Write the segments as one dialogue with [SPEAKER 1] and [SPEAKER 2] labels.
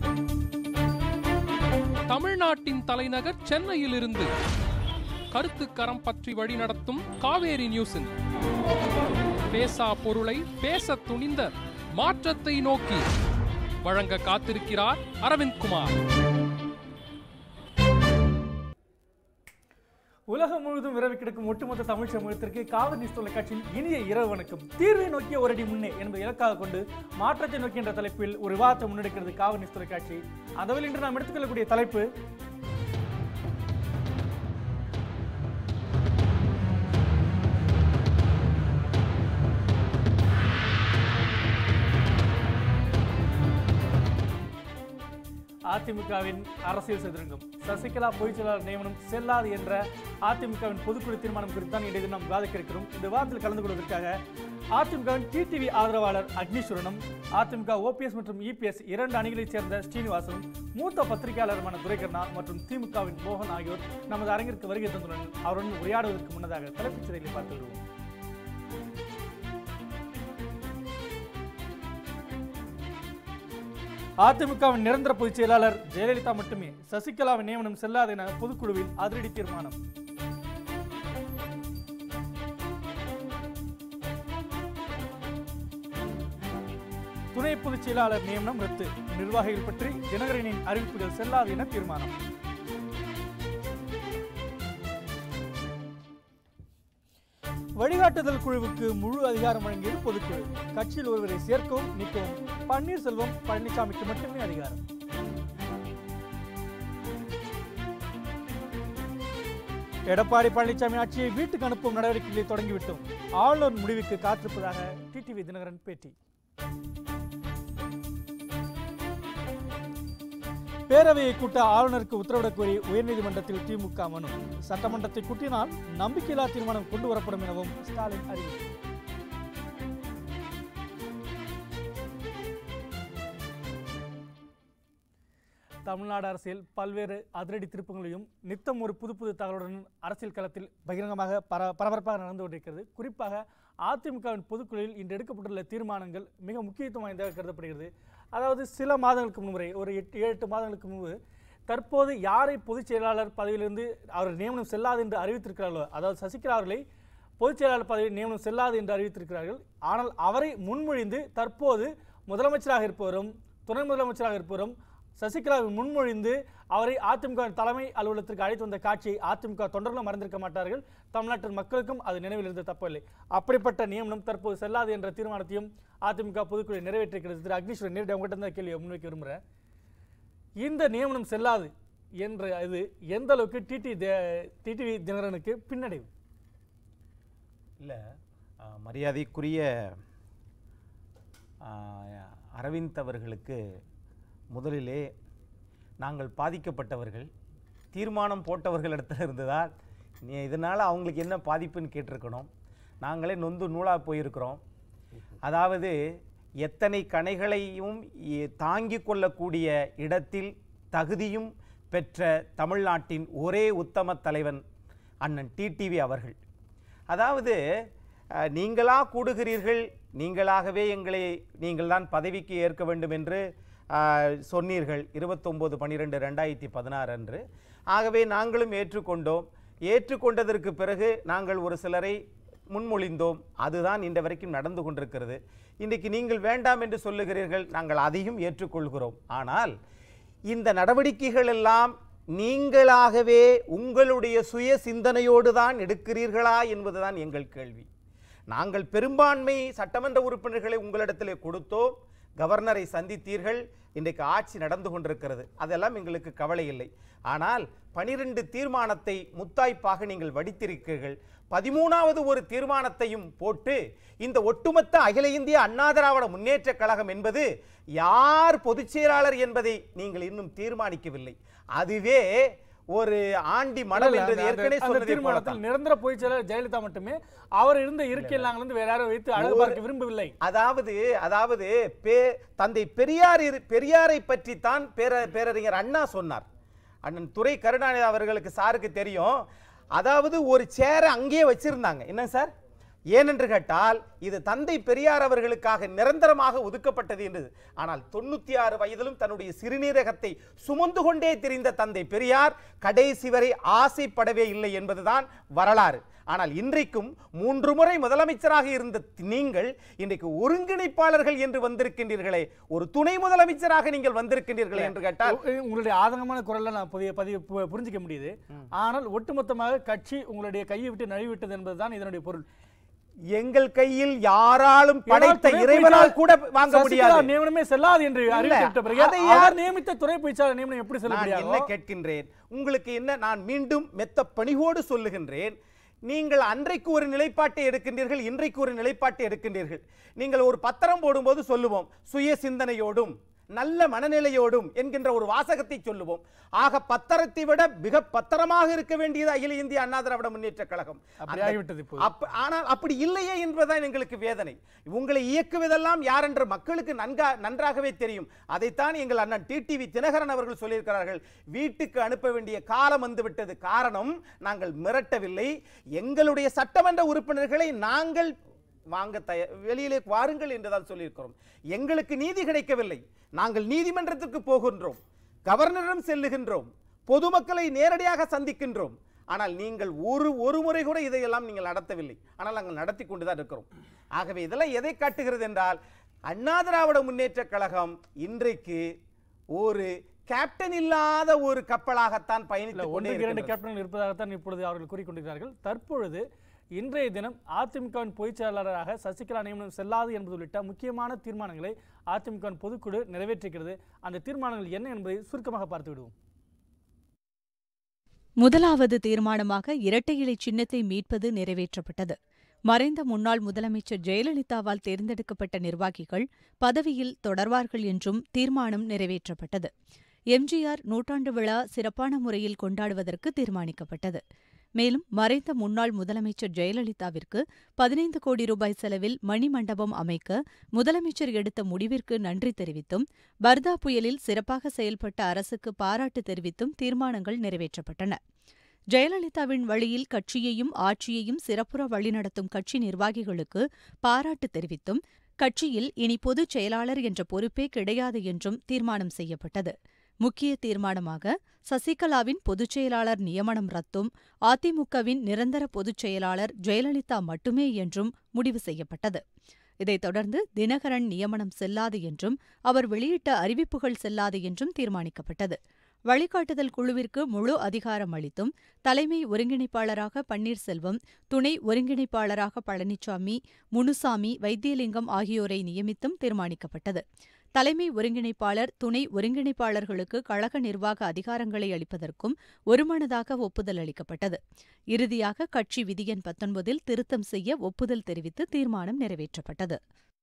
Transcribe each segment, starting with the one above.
[SPEAKER 1] தமிழ்நாட்டின் தலைநகர் சென்னையிலிருந்து கருத்துக்கரம் பற்றி வழிநடத்தும் காவேரி நியூஸின் பேசா பொருளை பேச துணிந்த மாற்றத்தை நோக்கி வழங்க காத்திருக்கிறார் அரவிந்த் குமார்
[SPEAKER 2] உலகம் முழுவதும் விரவி கிடக்கும் ஒட்டுமொத்த தமிழ் சமூகத்திற்கு காவல் நியூஸ் தொலைக்காட்சியின் இனிய இரவு வணக்கம் தீர்வை நோக்கிய ஒரு அடி முன்னே என்பதை இலக்காக கொண்டு மாற்றத்தை நோக்கி என்ற தலைப்பில் ஒரு விவாதத்தை முன்னெடுக்கிறது காவல் நியூஸ் தொலைக்காட்சி அதுவில் இன்று நாம் எடுத்துக்கொள்ளக்கூடிய தலைப்பு அதிமுகவின் அரசியல் சதுரங்கம் சசிகலா பொதுச் செயலாளர் நியமனம் செல்லாது என்ற அதிமுகவின் பொதுக்குழு தீர்மானம் குறித்து தான் இன்றைய நாம் விவாதிக்க இருக்கிறோம் இந்த விவாதத்தில் கலந்து கொள்வதற்காக அதிமுகவின் டிடிவி ஆதரவாளர் அக்னீஸ்வரனும் அதிமுக ஓபிஎஸ் மற்றும் இபிஎஸ் இரண்டு அணிகளைச் சேர்ந்த ஸ்ரீனிவாசனும் மூத்த பத்திரிகையாளருமான துரைகர்ணா மற்றும் திமுகவின் மோகன் ஆகியோர் நமது அரங்கிற்கு வருகை தந்துள்ளனர் அவருடன் உரையாடுவதற்கு முன்னதாக தலைப்புச் செய்திகளை பார்த்து விடுவோம் அதிமுகவின் நிரந்தர பொதுச் செயலாளர் ஜெயலலிதா மட்டுமே சசிகலாவின் நியமனம் செல்லாது என பொதுக்குழுவில் அதிரடி தீர்மானம் துணை பொதுச் செயலாளர் நியமனம் ரத்து நிர்வாகிகள் பற்றி தினகரனின் அறிவிப்புகள் செல்லாது என தீர்மானம் வழிகாட்டுதல் குழுவுக்கு முழு அதிகாரம் வழங்கியது பொதுக்குழு கட்சியில் ஒருவரை சேர்க்கவும் நீக்கவும் பன்னீர்செல்வம் பழனிசாமிக்கு மட்டுமே அதிகாரம் எடப்பாடி பழனிசாமி ஆட்சியை வீட்டுக்கு அனுப்பும் நடவடிக்கைகளை தொடங்கிவிட்டோம் ஆளுநர் முடிவுக்கு காத்திருப்பதாக டிடிவி தினகரன் பேட்டி பேரவையை கூட்ட ஆளுநருக்கு உத்தரவிடக் கோரி உயர்நீதிமன்றத்தில் திமுக மனு சட்டமன்றத்தை கூட்டினால் நம்பிக்கையில்லா தீர்மானம் கொண்டு வரப்படும் எனவும் ஸ்டாலின் அறிவிப்பு தமிழ்நாடு அரசியல் பல்வேறு அதிரடி திருப்பங்களையும் நித்தம் ஒரு புது புது தகவலுடன் அரசியல் களத்தில் பகிரங்கமாக பர பரபரப்பாக நடந்து கொண்டிருக்கிறது குறிப்பாக அதிமுகவின் பொதுக்குழுவில் இன்று எடுக்கப்பட்டுள்ள தீர்மானங்கள் மிக முக்கியத்துவம் வாய்ந்ததாக கருதப்படுகிறது அதாவது சில மாதங்களுக்கு முன்பு ஒரு எட்டு ஏழு எட்டு மாதங்களுக்கு முன்பு தற்போது யாரை பொதுச் செயலாளர் பதவியிலிருந்து அவர் நியமனம் செல்லாது என்று அறிவித்திருக்கிறார்களோ அதாவது சசிகலா அவர்களை பொதுச் செயலாளர் பதவி நியமனம் செல்லாது என்று அறிவித்திருக்கிறார்கள் ஆனால் அவரை முன்மொழிந்து தற்போது முதலமைச்சராக இருப்பவரும் துணை முதலமைச்சராக இருப்பவரும் சசிகலாவை முன்மொழிந்து அவரை அதிமுக தலைமை அலுவலகத்திற்கு அழைத்து வந்த காட்சியை அதிமுக தொண்டர்களும் மறந்திருக்க மாட்டார்கள் தமிழ்நாட்டின் மக்களுக்கும் அது நினைவில் இருந்து தப்பவில்லை அப்படிப்பட்ட நியமனம் தற்போது செல்லாது என்ற தீர்மானத்தையும் அதிமுக பொதுக்குழு நிறைவேற்றிருக்கிறது திரு அக்னீஸ்வரன் நேரடி உங்கள்கிட்ட தான் கேள்வியை முன்வைக்க விரும்புகிறேன் இந்த நியமனம் செல்லாது என்ற இது எந்த அளவுக்கு டிடி டிடிவி தினகரனுக்கு பின்னடைவு
[SPEAKER 3] இல்லை மரியாதைக்குரிய ஆ, அரவிந்த் அவர்களுக்கு முதலிலே நாங்கள் பாதிக்கப்பட்டவர்கள் தீர்மானம் போட்டவர்கள் இடத்துல இருந்துதான் நீ இதனால் அவங்களுக்கு என்ன பாதிப்புன்னு கேட்டிருக்கணும் நாங்களே நொந்து நூலாக போயிருக்கிறோம் அதாவது எத்தனை கணைகளையும் இ- தாங்கிக் கொள்ளக்கூடிய இடத்தில் தகுதியும் பெற்ற தமிழ்நாட்டின் ஒரே உத்தம தலைவன் அண்ணன் டிடிவி அவர்கள் அதாவது அஹ், நீங்களா கூடுகிறீர்கள் நீங்களாகவே எங்களை நீங்கள்தான் பதவிக்கு ஏற்க வேண்டும் என்று அஹ், சொன்னீர்கள் இருபத்தொம்போது பன்னிரெண்டு ரெண்டாயிரத்தி பதினாறு அன்று ஆகவே நாங்களும் ஏற்றுக்கொண்டோம் ஏற்றுக்கொண்டதற்கு பிறகு நாங்கள் ஒரு சிலரை முன்மொழிந்தோம் அதுதான் இன்று வரைக்கும் நடந்து கொண்டிருக்கிறது இன்றைக்கு நீங்கள் வேண்டாம் என்று சொல்லுகிறீர்கள் நாங்கள் அதையும் ஏற்றுக்கொள்கிறோம் ஆனால் இந்த நடவடிக்கைகள் எல்லாம் நீங்களாகவே உங்களுடைய சுய சிந்தனையோடு தான் எடுக்கிறீர்களா என்பதுதான் எங்கள் கேள்வி நாங்கள் பெரும்பான்மை சட்டமன்ற உறுப்பினர்களை உங்களிடத்திலே கொடுத்தோம் கவர்னரை சந்தித்தீர்கள் இன்றைக்கு ஆட்சி நடந்து கொண்டிருக்கிறது அதெல்லாம் எங்களுக்கு கவலை இல்லை ஆனால் பனிரெண்டு தீர்மானத்தை முத்தாய்ப்பாக நீங்கள் வடித்திருக்கிறீர்கள் பதிமூணாவது ஒரு தீர்மானத்தையும் போட்டு இந்த ஒட்டுமொத்த அகில இந்திய அண்ணா திராவிட முன்னேற்ற கழகம் என்பது யார் பொதுச் செயலாளர் என்பதை நீங்கள் இன்னும் தீர்மானிக்கவில்லை அதுவே ஒரு ஆண்டி மடம் என்றது
[SPEAKER 2] அந்த-
[SPEAKER 3] ஏற்கனவே
[SPEAKER 2] அந்த
[SPEAKER 3] சொன்னதை
[SPEAKER 2] தீர்மானத்தில்
[SPEAKER 3] போலத்தான்.
[SPEAKER 2] நிரந்தர பொதுச் செயலாளர் ஜெயலலிதா மட்டுமே அவர் இருந்த இருக்கையில் நாங்கள் வந்து வேற யாரும் வைத்து அழகு பார்க்க விரும்பவில்லை
[SPEAKER 3] அதாவது அதாவது பே தந்தை பெரியார் இரு- பெரியாரை பற்றித்தான் பேர பேரறிஞர் அண்ணா சொன்னார் அண்ணன் துரை கருணாநிதி அவர்களுக்கு சாருக்கு தெரியும் அதாவது ஒரு சேரை அங்கேயே வச்சிருந்தாங்க என்ன சார் ஏனென்று கேட்டால் இது தந்தை பெரியார் அவர்களுக்காக நிரந்தரமாக ஒதுக்கப்பட்டது என்றது ஆனால் தொண்ணூத்தி ஆறு வயதிலும் தன்னுடைய சிறுநீரகத்தை சுமந்து கொண்டே திரிந்த தந்தை பெரியார் கடைசி வரை ஆசைப்படவே இல்லை என்பதுதான் வரலாறு ஆனால் இன்றைக்கும் மூன்று முறை முதலமைச்சராக இருந்த நீங்கள் இன்றைக்கு ஒருங்கிணைப்பாளர்கள் என்று வந்திருக்கின்றீர்களே ஒரு துணை முதலமைச்சராக நீங்கள் வந்திருக்கின்றீர்களே என்று கேட்டால்
[SPEAKER 2] உ- உங்களுடைய ஆதங்கமான குரல்ல நான் புதிய பதிவு பு- புரிஞ்சுக்க முடியுது ஆனால் ஒட்டுமொத்தமாக கட்சி உங்களுடைய கையை விட்டு நழுவிட்டது என்பதுதான் இதனுடைய பொருள்
[SPEAKER 3] எங்கள் கையில் யாராலும் படைத்த
[SPEAKER 2] துணை
[SPEAKER 3] இறைவனால்
[SPEAKER 2] பொய்ச்சா-
[SPEAKER 3] கூட வாங்க
[SPEAKER 2] சசிகலா
[SPEAKER 3] முடியாது
[SPEAKER 2] நியமனமே செல்லாது என்று அறிவிக்கப்பட்ட பிறகு
[SPEAKER 3] அதை யார்
[SPEAKER 2] அவர் நியமித்த துறை பொய்ச்சாளர் நியமனம் எப்படி
[SPEAKER 3] நான் என்ன
[SPEAKER 2] செல்லுபடியாகும்
[SPEAKER 3] கேட்கின்றேன் உங்களுக்கு என்ன நான் மீண்டும் மெத்த பணிவோடு சொல்லுகின்றேன் நீங்கள் அன்றைக்கு ஒரு நிலைப்பாட்டை எடுக்கின்றீர்கள் இன்றைக்கு ஒரு நிலைப்பாட்டை எடுக்கின்றீர்கள் நீங்கள் ஒரு பத்திரம் போடும்போது சொல்லுவோம் சுய சிந்தனையோடும் நல்ல மனநிலையோடும் என்கின்ற ஒரு வாசகத்தை சொல்லுவோம் ஆக பத்திரத்தை விட மிக பத்திரமாக இருக்க வேண்டியது அகில இந்திய அண்ணா திராவிட முன்னேற்ற கழகம்
[SPEAKER 2] அப்படி
[SPEAKER 3] அந்த-
[SPEAKER 2] ஆகிவிட்டது இப்போது.
[SPEAKER 3] அப்ப- ஆனால் அப்படி இல்லையே என்பதுதான் எங்களுக்கு வேதனை உங்களை இயக்குவதெல்லாம் யார் என்று மக்களுக்கு நன்கா நன்றாகவே தெரியும் அதைத்தான் எங்கள் அண்ணன் டிடிவி தினகரன் அவர்கள் சொல்லியிருக்கிறார்கள் வீட்டுக்கு அனுப்ப வேண்டிய காலம் வந்துவிட்டது காரணம் நாங்கள் மிரட்டவில்லை எங்களுடைய சட்டமன்ற உறுப்பினர்களை நாங்கள் வாங்க தய வெளியிலே வாருங்கள் என்றுதான் சொல்லியிருக்கிறோம் எங்களுக்கு நீதி கிடைக்கவில்லை நாங்கள் நீதிமன்றத்திற்கு போகின்றோம் கவர்னரிடம் செல்லுகின்றோம் பொதுமக்களை நேரடியாக சந்திக்கின்றோம் ஆனால் நீங்கள் ஒரு ஒரு முறை கூட இதையெல்லாம் நீங்கள் நடத்தவில்லை ஆனால் நாங்கள் நடத்தி கொண்டு தான் இருக்கிறோம் ஆகவே இதெல்லாம் எதை காட்டுகிறது என்றால் அண்ணா திராவிட முன்னேற்ற கழகம் இன்றைக்கு ஒரு கேப்டன் இல்லாத ஒரு கப்பலாகத்தான்
[SPEAKER 2] இல்ல
[SPEAKER 3] பயணித்துக் கொண்டே
[SPEAKER 2] ஒன்றுக்கு இரண்டு
[SPEAKER 3] இருக்கின்றது.
[SPEAKER 2] கேப்டன்கள் இருப்பதாகத்தான் இப்பொழுது அவர்கள் கூறிக்கொண்டிருக்கிறார்கள் தற்பொழுது இன்றைய தினம் அதிமுகவின் பொதுச் செயலாளராக சசிகலா நியமனம் செல்லாது என்பது உள்ளிட்ட முக்கியமான தீர்மானங்களை அதிமுகவின் பொதுக்குழு நிறைவேற்றிருக்கிறது அந்த தீர்மானங்கள் என்ன என்பதை சுருக்கமாக பார்த்து விடுவோம்
[SPEAKER 4] முதலாவது தீர்மானமாக இரட்டை இலை சின்னத்தை மீட்பது நிறைவேற்றப்பட்டது மறைந்த முன்னாள் முதலமைச்சர் ஜெயலலிதாவால் தேர்ந்தெடுக்கப்பட்ட நிர்வாகிகள் பதவியில் தொடர்வார்கள் என்றும் தீர்மானம் நிறைவேற்றப்பட்டது எம்ஜிஆர் நூற்றாண்டு விழா சிறப்பான முறையில் கொண்டாடுவதற்கு தீர்மானிக்கப்பட்டது மேலும் மறைந்த முன்னாள் முதலமைச்சர் ஜெயலலிதாவிற்கு பதினைந்து கோடி ரூபாய் செலவில் மணிமண்டபம் அமைக்க முதலமைச்சர் எடுத்த முடிவிற்கு நன்றி தெரிவித்தும் பர்தா புயலில் சிறப்பாக செயல்பட்ட அரசுக்கு பாராட்டு தெரிவித்தும் தீர்மானங்கள் நிறைவேற்றப்பட்டன ஜெயலலிதாவின் வழியில் கட்சியையும் ஆட்சியையும் சிறப்புற வழிநடத்தும் கட்சி நிர்வாகிகளுக்கு பாராட்டு தெரிவித்தும் கட்சியில் இனி பொதுச் செயலாளர் என்ற பொறுப்பே கிடையாது என்றும் தீர்மானம் செய்யப்பட்டது முக்கிய தீர்மானமாக சசிகலாவின் பொதுச் செயலாளர் நியமனம் ரத்தும் அதிமுகவின் நிரந்தர பொதுச் செயலாளர் ஜெயலலிதா மட்டுமே என்றும் முடிவு செய்யப்பட்டது இதைத் தொடர்ந்து தினகரன் நியமனம் செல்லாது என்றும் அவர் வெளியிட்ட அறிவிப்புகள் செல்லாது என்றும் தீர்மானிக்கப்பட்டது வழிகாட்டுதல் குழுவிற்கு முழு அதிகாரம் அளித்தும் தலைமை ஒருங்கிணைப்பாளராக பன்னீர்செல்வம் துணை ஒருங்கிணைப்பாளராக பழனிசாமி முனுசாமி வைத்தியலிங்கம் ஆகியோரை நியமித்தும் தீர்மானிக்கப்பட்டது தலைமை ஒருங்கிணைப்பாளர் துணை ஒருங்கிணைப்பாளர்களுக்கு கழக நிர்வாக அதிகாரங்களை அளிப்பதற்கும் ஒருமனதாக ஒப்புதல் அளிக்கப்பட்டது இறுதியாக கட்சி விதியன் பத்தொன்பதில் திருத்தம் செய்ய ஒப்புதல் தெரிவித்து தீர்மானம் நிறைவேற்றப்பட்டது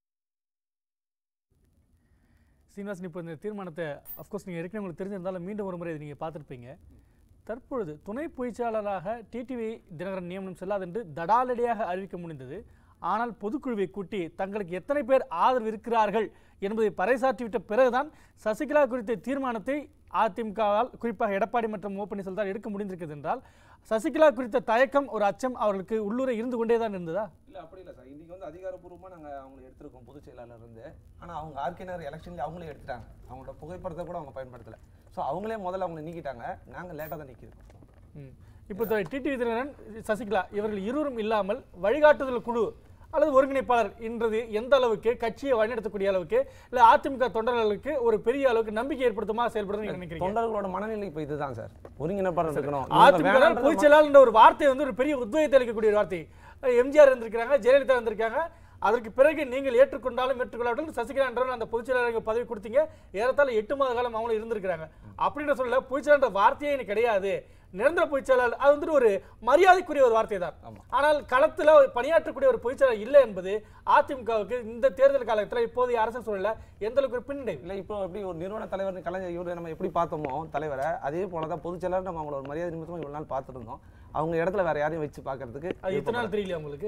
[SPEAKER 2] சீனிவாசன் இப்போ இந்த தீர்மானத்தை அஃப்கோர்ஸ் நீங்கள் ஏற்கனவே உங்களுக்கு தெரிஞ்சிருந்தாலும் மீண்டும் ஒரு முறை இதை நீங்கள் பார்த்துருப்பீங்க தற்பொழுது துணை பொய்ச்சாளராக டிடிவி தினகரன் நியமனம் செல்லாது என்று தடாலடியாக அறிவிக்க முடிந்தது ஆனால் பொதுக்குழுவை கூட்டி தங்களுக்கு எத்தனை பேர் ஆதரவு இருக்கிறார்கள் என்பதை பறைசாற்றிவிட்ட பிறகுதான் சசிகலா குறித்த தீர்மானத்தை அதிமுகவால் குறிப்பாக எடப்பாடி மற்றும் ஓ பன்னீர்செல்வத்தால் எடுக்க முடிந்திருக்கிறது என்றால் சசிகலா குறித்த தயக்கம் ஒரு அச்சம் அவர்களுக்கு உள்ளூரை இருந்து கொண்டே தான் இருந்ததா
[SPEAKER 5] இல்லை அப்படி இல்லை சார் இன்றைக்கி வந்து அதிகாரப்பூர்வமாக நாங்கள் அவங்களை எடுத்திருக்கோம் பொதுச் செயலாளர் இருந்து ஆனால் அவங்க ஆர்கேனர் எலெக்ஷன்ல அவங்களே எடுத்துட்டாங்க அவங்களோட புகைப்படத்தை கூட அவங்க பயன்படுத்தலை ஸோ அவங்களே முதல்ல அவங்களை நீக்கிட்டாங்க நாங்கள் லேட்டாக தான் நிற்கிறோம்
[SPEAKER 2] ம். இப்போ டிடிவி தினகரன் சசிகலா இவர்கள் இருவரும் இல்லாமல் வழிகாட்டுதல் குழு அல்லது ஒருங்கிணைப்பாளர் என்றது எந்த அளவுக்கு கட்சியை வழிநடத்தக்கூடிய அளவுக்கு இல்ல அதிமுக தொண்டர்களுக்கு ஒரு பெரிய அளவுக்கு நம்பிக்கை ஏற்படுத்துமா செயல்படுறது நீங்க நினைக்கிறீங்க
[SPEAKER 5] தொண்டர்களோட மனநிலை இப்போ இதுதான் சார் ஒருங்கிணைப்பாளர் இருக்கணும் இவங்க
[SPEAKER 2] அதிமுக
[SPEAKER 5] வேணான்றத
[SPEAKER 2] பொதுச் செயலாளர் என்ற ஒரு வார்த்தை வந்து ஒரு பெரிய உத்வேகத்தை அளிக்கக்கூடிய ஒரு வார்த்தை எம்ஜிஆர் இருந்திருக்காங்க ஜெயலலிதா இருந்திருக்காங்க அதற்கு பிறகு நீங்கள் ஏற்றுக்கொண்டாலும் ஏற்றுக்கொள்ளாவிட்டாலும் சசிகலா என்றவர்கள் அந்த பொதுச் செயலாளருக்கு பதவி கொடுத்தீங்க ஏறத்தாழ எட்டு மாத காலம் அவங்களும் இருந்திருக்கிறாங்க அப்படின்னு சொல்ல பொதுச் செயலாளர் என்ற வார்த்தையே எனக்கு கிடையாது நிரந்தர பொதுச் செயலாளர் அது வந்துட்டு ஒரு மரியாதைக்குரிய ஒரு வார்த்தை தான்
[SPEAKER 5] ஆமா.
[SPEAKER 2] ஆனால் களத்துல பணியாற்றக்கூடிய ஒரு பொதுச் செயலாளர் இல்லை என்பது அதிமுகவுக்கு இந்த தேர்தல் காலத்துல இப்போதைய அரசு சூழல்ல எந்த அளவுக்கு ஒரு பின்னடைவு
[SPEAKER 5] இல்லை இப்போ எப்படி ஒரு நிறுவன தலைவர் கலைஞர் இவரை நம்ம எப்படி பார்த்தோமோ தலைவரை அதே போல தான் பொதுச் செயலாளர் நம்ம அவங்கள ஒரு மரியாதை நிமித்தமாக இவ்வளோ நாள் பார்த்துருந்தோம் அவங்க இடத்துல வேற யாரையும் வச்சு பார்க்கறதுக்கு
[SPEAKER 2] அது இத்தனை நாள் தெரியலையா உங்களுக்கு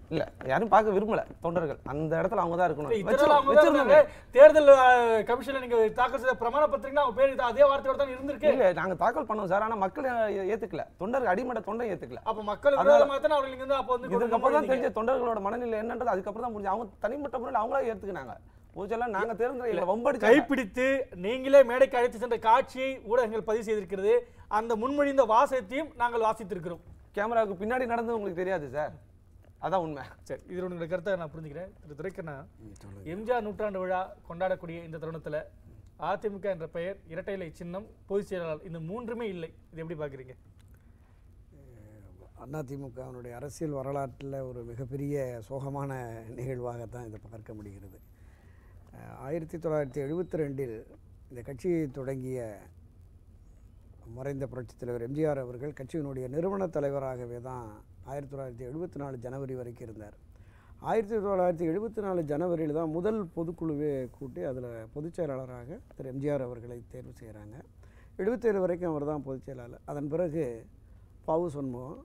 [SPEAKER 5] இல்ல யாரும் பார்க்க விரும்பல தொண்டர்கள் அந்த இடத்துல அவங்க தான் இருக்கணும்
[SPEAKER 2] இத்தனை நாள் அவங்க தான்
[SPEAKER 5] வச்சிருந்தாங்க
[SPEAKER 2] இருந்தாங்க. தேர்தல் அஹ், கமிஷன்ல நீங்க தாக்கல் செய்த பிரமாண பத்திரிக்கை அவங்க பேர் இது அதே வார்த்தையோட தான் இருந்திருக்கு
[SPEAKER 5] இல்ல நாங்க தாக்கல் பண்ணோம் சார் ஆனா மக்கள் ஏ- ஏத்துக்கல தொண்டர்கள் அடிமட்ட தொண்டை ஏத்துக்கல
[SPEAKER 2] அப்ப மக்கள்
[SPEAKER 5] அதனால-
[SPEAKER 2] விரோதமாக தானே அவர்கள் இங்க வந்து அப்ப வந்து கொண்டு
[SPEAKER 5] இதுக்கப்புறம் தான்
[SPEAKER 2] வந்தீங்க.
[SPEAKER 5] தெரிஞ்ச தொண்டர்களோட மனநிலை என்னன்றது அதுக்கப்புறம் தான் புரிஞ்சு அவங்க தனிப்பட்ட முறையில் அவங்களா ஏத்துக்கினாங்க பூஜெல்லாம் நாங்க தேர்ந்தெடுக்க எங்களை வம்படிச்சு
[SPEAKER 2] கைப்பிடித்து நீங்களே மேடைக்கு அழைத்து சென்ற காட்சியை ஊடகங்கள் பதிவு செய்திருக்கிறது அந்த முன்மொழிந்த வாசகத்தையும் நாங்கள் வாசித்திருக்கிறோம்
[SPEAKER 5] கேமராவுக்கு பின்னாடி நடந்து உங்களுக்கு தெரியாது சார் அதான் உண்மை
[SPEAKER 2] சரி இது உங்களுடைய கருத்தை நான் புரிஞ்சுக்கிறேன் திரு துரைக்கண்ணா எம்ஜிஆர் நூற்றாண்டு விழா கொண்டாடக்கூடிய இந்த தருணத்துல அதிமுக என்ற பெயர் இரட்டை இலை சின்னம் பொதுச் செயலாளர் இந்த மூன்றுமே இல்லை இது எப்படி பாக்குறீங்க
[SPEAKER 6] அதிமுகவினுடைய அரசியல் வரலாற்றில் ஒரு மிகப்பெரிய சோகமான நிகழ்வாகத்தான் இதை பார்க்க முடிகிறது அஹ் ஆயிரத்தி தொள்ளாயிரத்தி எழுபத்தி ரெண்டில் இந்த கட்சியை தொடங்கிய மறைந்த புரட்சித் தலைவர் எம்ஜிஆர் அவர்கள் கட்சியினுடைய நிறுவன தலைவராகவே தான் ஆயிரத்தி தொள்ளாயிரத்தி எழுபத்தி நாலு ஜனவரி வரைக்கும் இருந்தார் ஆயிரத்தி தொள்ளாயிரத்தி எழுபத்தி நாலு ஜனவரியில் தான் முதல் பொதுக்குழுவே கூட்டி அதில் பொதுச் செயலாளராக திரு எம்ஜிஆர் அவர்களை தேர்வு செய்கிறாங்க எழுபத்தேழு வரைக்கும் அவர் தான் பொதுச் செயலாளர் அதன் பிறகு பாவு சண்முகம்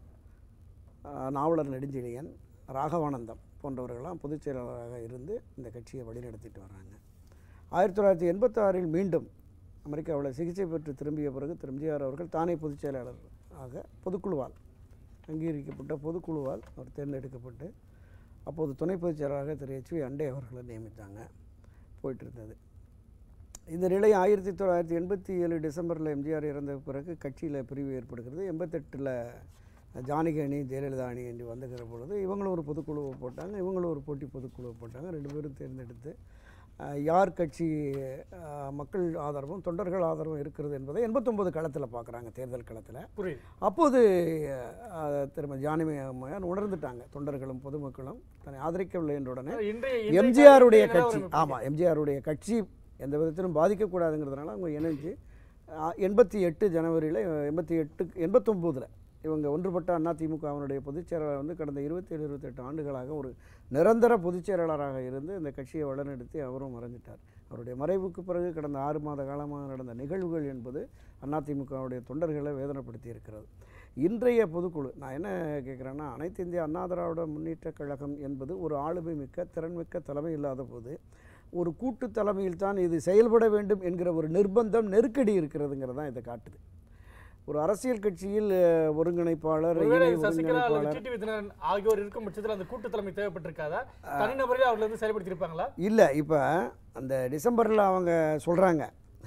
[SPEAKER 6] ஆஹ், நாவலர் நெடுஞ்செழியன் ராகவானந்தம் போன்றவர்கள்லாம் பொதுச் செயலாளராக இருந்து இந்த கட்சியை வழிநடத்திட்டு வர்றாங்க ஆயிரத்தி தொள்ளாயிரத்தி எண்பத்தாறில் மீண்டும் அமெரிக்காவில் சிகிச்சை பெற்று திரும்பிய பிறகு திரு எம்ஜிஆர் அவர்கள் தானே பொதுச் செயலாளர் ஆக பொதுக்குழுவால் அங்கீகரிக்கப்பட்ட பொதுக்குழுவால் அவர் தேர்ந்தெடுக்கப்பட்டு அப்போது துணை பொதுச் செயலாளராக திரு ஹெச்வி அண்டே அவர்களை நியமித்தாங்க போயிட்டு இருந்தது இந்த நிலை ஆயிரத்தி தொள்ளாயிரத்தி எண்பத்தி ஏழு டிசம்பரில் எம்ஜிஆர் இறந்த பிறகு கட்சியில் பிரிவு ஏற்படுகிறது எண்பத்தெட்டில் ஜானகி அணி ஜெயலலிதா அணி என்று வந்துகிற பொழுது இவங்களும் ஒரு பொதுக்குழுவை போட்டாங்க இவங்களும் ஒரு போட்டி பொதுக்குழுவை போட்டாங்க ரெண்டு பேரும் தேர்ந்தெடுத்து அஹ், யார் கட்சி அஹ், மக்கள் ஆதரவும் தொண்டர்கள் ஆதரவும் இருக்கிறது என்பதை எண்பத்தொம்போது களத்தில் பார்க்குறாங்க தேர்தல் களத்தில்
[SPEAKER 2] புரியுது
[SPEAKER 6] அப்போது அஹ், திருமதி ஜானகி அம்மையார் உணர்ந்துட்டாங்க தொண்டர்களும் பொதுமக்களும் தன்னை ஆதரிக்கவில்லை என்ற உடனே
[SPEAKER 2] இன்றைய இன்றைய
[SPEAKER 6] எம்ஜிஆருடைய
[SPEAKER 2] காலகட்டத்தில்
[SPEAKER 6] கட்சி
[SPEAKER 2] நிலவரம் எப்படி?
[SPEAKER 6] ஆமாம் எம்ஜிஆருடைய கட்சி எந்த விதத்திலும் பாதிக்கக்கூடாதுங்கிறதுனால அவங்க இணைஞ்சு எண்பத்தி எட்டு ஜனவரியில் எண்பத்தி எட்டு எண்பத்தொம்போதில் இவங்க ஒன்றுபட்ட அதிமுகவினுடைய பொதுச் செயலாளர் வந்து கடந்த இருபத்தேழு இருபத்தெட்டு ஆண்டுகளாக ஒரு நிரந்தர பொதுச் செயலாளராக இருந்து இந்த கட்சியை வழிநடத்தி அவரும் மறைஞ்சிட்டார் அவருடைய மறைவுக்கு பிறகு கடந்த ஆறு மாத காலமாக நடந்த நிகழ்வுகள் என்பது அதிமுகவுடைய தொண்டர்களை வேதனைப்படுத்தி இருக்கிறது இன்றைய பொதுக்குழு நான் என்ன கேட்குறேன்னா அனைத்து இந்திய அண்ணா திராவிட முன்னேற்றக் கழகம் என்பது ஒரு ஆளுமை மிக்க திறன்மிக்க தலைமை இல்லாத போது ஒரு கூட்டு தலைமையில் தான் இது செயல்பட வேண்டும் என்கிற ஒரு நிர்பந்தம் நெருக்கடி இருக்கிறதுங்கிறது தான் இதை காட்டுது ஒரு அரசியல் கட்சியில் அஹ், ஒருங்கிணைப்பாளர்
[SPEAKER 2] ஒருவேளை
[SPEAKER 6] இணை
[SPEAKER 2] சசிகலா அல்லது
[SPEAKER 6] ஒருங்கிணைப்பாளர்
[SPEAKER 2] டிடி விதினரன் ஆகியோர் இருக்கும் பட்சத்தில் அந்த கூட்டு தலைமை தேவைப்பட்டிருக்காதா தனிநபரில் அவர்கள் வந்து செயல்படுத்தி இருப்பாங்களா
[SPEAKER 6] இல்லை இப்போ அந்த டிசம்பரில் அவங்க சொல்கிறாங்க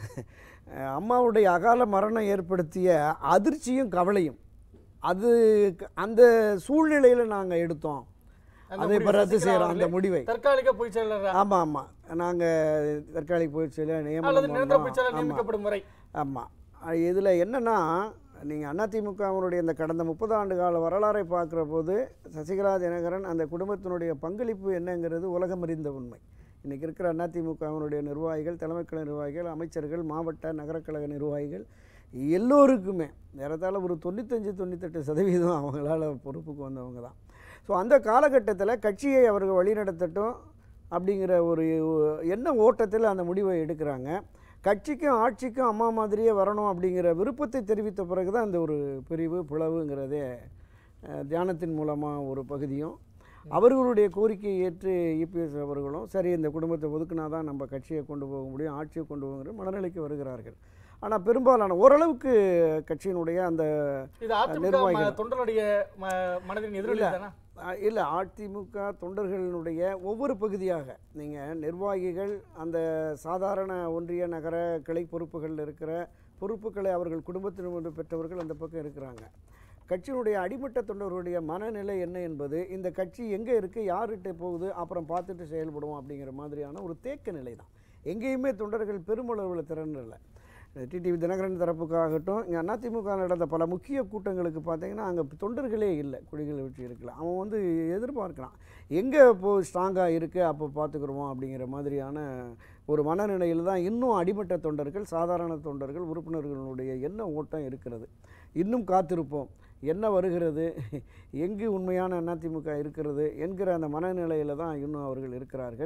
[SPEAKER 6] அம்மாவுடைய அகால மரணம் ஏற்படுத்திய அதிர்ச்சியும் கவலையும் அது அந்த சூழ்நிலையில் நாங்கள் எடுத்தோம்
[SPEAKER 2] அந்த
[SPEAKER 6] அதை
[SPEAKER 2] முடிவு
[SPEAKER 6] இப்போ ரத்து
[SPEAKER 2] சசிகலா
[SPEAKER 6] செய்கிறோம் அந்த
[SPEAKER 2] அவர்களே
[SPEAKER 6] முடிவை
[SPEAKER 2] தற்காலிக பொதுச் செயலாளர்
[SPEAKER 6] ஆமாம் ஆமாம் நாங்கள் தற்காலிக பொதுச்செயல
[SPEAKER 2] அல்லது நிரந்தர பொதுச் செயலாளர்
[SPEAKER 6] நியமனம்
[SPEAKER 2] நியமிக்கப்படும் முறை
[SPEAKER 6] ஆமாம் இதில் என்னென்னா நீங்கள் அதிமுகவினுடைய இந்த கடந்த முப்பது ஆண்டு கால வரலாறை பார்க்குற போது சசிகலா தினகரன் அந்த குடும்பத்தினுடைய பங்களிப்பு என்னங்கிறது உலகம் அறிந்த உண்மை இன்றைக்கி இருக்கிற அதிமுகவினுடைய நிர்வாகிகள் தலைமைக்கழக நிர்வாகிகள் அமைச்சர்கள் மாவட்ட நகரக்கழக நிர்வாகிகள் எல்லோருக்குமே ஏறத்தாழ ஒரு தொண்ணூத்தஞ்சு தொண்ணூத்தெட்டு சதவீதம் அவங்களால பொறுப்புக்கு வந்தவங்க தான் ஸோ அந்த காலகட்டத்தில் கட்சியை அவர்கள் வழிநடத்தட்டும் அப்படிங்கிற ஒரு எண்ண ஓட்டத்தில் அந்த முடிவை எடுக்கிறாங்க கட்சிக்கும் ஆட்சிக்கும் அம்மா மாதிரியே வரணும் அப்படிங்கிற விருப்பத்தை தெரிவித்த பிறகு தான் இந்த ஒரு பிரிவு பிளவுங்கிறதே அஹ், தியானத்தின் மூலமாக ஒரு பகுதியும் அவர்களுடைய கோரிக்கையை ஏற்று இபிஎஸ் அவர்களும் சரி இந்த குடும்பத்தை ஒதுக்குனா தான் நம்ம கட்சியை கொண்டு போக முடியும் ஆட்சியை கொண்டு போகிற மனநிலைக்கு வருகிறார்கள் ஆனால் பெரும்பாலான ஓரளவுக்கு கட்சியினுடைய அந்த
[SPEAKER 2] இது அதிமுக
[SPEAKER 6] நிர்வாகிகள்.
[SPEAKER 2] ம- தொண்டர்களுடைய ம- மனதின் எதிரொலி தானா
[SPEAKER 6] இல்லை அதிமுக தொண்டர்களுடைய ஒவ்வொரு பகுதியாக நீங்கள் நிர்வாகிகள் அந்த சாதாரண ஒன்றிய நகர கிளை பொறுப்புகளில் இருக்கிற பொறுப்புகளை அவர்கள் குடும்பத்தினர் பெற்றவர்கள் அந்த பக்கம் இருக்கிறாங்க கட்சியினுடைய அடிமட்ட தொண்டர்களுடைய மனநிலை என்ன என்பது இந்த கட்சி எங்கே இருக்குது யார்கிட்ட போகுது அப்புறம் பார்த்துட்டு செயல்படுவோம் அப்படிங்கிற மாதிரியான ஒரு தேக்க நிலை தான் எங்கேயுமே தொண்டர்கள் பெருமளவில் திறன் இல்லை டிடிவி தினகரன் தரப்புக்காகட்டும் இங்கே அதிமுக நடந்த பல முக்கிய கூட்டங்களுக்கு பார்த்தீங்கன்னா அங்கே தொண்டர்களே இல்லை குடிகளை வச்சு இருக்கல அவன் வந்து எதிர்பார்க்குறான் எங்கே இப்போ ஸ்ட்ராங்காக இருக்குது அப்போ பார்த்துக்குருவோம் அப்படிங்கிற மாதிரியான ஒரு மனநிலையில் தான் இன்னும் அடிமட்ட தொண்டர்கள் சாதாரண தொண்டர்கள் உறுப்பினர்களுடைய எண்ண ஓட்டம் இருக்கிறது இன்னும் காத்திருப்போம் என்ன வருகிறது எங்கு உண்மையான அதிமுக இருக்கிறது என்கிற அந்த மனநிலையில் தான் இன்னும் அவர்கள் இருக்கிறார்கள்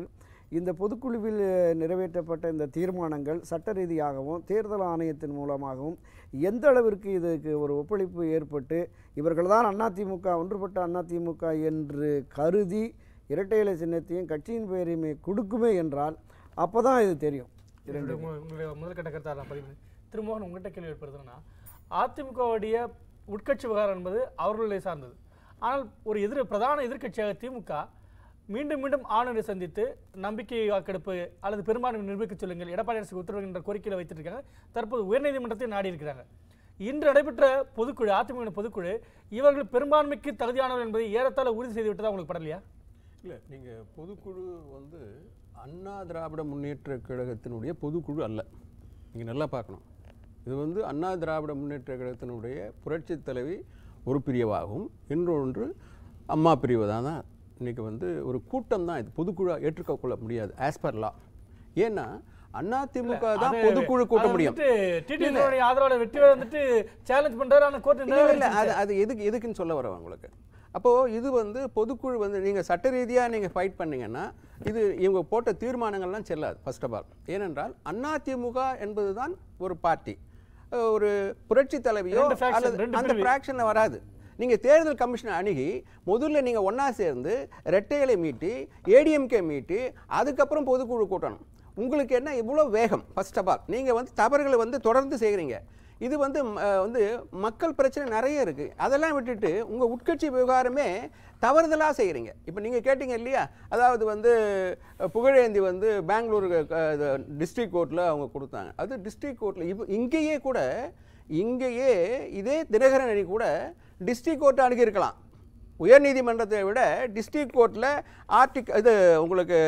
[SPEAKER 6] இந்த பொதுக்குழுவில் நிறைவேற்றப்பட்ட இந்த தீர்மானங்கள் சட்ட ரீதியாகவும் தேர்தல் ஆணையத்தின் மூலமாகவும் எந்த அளவிற்கு இதுக்கு ஒரு ஒப்பளிப்பு ஏற்பட்டு இவர்கள்தான் அதிமுக ஒன்றுபட்ட அதிமுக என்று கருதி இரட்டை இலை சின்னத்தையும் கட்சியின் பெயரையுமே கொடுக்குமே என்றால் அப்போ தான் இது தெரியும் இரண்டு
[SPEAKER 2] உங்களுடைய மு- உங்களுடைய முதல்கட்ட கருத்தை நான் பதிவு பண்ணி திருமோகன் உங்கள்கிட்ட கேள்வி ஏற்படுத்துறேன்னா அதிமுகவுடைய உட்கட்சி விவகாரம் என்பது அவர்களுடைய சார்ந்தது ஆனால் ஒரு எதிர் பிரதான எதிர்க்கட்சியாக திமுக மீண்டும் மீண்டும் ஆளுநரை சந்தித்து நம்பிக்கை வாக்கெடுப்பு அல்லது பெரும்பான்மை நிரூபிக்க சொல்லுங்கள் எடப்பாடி அரசுக்கு உத்தரவு என்ற கோரிக்கையில் வைத்திட்டு இருக்காங்க தற்போது உயர்நீதிமன்றத்தை நாடி இருக்கிறாங்க இன்று நடைபெற்ற பொதுக்குழு அதிமுக பொதுக்குழு இவர்கள் பெரும்பான்மைக்கு தகுதியானவர் என்பதை ஏறத்தாழ உறுதி செய்து விட்டதா உங்களுக்கு படலையா
[SPEAKER 7] இல்லை நீங்கள் பொதுக்குழு வந்து அண்ணா திராவிட முன்னேற்ற கழகத்தினுடைய பொதுக்குழு அல்ல நீங்கள் நல்லா பார்க்கணும் இது வந்து அண்ணா திராவிட முன்னேற்ற கழகத்தினுடைய புரட்சித் தலைவி ஒரு பிரிவாகவும் இன்னொன்று அம்மா பிரிவு தான் இன்றைக்கி வந்து ஒரு கூட்டம் தான் இது பொதுக்குழு ஏற்றுக்கொள்ள முடியாது ஆஸ் பர் லா ஏன்னா அண்ணா திமுக தான்
[SPEAKER 2] அது-
[SPEAKER 7] பொதுக்குழு கூட்ட
[SPEAKER 2] அது
[SPEAKER 7] முடியும்
[SPEAKER 2] வந்துட்டு டிடிவியோட ஆதரவாளர் வெற்றி வந்துட்டு சேலஞ்ச் பண்றாரு ஆனா கோர்ட்
[SPEAKER 7] இல்ல, இல்ல, இல்ல, அது அது எதுக்கு எதுக்குன்னு சொல்ல வரேன் உங்களுக்கு அப்போது இது வந்து பொதுக்குழு வந்து நீங்கள் சட்ட ரீதியாக நீங்கள் ஃபைட் பண்ணீங்கன்னா இது இவங்க போட்ட தீர்மானங்கள்லாம் செல்லாது ஃபர்ஸ்ட் ஆஃப் ஆல் ஏனென்றால் அதிமுக என்பது தான் ஒரு பார்ட்டி ஒரு புரட்சி தலைவியோ
[SPEAKER 2] ரெண்டு faction,
[SPEAKER 7] அல்லது
[SPEAKER 2] ரெண்டு
[SPEAKER 7] அந்த
[SPEAKER 2] பிரிவு.
[SPEAKER 7] ஃப்ராக்ஷனில் வராது நீங்கள் தேர்தல் கமிஷனை அணுகி முதல்ல நீங்கள் ஒன்றா சேர்ந்து ரெட்டையிலை மீட்டி ஏடிஎம்கே மீட்டி அதுக்கப்புறம் பொதுக்குழு கூட்டணும் உங்களுக்கு என்ன இவ்வளோ வேகம் ஃபர்ஸ்ட் ஆஃப் ஆல் நீங்கள் வந்து தவறுகளை வந்து தொடர்ந்து செய்கிறீங்க இது வந்து ம- அஹ் வந்து மக்கள் பிரச்சனை நிறைய இருக்குது அதெல்லாம் விட்டுட்டு உங்கள் உட்கட்சி விவகாரமே தவறுதலாக செய்கிறீங்க இப்போ நீங்கள் கேட்டீங்க இல்லையா அதாவது வந்து அஹ், புகழேந்தி வந்து பெங்களூர் டிஸ்ட்ரிக்ட் கோர்ட்டில் அவங்க கொடுத்தாங்க அது டிஸ்ட்ரிக்ட் கோர்ட்டில் இப்போ இங்கேயே கூட இங்கேயே இதே தினகரன் அணி கூட டிஸ்ட்ரிக்ட் கோர்ட்டை அணுகியிருக்கலாம் உயர்நீதிமன்றத்தை விட டிஸ்ட்ரிக்ட் கோர்ட்டில் ஆர்டிக் இது உங்களுக்கு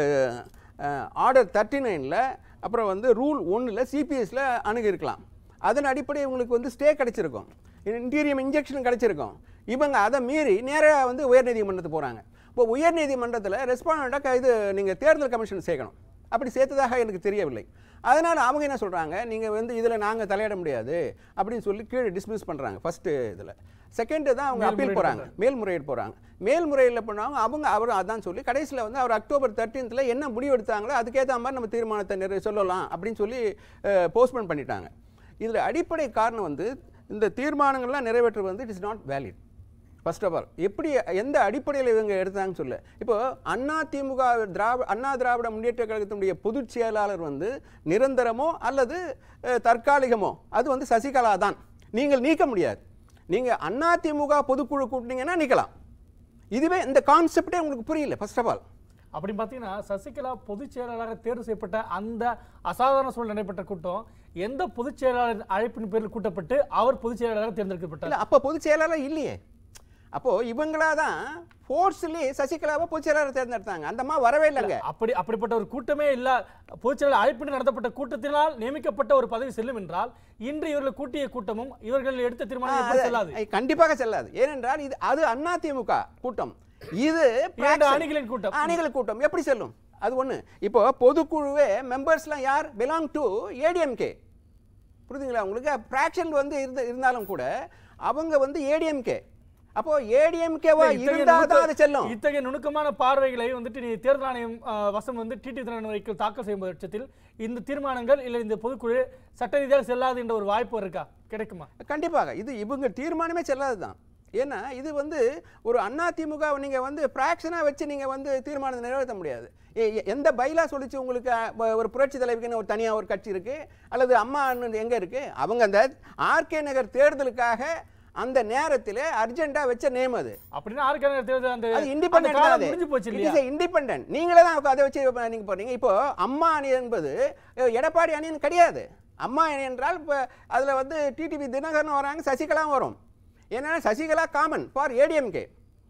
[SPEAKER 7] ஆர்டர் தேர்ட்டி நைனில் அப்புறம் வந்து ரூல் ஒன்றில் சிபிஎஸ்ல அணுகியிருக்கலாம் அதன் அடிப்படை உங்களுக்கு வந்து ஸ்டே கிடைச்சிருக்கும் இன்டீரியம் இன்ஜெக்ஷன் கிடைச்சிருக்கும் இவங்க அதை மீறி நேராக வந்து உயர்நீதிமன்றத்துக்கு போகிறாங்க இப்போ உயர்நீதிமன்றத்தில் ரெஸ்பாண்டாக இது நீங்கள் தேர்தல் கமிஷன் சேர்க்கணும் அப்படி சேர்த்ததாக எனக்கு தெரியவில்லை அதனால் அவங்க என்ன சொல்கிறாங்க நீங்கள் வந்து இதில் நாங்கள் தலையிட முடியாது அப்படின்னு சொல்லி கீழே டிஸ்மிஸ் பண்ணுறாங்க ஃபஸ்ட்டு இதில் செகண்டு தான் அவங்க அப்பீல் போகிறாங்க மேல்முறையீடு போகிறாங்க மேல்முறையில் பண்ணாங்க அவங்க அவர் அதான் சொல்லி கடைசியில் வந்து அவர் அக்டோபர் தேர்ட்டீன்த்தில் என்ன முடிவு எடுத்தாங்களோ அதுக்கேற்ற மாதிரி நம்ம தீர்மானத்தை நிறைய சொல்லலாம் அப்படின்னு சொல்லி போஸ்ட்போன் பண்ணிட்டாங்க இதில் அடிப்படை காரணம் வந்து இந்த தீர்மானங்கள்லாம் நிறைவேற்றுவது வந்து it is not valid first of all எப்படி எந்த அடிப்படையில் இவங்க எடுத்தாங்கன்னு சொல்ல இப்போ அண்ணா திமுக திராவிட அண்ணா திராவிட முன்னேற்ற கழகத்தினுடைய பொதுச் செயலாளர் வந்து நிரந்தரமோ அல்லது அஹ், தற்காலிகமோ அது வந்து சசிகலா தான் நீங்கள் நீக்க முடியாது நீங்கள் அண்ணா திமுக பொதுக்குழு கூட்டினீங்கன்னா நீக்கலாம் இதுவே இந்த கான்செப்டே உங்களுக்கு புரியல ஃபர்ஸ்ட் ஆஃப் ஆல்
[SPEAKER 2] அப்படி பார்த்தீங்கன்னா சசிகலா பொதுச் செயலாளராக தேர்வு செய்யப்பட்ட அந்த அசாதாரண சூழல் நடைபெற்ற கூட்டம் எந்த பொதுச் செயலாளர் அழைப்பின் பேரில் கூட்டப்பட்டு அவர் பொதுச் செயலாளராக தேர்ந்தெடுக்கப்பட்டார்
[SPEAKER 7] இல்ல அப்போ பொதுச் செயலாளர் இல்லையே அப்போ இவங்களா தான் ஃபோர்ஸ்லி சசிகலாவை பொதுச் செயலாளர் தேர்ந்தெடுத்தாங்க அந்த அம்மா வரவே இல்லைங்க
[SPEAKER 2] அப்படி அப்படிப்பட்ட ஒரு கூட்டமே இல்ல பொதுச் செயலாளர் அழைப்பின்றி நடத்தப்பட்ட கூட்டத்தினால் நியமிக்கப்பட்ட ஒரு பதவி செல்லும் என்றால் இன்று இவர்கள் கூட்டிய கூட்டமும் இவர்கள் எடுத்த தீர்மானம் எப்படி செல்லாது
[SPEAKER 7] அது கண்டிப்பாக செல்லாது ஏனென்றால் இது அது அண்ணா திமுக கூட்டம் இது
[SPEAKER 2] இரண்டு
[SPEAKER 7] fraction.
[SPEAKER 2] அணிகளின் கூட்டம்.
[SPEAKER 7] அணிகள் கூட்டம் எப்படி செல்லும் அது ஒண்ணு இப்போ பொதுக்குழுவே மெம்பர்ஸ்லாம் யார் பிலாங் டு ஏடிஎம்கே புரியுதுங்களா உங்களுக்கு ஃப்ராக்ஷன் வந்து இருந்த இருந்தாலும் கூட அவங்க வந்து ஏடிஎம்கே அப்போ ஏடிஎம்கேவா
[SPEAKER 2] இத்தகைய
[SPEAKER 7] இருந்தால் தான்
[SPEAKER 2] நுணுக்க-
[SPEAKER 7] அது செல்லும்
[SPEAKER 2] இத்தகைய நுணுக்கமான பார்வைகளை வந்துட்டு நீ தேர்தல் ஆணையம் ஆ, வசம் வந்து டிடி திறன் வரைக்கும் தாக்கல் செய்யும் பட்சத்தில் இந்த தீர்மானங்கள் இல்லை இந்த பொதுக்குழு சட்ட ரீதியாக செல்லாது என்ற ஒரு வாய்ப்பு இருக்கா கிடைக்குமா
[SPEAKER 7] கண்டிப்பாக இது இவங்க தீர்மானமே செல்லாது தான் ஏன்னா இது வந்து ஒரு அண்ணா திமுக நீங்கள் வந்து ஃப்ராக்ஷனாக வச்சு நீங்கள் வந்து தீர்மானத்தை நிறைவேற்ற முடியாது எ- எ- எந்த பைலா சொல்லிச்சு உங்களுக்கு அ, வ- ஒரு புரட்சி தலைவிக்குன்னு ஒரு தனியாக ஒரு கட்சி இருக்குது அல்லது அம்மா அண்ணன் எங்கே இருக்குது அவங்க அந்த ஆர்கே நகர் தேர்தலுக்காக அந்த நேரத்தில் அர்ஜென்ட்டாக வச்ச நேம் அது
[SPEAKER 2] அப்படின்னா ஆர்கான தேர்தல் அந்த
[SPEAKER 7] அது
[SPEAKER 2] அந்த
[SPEAKER 7] இண்டிபெண்டன்ட்
[SPEAKER 2] காலம்
[SPEAKER 7] அது
[SPEAKER 2] முடிஞ்சு போச்சு இல்லையா
[SPEAKER 7] இண்டிபெண்டன்ட் நீங்களே தான் அதை வச்சு இப்ப நீங்க போறீங்க இப்போ அம்மா அணி என்பது அஹ், எடப்பாடி அணின்னு கிடையாது அம்மா அணி என்றால் இப்போ அதில் வந்து டிடிவி தினகரன் வராங்க சசிகலாவும் வரும் ஏன்னா சசிகலா காமன் ஃபார் ஏடிஎம்கே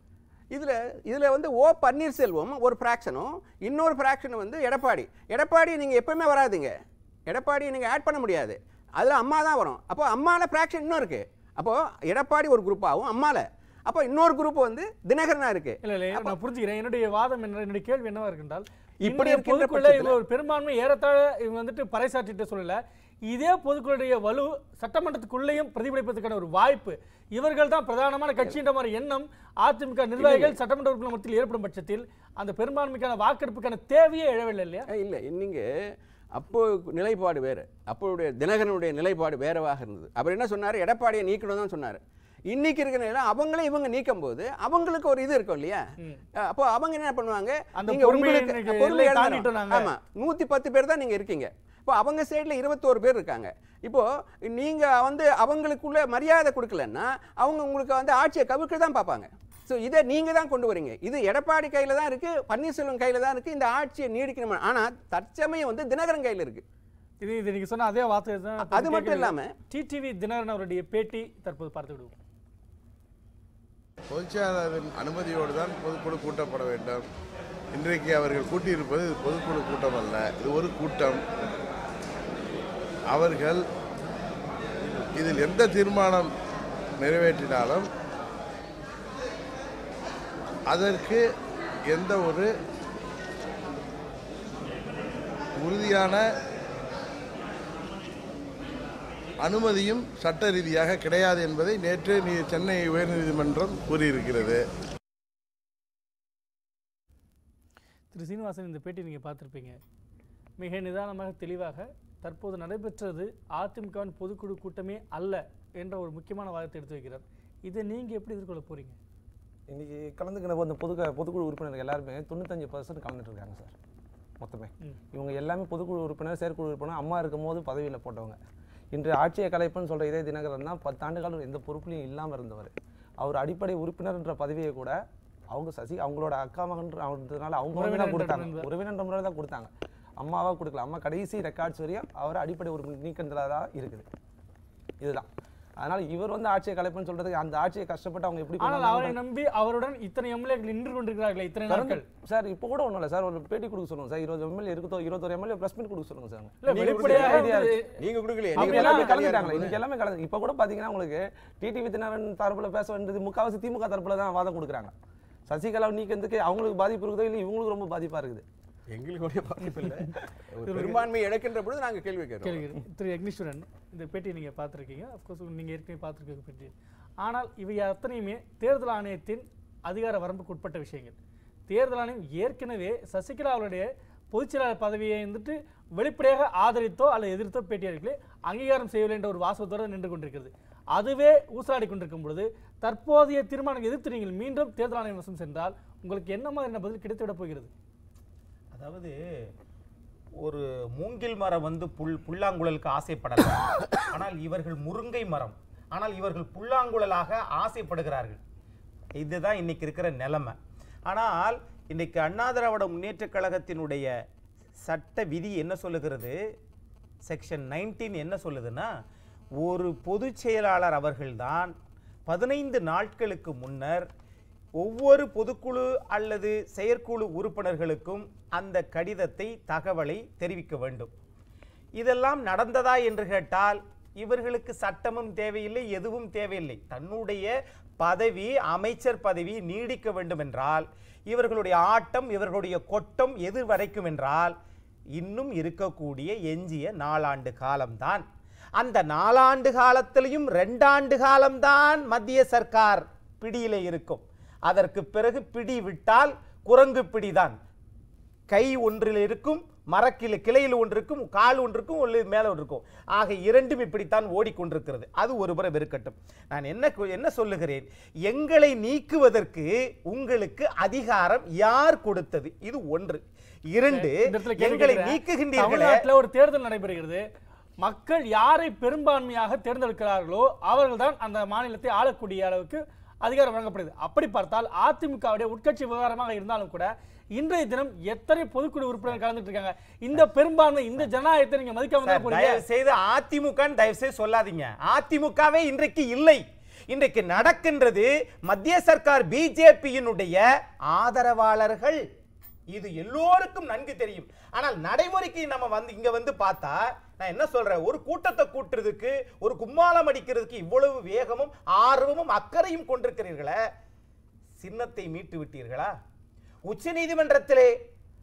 [SPEAKER 7] இதில் இதில் வந்து ஓ பன்னீர்செல்வம் ஒரு ஃப்ராக்ஷனும் இன்னொரு ஃப்ராக்ஷன் வந்து எடப்பாடி எடப்பாடி நீங்கள் எப்பவுமே வராதுங்க எடப்பாடி நீங்கள் ஆட் பண்ண முடியாது அதில் அம்மா தான் வரும் அப்போ அம்மாவில் ஃப்ராக்ஷன் இன்னும் இருக்குது அப்போது எடப்பாடி ஒரு குரூப்பாகவும் அம்மாவில் அப்போ இன்னொரு குரூப் வந்து தினகரனா இருக்குது
[SPEAKER 2] இல்ல இல்ல நான் புரிஞ்சுக்கிறேன் என்னுடைய வாதம் என்ன என்னுடைய கேள்வி என்னவா இருக்குன்றால்
[SPEAKER 7] இப்படி
[SPEAKER 2] இன்றைய
[SPEAKER 7] இருக்கின்ற
[SPEAKER 2] பொதுக்குள்ள
[SPEAKER 7] பட்சத்துல-
[SPEAKER 2] இவங்க ஒரு பெரும்பான்மை ஏறத்தாழ இவங்க வந்துட்டு பறைசாற்றிட்டு சொல்லல இதே பொதுக்குழுடைய வலு சட்டமன்றத்துக்குள்ளேயும் பிரதிபலிப்பதற்கான ஒரு வாய்ப்பு இவர்கள் தான் பிரதானமான கட்சின்ற மாதிரி எண்ணம் அதிமுக நிர்வாகிகள் சட்டமன்ற உறுப்பினர் மத்தியில் ஏற்படும் பட்சத்தில் அந்த பெரும்பான்மைக்கான வாக்கெடுப்புக்கான தேவையே எழவில்லை இல்லையா
[SPEAKER 7] அஹ் இல்ல நீங்க அப்போ நிலைப்பாடு வேறு அப்போடைய தினகரனுடைய நிலைப்பாடு வேறவாக இருந்தது அவர் என்ன சொன்னார் எடப்பாடியை நீக்கணும் தான் சொன்னார் இன்னைக்கு இருக்கிற நிலை அவங்களே இவங்க நீக்கும் போது அவங்களுக்கு ஒரு இது இருக்கும் இல்லையா அஹ் அப்போ அவங்க என்ன பண்ணுவாங்க
[SPEAKER 2] அந்த
[SPEAKER 7] நீங்க
[SPEAKER 2] பொறுமையை
[SPEAKER 7] உங்களுக்கு
[SPEAKER 2] இன்னைக்கு
[SPEAKER 7] பொறுமை
[SPEAKER 2] எல்லையை
[SPEAKER 7] இழந்துரும்.
[SPEAKER 2] தாண்டிட்டோம் நாங்க.
[SPEAKER 7] ஆமா நூத்தி பத்து பேர் தான் நீங்க இருக்கீங்க இப்போ அவங்க சைடுல இருபத்தோரு பேர் இருக்காங்க இப்போ நீங்க வந்து அவங்களுக்குள்ள மரியாதை கொடுக்கலன்னா அவங்க உங்களுக்கு வந்து ஆட்சியை கவிழ்க்க தான் பார்ப்பாங்க ஸோ இதை நீங்க தான் கொண்டு வரீங்க இது எடப்பாடி கையில தான் இருக்கு பன்னீர்செல்வம் கையில தான் இருக்கு இந்த ஆட்சியை நீடிக்கணும் ஆனா தற்சமயம் வந்து தினகரன் கையில இருக்கு
[SPEAKER 2] இது இது நீங்க சொன்ன அதே வார்த்தை தான்
[SPEAKER 7] அது மட்டும் இல்லாம
[SPEAKER 2] டிடிவி தினகரன் அவருடைய பேட்டி தற்போது பார்த்து விடுவோம்
[SPEAKER 8] பொதுச்செயலாளரின் அனுமதியோடு தான் பொதுக்குழு கூட்டப்பட வேண்டும் இன்றைக்கு அவர்கள் கூட்டியிருப்பது இது பொதுக்குழு கூட்டம் அல்ல இது ஒரு கூட்டம் அவர்கள் இதில் எந்த தீர்மானம் நிறைவேற்றினாலும் அதற்கு எந்த ஒரு உறுதியான அனுமதியும் சட்ட ரீதியாக கிடையாது என்பதை நேற்று நீ சென்னை உயர்நீதிமன்றம் கூறியிருக்கிறது
[SPEAKER 2] திரு சீனிவாசன் இந்த பேட்டி நீங்கள் பார்த்துருப்பீங்க மிக நிதானமாக தெளிவாக தற்போது நடைபெற்றது அதிமுகவின் பொதுக்குழு கூட்டமே அல்ல என்ற ஒரு முக்கியமான வாதத்தை எடுத்து வைக்கிறார் இதை நீங்கள் எப்படி எதிர்கொள்ள போறீங்க
[SPEAKER 5] இன்னைக்கு கலந்துக்கிற அந்த பொது பொதுக்குழு உறுப்பினர்கள் எல்லாருமே தொண்ணூத்தஞ்சு பர்சன்ட் கலந்துட்டு இருக்காங்க சார் மொத்தமே இவங்க எல்லாமே பொதுக்குழு உறுப்பினர் செயற்குழு உறுப்பினர் அம்மா இருக்கும் போது பதவியில் போட்டவங்க இன்று ஆட்சியை கலைப்புன்னு சொல்கிற இதே தினகரன் தான் பத்தாண்டு காலம் எந்த பொறுப்புலையும் இல்லாமல் இருந்தவர் அவர் அடிப்படை உறுப்பினர்ன்ற பதவியை கூட அவங்க சசி அவங்களோட அக்கா மகன்றதுனால அவங்க வந்து தான்
[SPEAKER 2] உறவினர்
[SPEAKER 5] கொடுத்தாங்க
[SPEAKER 2] என்ற
[SPEAKER 5] உறவினன்ற முறையில் தான் கொடுத்தாங்க அம்மாவாக கொடுக்கல அம்மா கடைசி ரெக்கார்ட்ஸ் வரையும் அவர் அடிப்படை உறுப்பினர் நீக்கின்றதா தான் இருக்குது இதுதான் அதனால இவர் வந்து ஆட்சியை கலைப்புன்னு சொல்றதுக்கு அந்த ஆட்சியை கஷ்டப்பட்டு அவங்க எப்படி கொண்டு
[SPEAKER 2] ஆனால்
[SPEAKER 5] வந்தாங்க
[SPEAKER 2] அவரை நம்பி அவருடன் இத்தனை எம்எல்ஏக்கள் நின்று கொண்டிருக்கிறார்களே இத்தனை
[SPEAKER 5] கலந்து-
[SPEAKER 2] நாட்கள்
[SPEAKER 5] சார் இப்போ கூட ஒன்றும் இல்லை சார் ஒரு பேட்டி கொடுக்க சொல்லுங்க சார் இருபது எம்எல்ஏ இருக்கோ இருபத்தொரு எம்எல்ஏ ப்ரெஸ் மீட் கொடுக்க சொல்லுங்க சார்
[SPEAKER 2] இல்ல
[SPEAKER 7] நீங்க
[SPEAKER 2] வெளிப்படையாக
[SPEAKER 5] கொடுக்குற
[SPEAKER 2] வந்து
[SPEAKER 7] நீங்க கொடுக்கலையே
[SPEAKER 5] அவங்க
[SPEAKER 7] நீங்க
[SPEAKER 5] எல்லாமே
[SPEAKER 7] எல்லாமே
[SPEAKER 5] கலந்துட்டாங்களே
[SPEAKER 7] கலந்துட்டாங்க
[SPEAKER 5] இன்னைக்கு எல்லாமே கலந்து இப்போ கூட பார்த்தீங்கன்னா உங்களுக்கு டிடிவி தினகரன் தரப்புல பேச வேண்டியது முக்காவாசி திமுக தரப்புல தான் வாதம் கொடுக்குறாங்க சசிகலா நீக்கிறதுக்கு அவங்களுக்கு பாதிப்பு இருக்குதோ இல்லை இவங்களுக்கு ரொம்ப பாதிப்பா இருக்குது
[SPEAKER 7] எங்களுக்கு ஒரே பாதிப்பு இல்லை ஒரு பெரும்பான்மை இழக்கின்ற பொழுது நாங்க கேள்வி கேட்கிறோம்
[SPEAKER 2] கேள்வி திரு யக்னீஸ்வரன் இந்த பேட்டியை நீங்கள் பார்த்துருக்கீங்க அஃப்கோர்ஸ் நீங்கள் ஏற்கனவே பார்த்துருக்க பேட்டி ஆனால் இவை அத்தனையுமே தேர்தல் ஆணையத்தின் அதிகார வரம்புக்கு உட்பட்ட விஷயங்கள் தேர்தல் ஆணையம் ஏற்கனவே சசிகலா அவருடைய பொதுச்செயலாளர் பதவியை வந்துட்டு வெளிப்படையாக ஆதரித்தோ அல்லது எதிர்த்தோ பேட்டியாளர்களே அங்கீகாரம் செய்யவில்லை என்ற ஒரு வாசகத்தோடு நின்று கொண்டிருக்கிறது அதுவே ஊசலாடி கொண்டிருக்கும் பொழுது தற்போதைய தீர்மானம் எதிர்த்து நீங்கள் மீண்டும் தேர்தல் ஆணையம் வசம் சென்றால் உங்களுக்கு என்ன மாதிரியான பதில் கிடைத்துவிடப் போகிறது
[SPEAKER 3] அதாவது ஒரு மூங்கில் மரம் வந்து புல் புல்லாங்குழலுக்கு ஆசைப்படலாம் ஆனால் இவர்கள் முருங்கை மரம் ஆனால் இவர்கள் புல்லாங்குழலாக ஆசைப்படுகிறார்கள் இதுதான் இன்னைக்கு இருக்கிற நிலைமை ஆனால் இன்னைக்கு அண்ணா திராவிட முன்னேற்றக் கழகத்தினுடைய சட்ட விதி என்ன சொல்லுகிறது செக்ஷன் 19 என்ன சொல்லுதுன்னா ஒரு பொதுச் செயலாளர் அவர்கள்தான் பதினைந்து நாட்களுக்கு முன்னர் ஒவ்வொரு பொதுக்குழு அல்லது செயற்குழு உறுப்பினர்களுக்கும் அந்த கடிதத்தை தகவலை தெரிவிக்க வேண்டும் இதெல்லாம் நடந்ததா என்று கேட்டால் இவர்களுக்கு சட்டமும் தேவையில்லை எதுவும் தேவையில்லை தன்னுடைய பதவி அமைச்சர் பதவி நீடிக்க வேண்டும் என்றால் இவர்களுடைய ஆட்டம் இவர்களுடைய கொட்டம் எது வரைக்கும் என்றால் இன்னும் இருக்கக்கூடிய எஞ்சிய நாலாண்டு காலம்தான் அந்த நாலாண்டு காலத்திலையும் ரெண்டாண்டு காலம்தான் மத்திய சர்க்கார் பிடியிலே இருக்கும் அதற்கு பிறகு பிடி விட்டால் குரங்கு பிடிதான் கை ஒன்றில் இருக்கும் மரக்கிளை கிளையில் ஒன்று இருக்கும் கால் ஒன்று இருக்கும் ஒன்று மேலே ஒன்று இருக்கும் ஆக இரண்டும் இப்படித்தான் ஓடிக்கொண்டிருக்கிறது அது ஒரு புறம் இருக்கட்டும் நான் என்ன கு- என்ன சொல்லுகிறேன் எங்களை நீக்குவதற்கு உங்களுக்கு அதிகாரம் யார் கொடுத்தது இது ஒன்று இரண்டு
[SPEAKER 2] இந்த இடத்துல கேள்வி
[SPEAKER 3] எங்களை
[SPEAKER 2] கேட்கிறேன்.
[SPEAKER 3] நீக்குகின்றீர்களே
[SPEAKER 2] தமிழ்நாட்டுல ஒரு தேர்தல் நடைபெறுகிறது மக்கள் யாரை பெரும்பான்மையாக தேர்ந்தெடுக்கிறார்களோ அவர்கள்தான் அந்த மாநிலத்தை ஆளக்கூடிய அளவுக்கு அதிகாரம் வழங்கப்படுது அப்படி பார்த்தால் அதிமுகவுடைய உட்கட்சி விவகாரமாக இருந்தாலும் கூட இன்றைய தினம் எத்தனை பொதுக்குழு உறுப்பினர்கள் கலந்துட்டு இருக்காங்க இந்த பெரும்பான்மை இந்த ஜனநாயகத்தை நீங்க மதிக்காம தான்
[SPEAKER 3] சார்,
[SPEAKER 2] போறீங்க
[SPEAKER 3] தயவு செய்து அதிமுக தயவு செய்து சொல்லாதீங்க அதிமுகவே இன்றைக்கு இல்லை இன்றைக்கு நடக்கின்றது மத்திய சர்க்கார் பிஜேபியினுடைய ஆதரவாளர்கள் இது எல்லோருக்கும் நன்கு தெரியும் ஆனால் நடைமுறைக்கு நம்ம வந்து இங்க வந்து பார்த்தா நான் என்ன சொல்றேன் ஒரு கூட்டத்தை கூட்டுறதுக்கு ஒரு கும்மாளம் அடிக்கிறதுக்கு இவ்வளவு வேகமும் ஆர்வமும் அக்கறையும் கொண்டிருக்கிறீர்களே சின்னத்தை மீட்டு விட்டீர்களா உச்ச நீதிமன்றத்திலே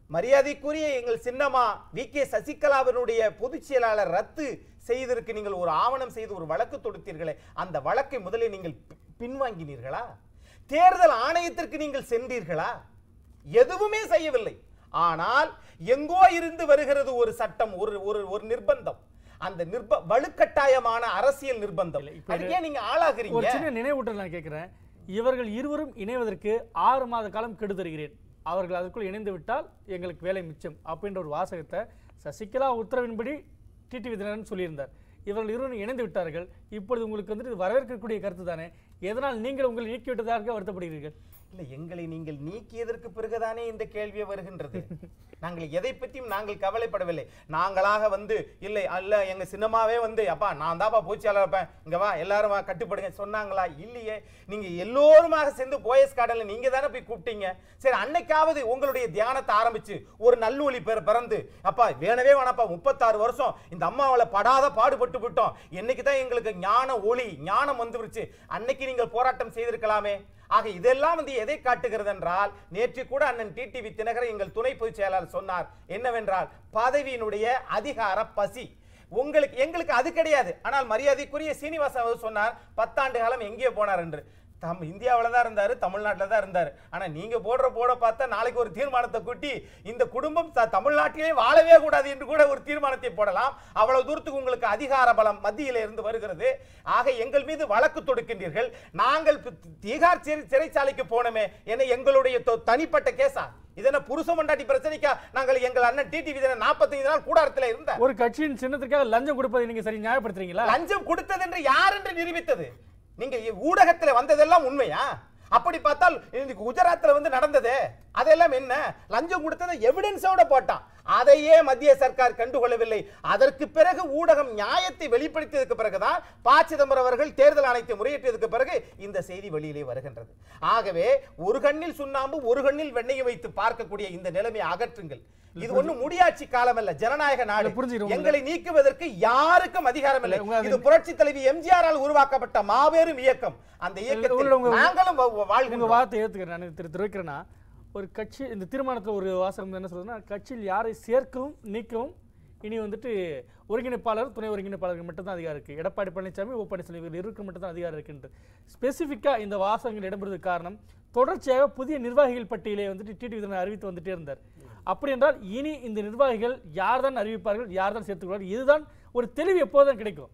[SPEAKER 3] மரியாதைக்குரிய எங்கள் சின்னம்மா வி கே சசிகலாவினுடைய பொதுச் செயலாளர் ரத்து செய்ததற்கு நீங்கள் ஒரு ஆவணம் செய்து ஒரு வழக்கு தொடுத்தீர்களே அந்த வழக்கை முதலில் நீங்கள் பி- பின்வாங்கினீர்களா தேர்தல் ஆணையத்திற்கு நீங்கள் சென்றீர்களா எதுவுமே செய்யவில்லை ஆனால் எங்கோ இருந்து வருகிறது ஒரு சட்டம் ஒரு ஒரு ஒரு நிர்பந்தம் அந்த நிர்ப வலுக்கட்டாயமான அரசியல் நிர்பந்தம்
[SPEAKER 2] இல்ல, இப்ப
[SPEAKER 3] அதுக்கே நீங்க ஆளாகிறீங்க
[SPEAKER 2] ஒரு சின்ன நினைவூட்டல் நான் கேட்கிறேன் இவர்கள் இருவரும் இணைவதற்கு ஆறு மாத காலம் கெடு தருகிறேன் அவர்கள் அதற்குள் இணைந்து விட்டால் எங்களுக்கு வேலை மிச்சம் அப்படின்ற ஒரு வாசகத்தை சசிகலா உத்தரவின்படி டிடி விதினரன் சொல்லியிருந்தார் இவர்கள் இருவரும் இணைந்து விட்டார்கள் இப்பொழுது உங்களுக்கு வந்துட்டு இது வரவேற்கக்கூடிய கருத்து தானே எதனால் நீங்கள் உங்களை நீக்கிவிட்டதாக வருத்தப்படுகிறீர்கள்
[SPEAKER 3] இல்ல எங்களை நீங்கள் நீக்கியதற்கு பிறகுதானே இந்த கேள்வியே வருகின்றது நாங்கள் எதை பற்றியும் நாங்கள் கவலைப்படவில்லை நாங்களாக வந்து இல்லை அல்ல எங்க சின்னமாவே வந்து அப்பா நான் தாப்பா பூச்சியாளர் இருப்பேன் இங்க வா எல்லாரும் வா கட்டுப்படுங்க சொன்னாங்களா இல்லையே நீங்க எல்லோருமாக சேர்ந்து போயஸ் கார்டன்ல நீங்க தானே போய் கூப்பிட்டீங்க சரி அன்னைக்காவது உங்களுடைய தியானத்தை ஆரம்பிச்சு ஒரு நல்லொளி பெற பிறந்து அப்பா வேணவே வேணாப்பா முப்பத்தாறு வருஷம் இந்த அம்மாவால படாத பாடுபட்டு விட்டோம் என்னைக்கு தான் எங்களுக்கு ஞான ஒளி ஞானம் வந்துருச்சு அன்னைக்கு நீங்கள் போராட்டம் செய்திருக்கலாமே ஆக இதெல்லாம் வந்து எதை காட்டுகிறது என்றால் நேற்று கூட அண்ணன் டிடிவி தினகரன் எங்கள் துணை பொதுச் செயலாளர் சொன்னார் என்னவென்றால் பதவியினுடைய அதிகார பசி உங்களுக்கு எங்களுக்கு அது கிடையாது ஆனால் மரியாதைக்குரிய சீனிவாசன் அவர் சொன்னார் பத்தாண்டு காலம் எங்கே போனார் என்று தம் இந்தியாவில் தான் இருந்தாரு தமிழ்நாட்டில் தான் இருந்தாரு ஆனா நீங்க போடுற போட பார்த்தா நாளைக்கு ஒரு தீர்மானத்தை கூட்டி இந்த குடும்பம் த- தமிழ்நாட்டிலே வாழவே கூடாது என்று கூட ஒரு தீர்மானத்தை போடலாம் அவ்வளவு தூரத்துக்கு உங்களுக்கு அதிகார பலம் மத்தியில இருந்து வருகிறது ஆக எங்கள் மீது வழக்கு தொடுக்கின்றீர்கள் நாங்கள் பி- தீகார் சிறை- சிறைச்சாலைக்கு போனோமே என்ன எங்களுடைய தொ- தனிப்பட்ட கேஸா இதென்ன புருஷ மண்டாட்டி பிரச்சனைக்கா நாங்கள் எங்கள் அண்ணன் டிடி விதன நாற்பத்தைந்து நாள் கூடாரத்தில் இருந்த
[SPEAKER 2] ஒரு கட்சியின் சின்னத்திற்காக லஞ்சம் கொடுப்பதை நீங்க சரி நியாயப்படுத்துறீங்களா
[SPEAKER 3] லஞ்சம் கொடுத்தது என்று யார் என்று நிரூபித்தது நீங்க ஊடகத்துல வந்ததெல்லாம் உண்மையா அப்படி பார்த்தால் இன்னைக்கு குஜராத்ல வந்து நடந்தது அதெல்லாம் என்ன லஞ்சம் கொடுத்ததை எவிடன்ஸோட போட்டான் அதையே மத்திய சர்க்கார் கண்டுகொள்ளவில்லை அதற்கு பிறகு ஊடகம் நியாயத்தை வெளிப்படுத்தியதுக்கு பிறகுதான் ப சிதம்பரம் அவர்கள் தேர்தல் ஆணையத்தை முறையிட்டதுக்கு பிறகு இந்த செய்தி வெளியிலே வருகின்றது ஆகவே ஒரு கண்ணில் சுண்ணாம்பு ஒரு கண்ணில் வெண்ணெயை வைத்து பார்க்கக்கூடிய இந்த நிலைமையை அகற்றுங்கள் இது ஒண்ணும் முடியாட்சி காலம் அல்ல ஜனநாயக நாடு
[SPEAKER 2] இல்ல, புரிஞ்சுக்கிறோம்.
[SPEAKER 3] எங்களை நீக்குவதற்கு யாருக்கும் அதிகாரம் இல்லை
[SPEAKER 2] உங்க அது-
[SPEAKER 3] இது புரட்சி தலைவி எம்ஜிஆரால் உருவாக்கப்பட்ட மாபெரும் இயக்கம் அந்த இயக்கத்தில்
[SPEAKER 2] உங்களோட- உங்க-
[SPEAKER 3] நாங்களும் வா-
[SPEAKER 2] உங்க
[SPEAKER 3] வாழ்கின்றோம்
[SPEAKER 2] வார்த்தை ஏத்துக்கிறேன் நான் திரு திருக்கிறேன்னா ஒரு கட்சி இந்த தீர்மானத்தில் ஒரு வாசகம் என்ன சொல்றதுன்னா கட்சியில் யாரை சேர்க்கவும் நீக்கவும் இனி வந்துட்டு ஒருங்கிணைப்பாளர் துணை ஒருங்கிணைப்பாளருக்கு மட்டும்தான் அதிகாரம் இருக்கு எடப்பாடி பழனிசாமி ஓ பன்னீர்செல்வம் இவர்கள் இருவருக்கு மட்டும்தான் அதிகாரம் இருக்குன்ட்டு ஸ்பெசிஃபிக்காக இந்த வாசகங்கள் இடம்பெறுவதற்கு காரணம் தொடர்ச்சியாக புதிய நிர்வாகிகள் பட்டியலை வந்துட்டு டிடி விதனை அறிவித்து வந்துட்டே இருந்தார் அப்படி என்றால் இனி இந்த நிர்வாகிகள் யார் தான் அறிவிப்பார்கள் யார் தான் சேர்த்துக்கொள்வார்கள் இதுதான் ஒரு தெளிவு எப்போதும் கிடைக்கும்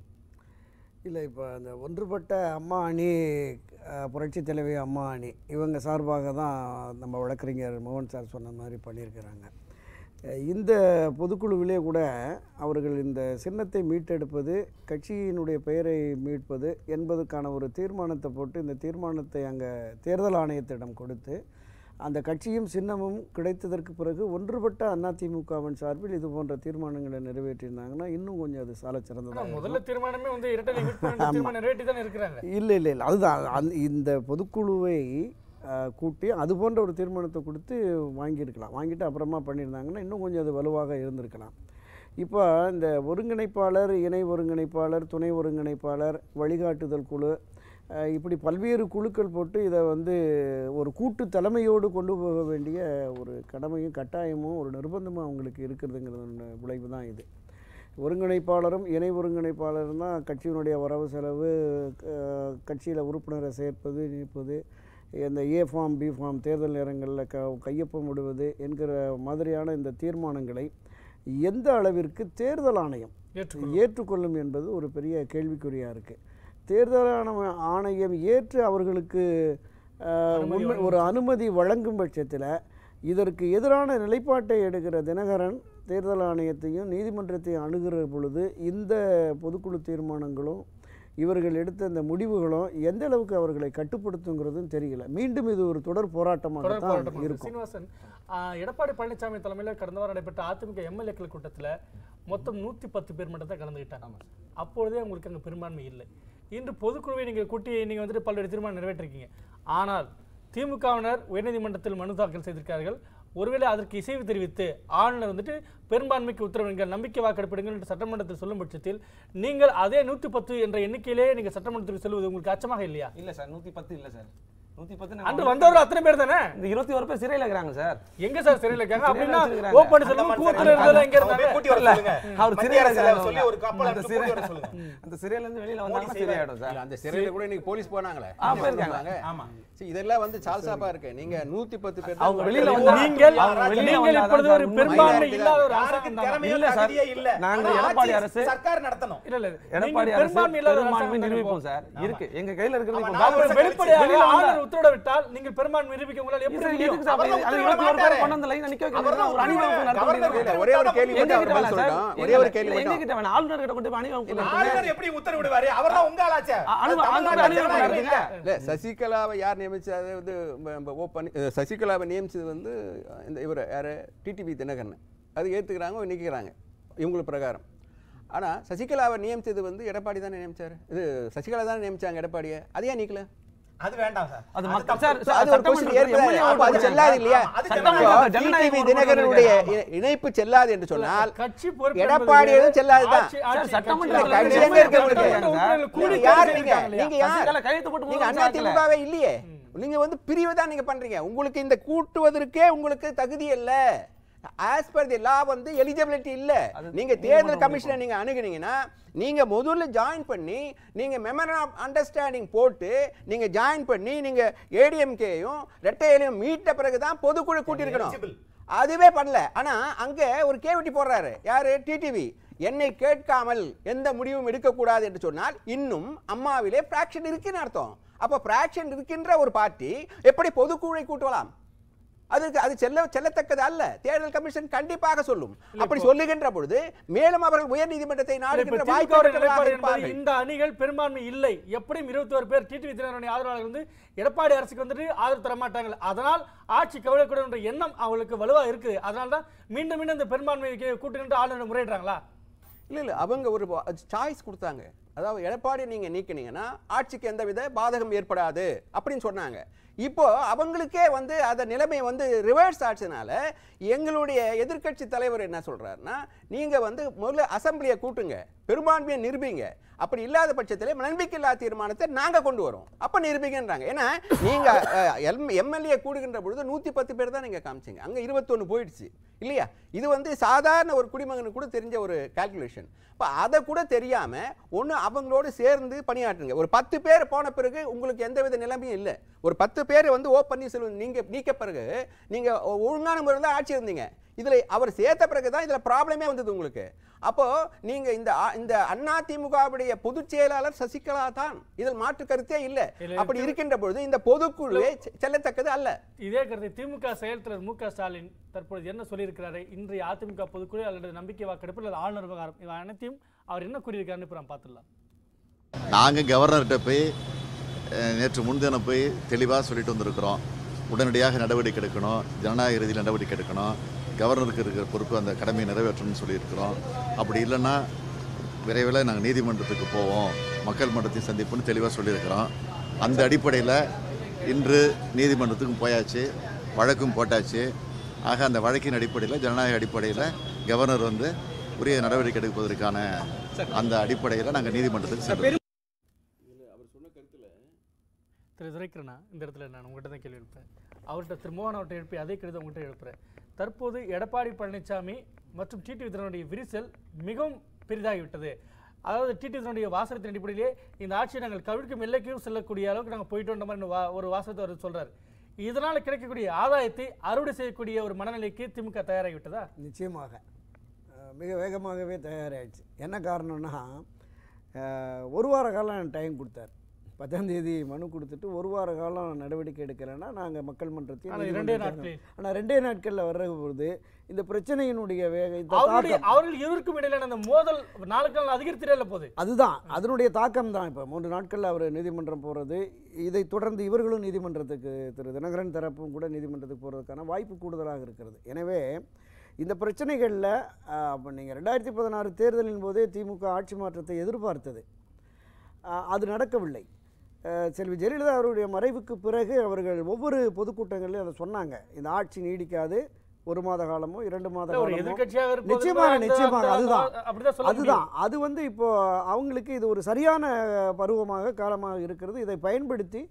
[SPEAKER 6] இல்லை இப்போ அந்த ஒன்றுபட்ட அம்மா அணி அஹ், புரட்சித் தலைவி அம்மா அணி இவங்க சார்பாக தான் நம்ம வழக்கறிஞர் மோகன் சார் சொன்ன மாதிரி பண்ணியிருக்கிறாங்க அஹ், இந்த பொதுக்குழுவிலே கூட அவர்கள் இந்த சின்னத்தை மீட்டெடுப்பது கட்சியினுடைய பெயரை மீட்பது என்பதற்கான ஒரு தீர்மானத்தை போட்டு இந்த தீர்மானத்தை அங்கே தேர்தல் ஆணையத்திடம் கொடுத்து அந்த கட்சியும் சின்னமும் கிடைத்ததற்கு பிறகு ஒன்றுபட்ட அதிமுகவின் சார்பில் இது போன்ற தீர்மானங்களை நிறைவேற்றியிருந்தாங்கன்னா இன்னும் கொஞ்சம் அது சால
[SPEAKER 2] ஆனா
[SPEAKER 6] சிறந்ததாக
[SPEAKER 2] முதல்ல தீர்மானமே வந்து இரட்டை limit பண்ணி தீர்மானம் நிறைவேற்றி தான் இருக்கிறாங்க
[SPEAKER 6] இல்லை இல்லை இல்லை அதுதான் அந்த இந்த பொதுக்குழுவை அஹ், கூட்டி அது போன்ற ஒரு தீர்மானத்தை கொடுத்து வாங்கியிருக்கலாம் வாங்கிட்டு அப்புறமா பண்ணியிருந்தாங்கன்னா இன்னும் கொஞ்சம் அது வலுவாக இருந்திருக்கலாம் இப்போ இந்த ஒருங்கிணைப்பாளர் இணை ஒருங்கிணைப்பாளர் துணை ஒருங்கிணைப்பாளர் வழிகாட்டுதல் குழு அஹ், இப்படி பல்வேறு குழுக்கள் போட்டு இதை வந்து ஒரு கூட்டு தலைமையோடு கொண்டு போக வேண்டிய ஒரு கடமையும் கட்டாயமும் ஒரு நிர்பந்தமும் அவங்களுக்கு இருக்கிறதுங்கிறது விளைவு தான் இது ஒருங்கிணைப்பாளரும் இணை ஒருங்கிணைப்பாளரும் தான் கட்சியினுடைய வரவு செலவு கட்சியில் உறுப்பினரை சேர்ப்பது நீப்பது இந்த ஏ ஃபார்ம் பி ஃபார்ம் தேர்தல் நேரங்களில் க கையொப்பம் விடுவது என்கிற மாதிரியான இந்த தீர்மானங்களை எந்த அளவிற்கு தேர்தல் ஆணையம்
[SPEAKER 2] ஏற்றுக்கொள்ளும்.
[SPEAKER 6] ஏற்றுக்கொள்ளும் என்பது ஒரு பெரிய கேள்விக்குறியாக இருக்குது தேர்தல் ஆண- ஆணையம் ஏற்று அவர்களுக்கு அஹ்,
[SPEAKER 2] அனுமதி
[SPEAKER 6] உண்மை ஒரு அனுமதி வழங்கும் பட்சத்தில் இதற்கு எதிரான நிலைப்பாட்டை எடுக்கிற தினகரன் தேர்தல் ஆணையத்தையும் நீதிமன்றத்தையும் அணுகிற பொழுது இந்த பொதுக்குழு தீர்மானங்களும் இவர்கள் எடுத்த இந்த முடிவுகளும் எந்த அளவுக்கு அவர்களை கட்டுப்படுத்துங்கிறதும் தெரியல மீண்டும் இது ஒரு தொடர் போராட்டமாக
[SPEAKER 2] தொடர்
[SPEAKER 6] தான்
[SPEAKER 2] போராட்டம்
[SPEAKER 6] இருக்கும்
[SPEAKER 2] சீனிவாசன் ஆ, எடப்பாடி பழனிசாமி தலைமையில் கடந்த வாரம் நடைபெற்ற அதிமுக எம்எல்ஏக்கள் கூட்டத்தில் மொத்தம் நூற்றி பத்து பேர் மட்டும் தான் கலந்துக்கிட்டாங்க அப்பொழுதே உங்களுக்கு அங்கே பெரும்பான்மை இல்லை இன்று பொதுக்குழுவை நீங்கள் கூட்டி நீங்கள் வந்துட்டு பல்வேறு தீர்மானம் நிறைவேற்றிருக்கீங்க ஆனால் திமுகவினர் உயர்நீதிமன்றத்தில் மனு தாக்கல் செய்திருக்கார்கள் ஒருவேளை அதற்கு இசைவு தெரிவித்து ஆளுநர் வந்துட்டு பெரும்பான்மைக்கு உத்தரவிடுங்கள் நம்பிக்கை வாக்கெடுப்பிடுங்கள் என்று சட்டமன்றத்தில் சொல்லும் பட்சத்தில் நீங்கள் அதே நூற்றி பத்து என்ற எண்ணிக்கையிலே நீங்கள் சட்டமன்றத்துக்கு செல்வது உங்களுக்கு அச்சமாக இல்லையா
[SPEAKER 5] இல்லை சார் நூற்றி பத்து இல்லை சார் நூத்தி பத்து
[SPEAKER 2] அன்று வந்தவர்கள் அத்தனை பேர் தானே
[SPEAKER 5] இந்த இருபத்தி ஒரு பேர் சிறையில் இருக்கிறாங்க சார்
[SPEAKER 2] எங்க சார் சிறையில் இருக்காங்க அப்படின்னா
[SPEAKER 5] வச்சிருக்காங்க.
[SPEAKER 2] ஓ பன்னீர்செல்வம் கூத்துல இருந்ததெல்லாம் எங்க இருந்தாங்க
[SPEAKER 3] கூட்டி வர சொல்லுங்க
[SPEAKER 5] அவர்
[SPEAKER 3] மத்திய
[SPEAKER 5] சிறையில்
[SPEAKER 3] அரசுல
[SPEAKER 5] இருக்கிறாங்க.
[SPEAKER 3] சொல்லி ஒரு கப்பல்
[SPEAKER 5] அந்த
[SPEAKER 3] அனுப்பி கூட்டி வர சொல்லுங்க
[SPEAKER 5] அந்த சிறையில இருந்து வெளியில வந்தாங்க சரியாயிடும் சார்
[SPEAKER 7] அந்த சிறையில கூட இன்னைக்கு போலீஸ் போனாங்களே
[SPEAKER 5] ஆ, போயிருக்காங்க.
[SPEAKER 7] போனாங்க.
[SPEAKER 3] ஆமா
[SPEAKER 7] சரி, இதெல்லாம் வந்து சால்சாப்பா இருக்கு நீங்க நூத்தி பத்து பேர் தான்
[SPEAKER 5] அவங்க வெளியில
[SPEAKER 7] வெளியில
[SPEAKER 5] வந்து
[SPEAKER 2] நீங்கள்
[SPEAKER 5] அவங்க வெளியில
[SPEAKER 2] நீங்கள்
[SPEAKER 5] வந்தாதான்
[SPEAKER 2] இப்பொழுது ஒரு
[SPEAKER 5] சார்
[SPEAKER 2] பெரும்பான்மை
[SPEAKER 7] உண்மை.
[SPEAKER 2] இல்லாத ஒரு
[SPEAKER 3] யாருக்கு
[SPEAKER 2] அரசாங்கம் தான்.
[SPEAKER 3] திறமையோ
[SPEAKER 5] இல்ல சார்.
[SPEAKER 3] தகுதியோ இல்ல
[SPEAKER 5] நாங்க
[SPEAKER 3] ஆனா
[SPEAKER 5] எடப்பாடி
[SPEAKER 3] ஆட்சி
[SPEAKER 5] அரசு-
[SPEAKER 3] சர்க்கார் நடத்தணும்
[SPEAKER 2] இல்ல இல்ல
[SPEAKER 5] எடப்பாடி
[SPEAKER 2] நீங்கள்
[SPEAKER 5] அரசு
[SPEAKER 2] பெரும்பான்மை இல்லாத ஒரு
[SPEAKER 5] பெரும்பான்மை
[SPEAKER 2] அரசாங்கம்
[SPEAKER 5] நிரூபிப்போம்
[SPEAKER 2] தான்
[SPEAKER 5] சார் இருக்கு எங்க கையில இருக்கிறது
[SPEAKER 3] ஆமா,
[SPEAKER 5] இப்ப
[SPEAKER 3] நாலு
[SPEAKER 2] அப்ப
[SPEAKER 5] பாபர்
[SPEAKER 3] வருஷம்
[SPEAKER 2] வெளிப்படையாக
[SPEAKER 5] வெளியில வந்தா-
[SPEAKER 2] ஆளுநர் உத்தரவிட்டால் நீங்கள் பெரும்பான்மை நிரூபிக்க உங்களால் எப்படி
[SPEAKER 5] எப்படி
[SPEAKER 2] முடியும்
[SPEAKER 5] எதுக்கு சார் அப்படி-
[SPEAKER 3] அவர்தான்
[SPEAKER 5] அது
[SPEAKER 3] உத்தரவு
[SPEAKER 5] இருபத்தி ஒரு பேர்
[SPEAKER 3] மாட்டாரு.
[SPEAKER 5] கொண்டு வந்து line நிக்க வைக்கணும்.
[SPEAKER 3] அவர்தான்
[SPEAKER 5] ஒரு அணிவகுப்பு நடத்த
[SPEAKER 3] கவர்னர்
[SPEAKER 5] முடியாது.
[SPEAKER 3] கிட்ட
[SPEAKER 7] ஒரே ஒரு கேள்வி
[SPEAKER 5] எங்க
[SPEAKER 7] மட்டும்
[SPEAKER 5] கிட்ட
[SPEAKER 7] அவர்
[SPEAKER 5] வேணாம்
[SPEAKER 7] பதில்
[SPEAKER 5] சார்.
[SPEAKER 7] சொல்லட்டும். ஒரே ஒரு கேள்வி
[SPEAKER 5] இல்ல, எங்க
[SPEAKER 7] மட்டும்
[SPEAKER 5] கிட்ட வேணாம். ஆளுநர் கிட்ட கொண்டு போய் அணிவகுப்பு நடத்துங்க.
[SPEAKER 3] ஆளுநர் எப்படி உத்தரவு விடுவாரு அவர்தான் உங்க ஆளாச்சே
[SPEAKER 5] அ- அனு-
[SPEAKER 3] அது
[SPEAKER 5] அனுமதி
[SPEAKER 3] தமிழ்நாடு
[SPEAKER 5] அணிவகுப்பு
[SPEAKER 3] ஜனநாயகம்
[SPEAKER 5] நடத்துங்க.
[SPEAKER 3] இல்ல.
[SPEAKER 7] இல்ல சசிகலாவை யார் நியமிச்சது வந்து ம- ம- ஓ பண்ணி அஹ் சசிகலாவை நியமிச்சது வந்து இந்த இவர் யாரு டிடிவி தினகரன் அது ஏத்துக்கிறாங்க நிற்கிறாங்க இவங்களுக்கு பிரகாரம் ஆனா சசிகலாவை நியமிச்சது வந்து எடப்பாடி தானே நியமிச்சாரு இது சசிகலா தானே நியமிச்சாங்க எடப்பாடியை அது ஏன் நீக்கல
[SPEAKER 3] அது வேண்டாம் சார்
[SPEAKER 5] அது
[SPEAKER 3] அது
[SPEAKER 5] மக்கள்
[SPEAKER 3] தப்பு.
[SPEAKER 5] சார்,
[SPEAKER 7] So, அது ஒரு
[SPEAKER 5] சட்டமன்றத்துல
[SPEAKER 7] கொஸ்டின் ஏற்படாது
[SPEAKER 5] MLA
[SPEAKER 7] அப்ப அது
[SPEAKER 5] ஓட்டு
[SPEAKER 7] செல்லாது இல்லையா
[SPEAKER 3] ஆமா, அது
[SPEAKER 7] அப்போ
[SPEAKER 5] ஜனநாயகம் ஜனநாயகம்
[SPEAKER 7] டிடிவி
[SPEAKER 5] ஓட்டு
[SPEAKER 7] தினகரனுடைய இ- இணைப்பு செல்லாது என்று சொன்னால்
[SPEAKER 2] கட்சி பொறுப்பு
[SPEAKER 7] எடப்பாடி
[SPEAKER 2] என்பது
[SPEAKER 7] எதுவும் செல்லாதுதான்.
[SPEAKER 2] ஆட்சி- ஆட்சி-
[SPEAKER 5] சார், சட்டமன்றத்துல
[SPEAKER 2] கட்சி-
[SPEAKER 7] கட்சி
[SPEAKER 2] கட்சி
[SPEAKER 7] எங்க இருக்கு உங்களுக்கு?
[SPEAKER 2] சட்டமன்ற உறுப்பினர்கள் கூடி
[SPEAKER 7] நீங்க யார்
[SPEAKER 2] பேசி
[SPEAKER 7] நீங்க
[SPEAKER 2] இருக்காங்க இல்லையா?
[SPEAKER 7] நீங்க யார்
[SPEAKER 5] சசிகலா கையெழுத்து போட்டு
[SPEAKER 7] நீங்க
[SPEAKER 5] முதல்ல
[SPEAKER 7] அண்ணா திமுகவே இல்லையே நீங்க வந்து பிரிவு தான் நீங்க பண்றீங்க உங்களுக்கு இந்த கூட்டுவதற்கே உங்களுக்கு தகுதி இல்ல ஆஸ் பர் தி லா வந்து எலிஜிபிலிட்டி இல்ல நீங்க தேர்தல் கமிஷனை நீங்க அணுகுனீங்கன்னா நீங்க முதல்ல ஜாயின் பண்ணி நீங்க மெமரன் ஆஃப் அண்டர்ஸ்டாண்டிங் போட்டு நீங்க ஜாயின் பண்ணி நீங்க ஏடிஎம்கேயும் ரெட்டையிலையும் மீட்ட பிறகு தான் பொதுக்குழு கூட்டியிருக்கணும்
[SPEAKER 3] Eligible.
[SPEAKER 7] அதுவே பண்ணல ஆனா அங்க ஒரு கேவிட்டி போடுறாரு யாரு டிடிவி என்னை கேட்காமல் எந்த முடிவும் எடுக்கக்கூடாது என்று சொன்னால் இன்னும் அம்மாவிலே பிராக்ஷன் இருக்குன்னு அர்த்தம் அப்ப பிராக்ஷன் இருக்கின்ற ஒரு பார்ட்டி எப்படி பொதுக்குழுவை கூட்டலாம் அதுக்கு அது செல்ல செல்லத்தக்கது அல்ல தேர்தல் கமிஷன் கண்டிப்பாக சொல்லும் அப்படி சொல்லுகின்ற பொழுது மேலும் அவர்கள் உயர் நீதிமன்றத்தை
[SPEAKER 2] இப்ப
[SPEAKER 7] நாடுகின்ற
[SPEAKER 2] திமுக
[SPEAKER 7] வாய்ப்பு
[SPEAKER 2] வுடைய
[SPEAKER 7] இருக்கிறவர்களாக
[SPEAKER 2] நிலைப்பாடு என்பது
[SPEAKER 7] இருப்பார்கள்.
[SPEAKER 2] இந்த அணிகள் பெரும்பான்மை இல்லை எப்படியும் இருபத்தோரு பேர் டிடிவி தினகரனுடைய ஆதரவாளர்கள் வந்து எடப்பாடி அரசுக்கு வந்துட்டு ஆதரவு தர மாட்டாங்க அதனால் ஆட்சி கவிழக்கூடும் என்ற எண்ணம் அவங்களுக்கு வலுவா இருக்குது அதனால தான் மீண்டும் மீண்டும் இந்த பெரும்பான்மை கூட்டுகின்ற ஆளுநர் முறையிடுறாங்களா
[SPEAKER 7] இல்ல இல்ல அவங்க ஒரு சாய்ஸ் கொடுத்தாங்க அதாவது எடப்பாடி நீங்க நீக்கினீங்கன்னா ஆட்சிக்கு எந்தவித பாதகம் ஏற்படாது அப்படின்னு சொன்னாங்க இப்போ அவங்களுக்கே வந்து அந்த நிலைமை வந்து ரிவர்ஸ் ஆச்சுனால எங்களுடைய எதிர்க்கட்சி தலைவர் என்ன சொல்றாருன்னா நீங்க வந்து முதல்ல அசம்பிளியை கூட்டுங்க பெரும்பான்மையை நிரூபிங்க அப்படி இல்லாத பட்சத்தில் நம்பிக்கையில்லா தீர்மானத்தை நாங்க கொண்டு வரோம் அப்ப நிரூபிங்கன்றாங்க ஏன்னா நீங்க எம்எல்ஏ கூடுகின்ற பொழுது நூத்தி பத்து பேர் தான் நீங்க காமிச்சீங்க அங்க இருபத்தொன்னு போயிடுச்சு இல்லையா இது வந்து சாதாரண ஒரு குடிமகனுக்கு கூட தெரிஞ்ச ஒரு கால்குலேஷன் இப்போ அதை கூட தெரியாம ஒண்ணு அவங்களோடு சேர்ந்து பணியாற்றுங்க ஒரு பத்து பேர் போன பிறகு உங்களுக்கு எந்தவித நிலைமையும் இல்லை ஒரு பத்து பேர் வந்து ஓ பன்னீர்செல்வம் நீங்க நீக்க பிறகு நீங்க ஒழுங்கான முறையில் தான் ஆட்சி இருந்தீங்க இதுல அவர் சேர்த்த பிறகு தான் இதுல ப்ராப்ளமே வந்தது உங்களுக்கு அப்போ நீங்க இந்த ஆ- இந்த அண்ணா திமுகவுடைய பொதுச் செயலாளர் சசிகலா தான் இதில் மாற்று கருத்தே இல்லை
[SPEAKER 2] இல்ல,
[SPEAKER 7] அப்படி இருக்கின்ற பொழுது இந்த பொதுக்குழுவே செ- செல்லத்தக்கது அல்ல
[SPEAKER 2] இதே கருத்தை திமுக செயல் தலைவர் மு க ஸ்டாலின் தற்பொழுது என்ன சொல்லியிருக்கிறாரு இன்றைய அதிமுக பொதுக்குழு அல்லது நம்பிக்கை வாக்கெடுப்பு அல்லது ஆளுநர் விவகாரம் இவை அனைத்தையும் அவர் என்ன கூறியிருக்காருன்னு இப்போ நம்ம பார்த்துடலாம்
[SPEAKER 9] நாங்கள் கவர்னர்கிட்ட போய் அஹ், நேற்று முன்தினம் போய் தெளிவாக சொல்லிட்டு வந்திருக்கிறோம் உடனடியாக நடவடிக்கை எடுக்கணும் ஜனநாயக ரீதியில் நடவடிக்கை எடுக்கணும் கவர்னருக்கு இருக்கிற பொறுப்பு அந்த கடமையை நிறைவேற்றணும்னு சொல்லியிருக்கிறோம் அப்படி இல்லைன்னா விரைவில் நாங்கள் நீதிமன்றத்துக்கு போவோம் மக்கள் மன்றத்தை சந்திப்புன்னு தெளிவாக சொல்லியிருக்கிறோம் அந்த அடிப்படையில் இன்று நீதிமன்றத்துக்கும் போயாச்சு வழக்கும் போட்டாச்சு ஆக அந்த வழக்கின் அடிப்படையில் ஜனநாயக அடிப்படையில் கவர்னர் வந்து உரிய நடவடிக்கை எடுப்பதற்கான அந்த அடிப்படையில் நாங்கள் நீதிமன்றத்துக்கு சென்றோம்
[SPEAKER 2] திரு துரைக்கரனா இந்த இடத்துல நான் உங்கள்கிட்ட தான் கேள்வி எழுப்பேன் அவர்கிட்ட திரு மோகன் அவர்கிட்ட எழுப்பி அதே கருத்தை உங்கள்கிட்ட எழுப்புறேன் தற்போது எடப்பாடி பழனிசாமி மற்றும் டிடி விதனுடைய விரிசல் மிகவும் பெரிதாகிவிட்டது அதாவது டிடி விதனுடைய வாசகத்தின் அடிப்படையிலே இந்த ஆட்சியை நாங்கள் கவிழ்க்கும் எல்லைக்கும் செல்லக்கூடிய அளவுக்கு நாங்கள் போயிட்டு வந்த மாதிரி வா- ஒரு வாசகத்தை அவர் சொல்றாரு இதனால் கிடைக்கக்கூடிய ஆதாயத்தை அறுவடை செய்யக்கூடிய ஒரு மனநிலைக்கு திமுக தயாராகிவிட்டதா
[SPEAKER 6] நிச்சயமாக அஹ் மிக வேகமாகவே தயாராகிடுச்சு என்ன காரணம்னா அஹ் ஒரு வார காலம் டைம் கொடுத்தார் பத்தாம் தேதி மனு கொடுத்துட்டு ஒரு வார காலம் நடவடிக்கை எடுக்கலைன்னா நாங்கள் மக்கள் மன்றத்தையும்
[SPEAKER 2] ஆனால் இரண்டே
[SPEAKER 6] நீதிமன்றத்தையும்
[SPEAKER 2] நாட்களில்
[SPEAKER 6] ஆனால் ரெண்டே நாட்களில் வர்ற பொழுது இந்த பிரச்சனையினுடைய வேக இந்த
[SPEAKER 2] அவருடைய
[SPEAKER 6] தாக்கம்
[SPEAKER 2] அவர்கள் இருவருக்கும் இடையிலான அந்த மோதல் நாளுக்கு நாள் அதிகரித்திடல போகுது
[SPEAKER 6] அதுதான் அதனுடைய தாக்கம் தான் இப்போ மூன்று நாட்களில் அவர் நீதிமன்றம் போகிறது இதை தொடர்ந்து இவர்களும் நீதிமன்றத்துக்கு திரு தினகரன் தரப்பும் கூட நீதிமன்றத்துக்கு போகிறதுக்கான வாய்ப்பு கூடுதலாக இருக்கிறது எனவே இந்த பிரச்சனைகளில் அப்போ நீங்கள் ரெண்டாயிரத்தி பதினாறு தேர்தலின் போதே திமுக ஆட்சி மாற்றத்தை எதிர்பார்த்தது ஆஹ் அது நடக்கவில்லை ஆஹ் செல்வி ஜெயலலிதா அவருடைய மறைவுக்கு பிறகு அவர்கள் ஒவ்வொரு பொதுக்கூட்டங்களையும் அதை சொன்னாங்க இந்த ஆட்சி நீடிக்காது ஒரு மாத காலமோ இரண்டு மாத
[SPEAKER 2] இல்ல, ஒரு
[SPEAKER 6] காலமோ
[SPEAKER 2] எதிர்க்கட்சியாக இருப்பது
[SPEAKER 6] நிச்சயமாக,
[SPEAKER 2] அந்த-
[SPEAKER 6] நிச்சயமாக,
[SPEAKER 2] அந்த-
[SPEAKER 6] அதுதான்.
[SPEAKER 2] அப்படிதான் சொல்ல முடியும்.
[SPEAKER 6] அதுதான் அது வந்து இப்போ அவங்களுக்கு இது ஒரு சரியான பருவமாக காலமாக இருக்கிறது இதை பயன்படுத்தி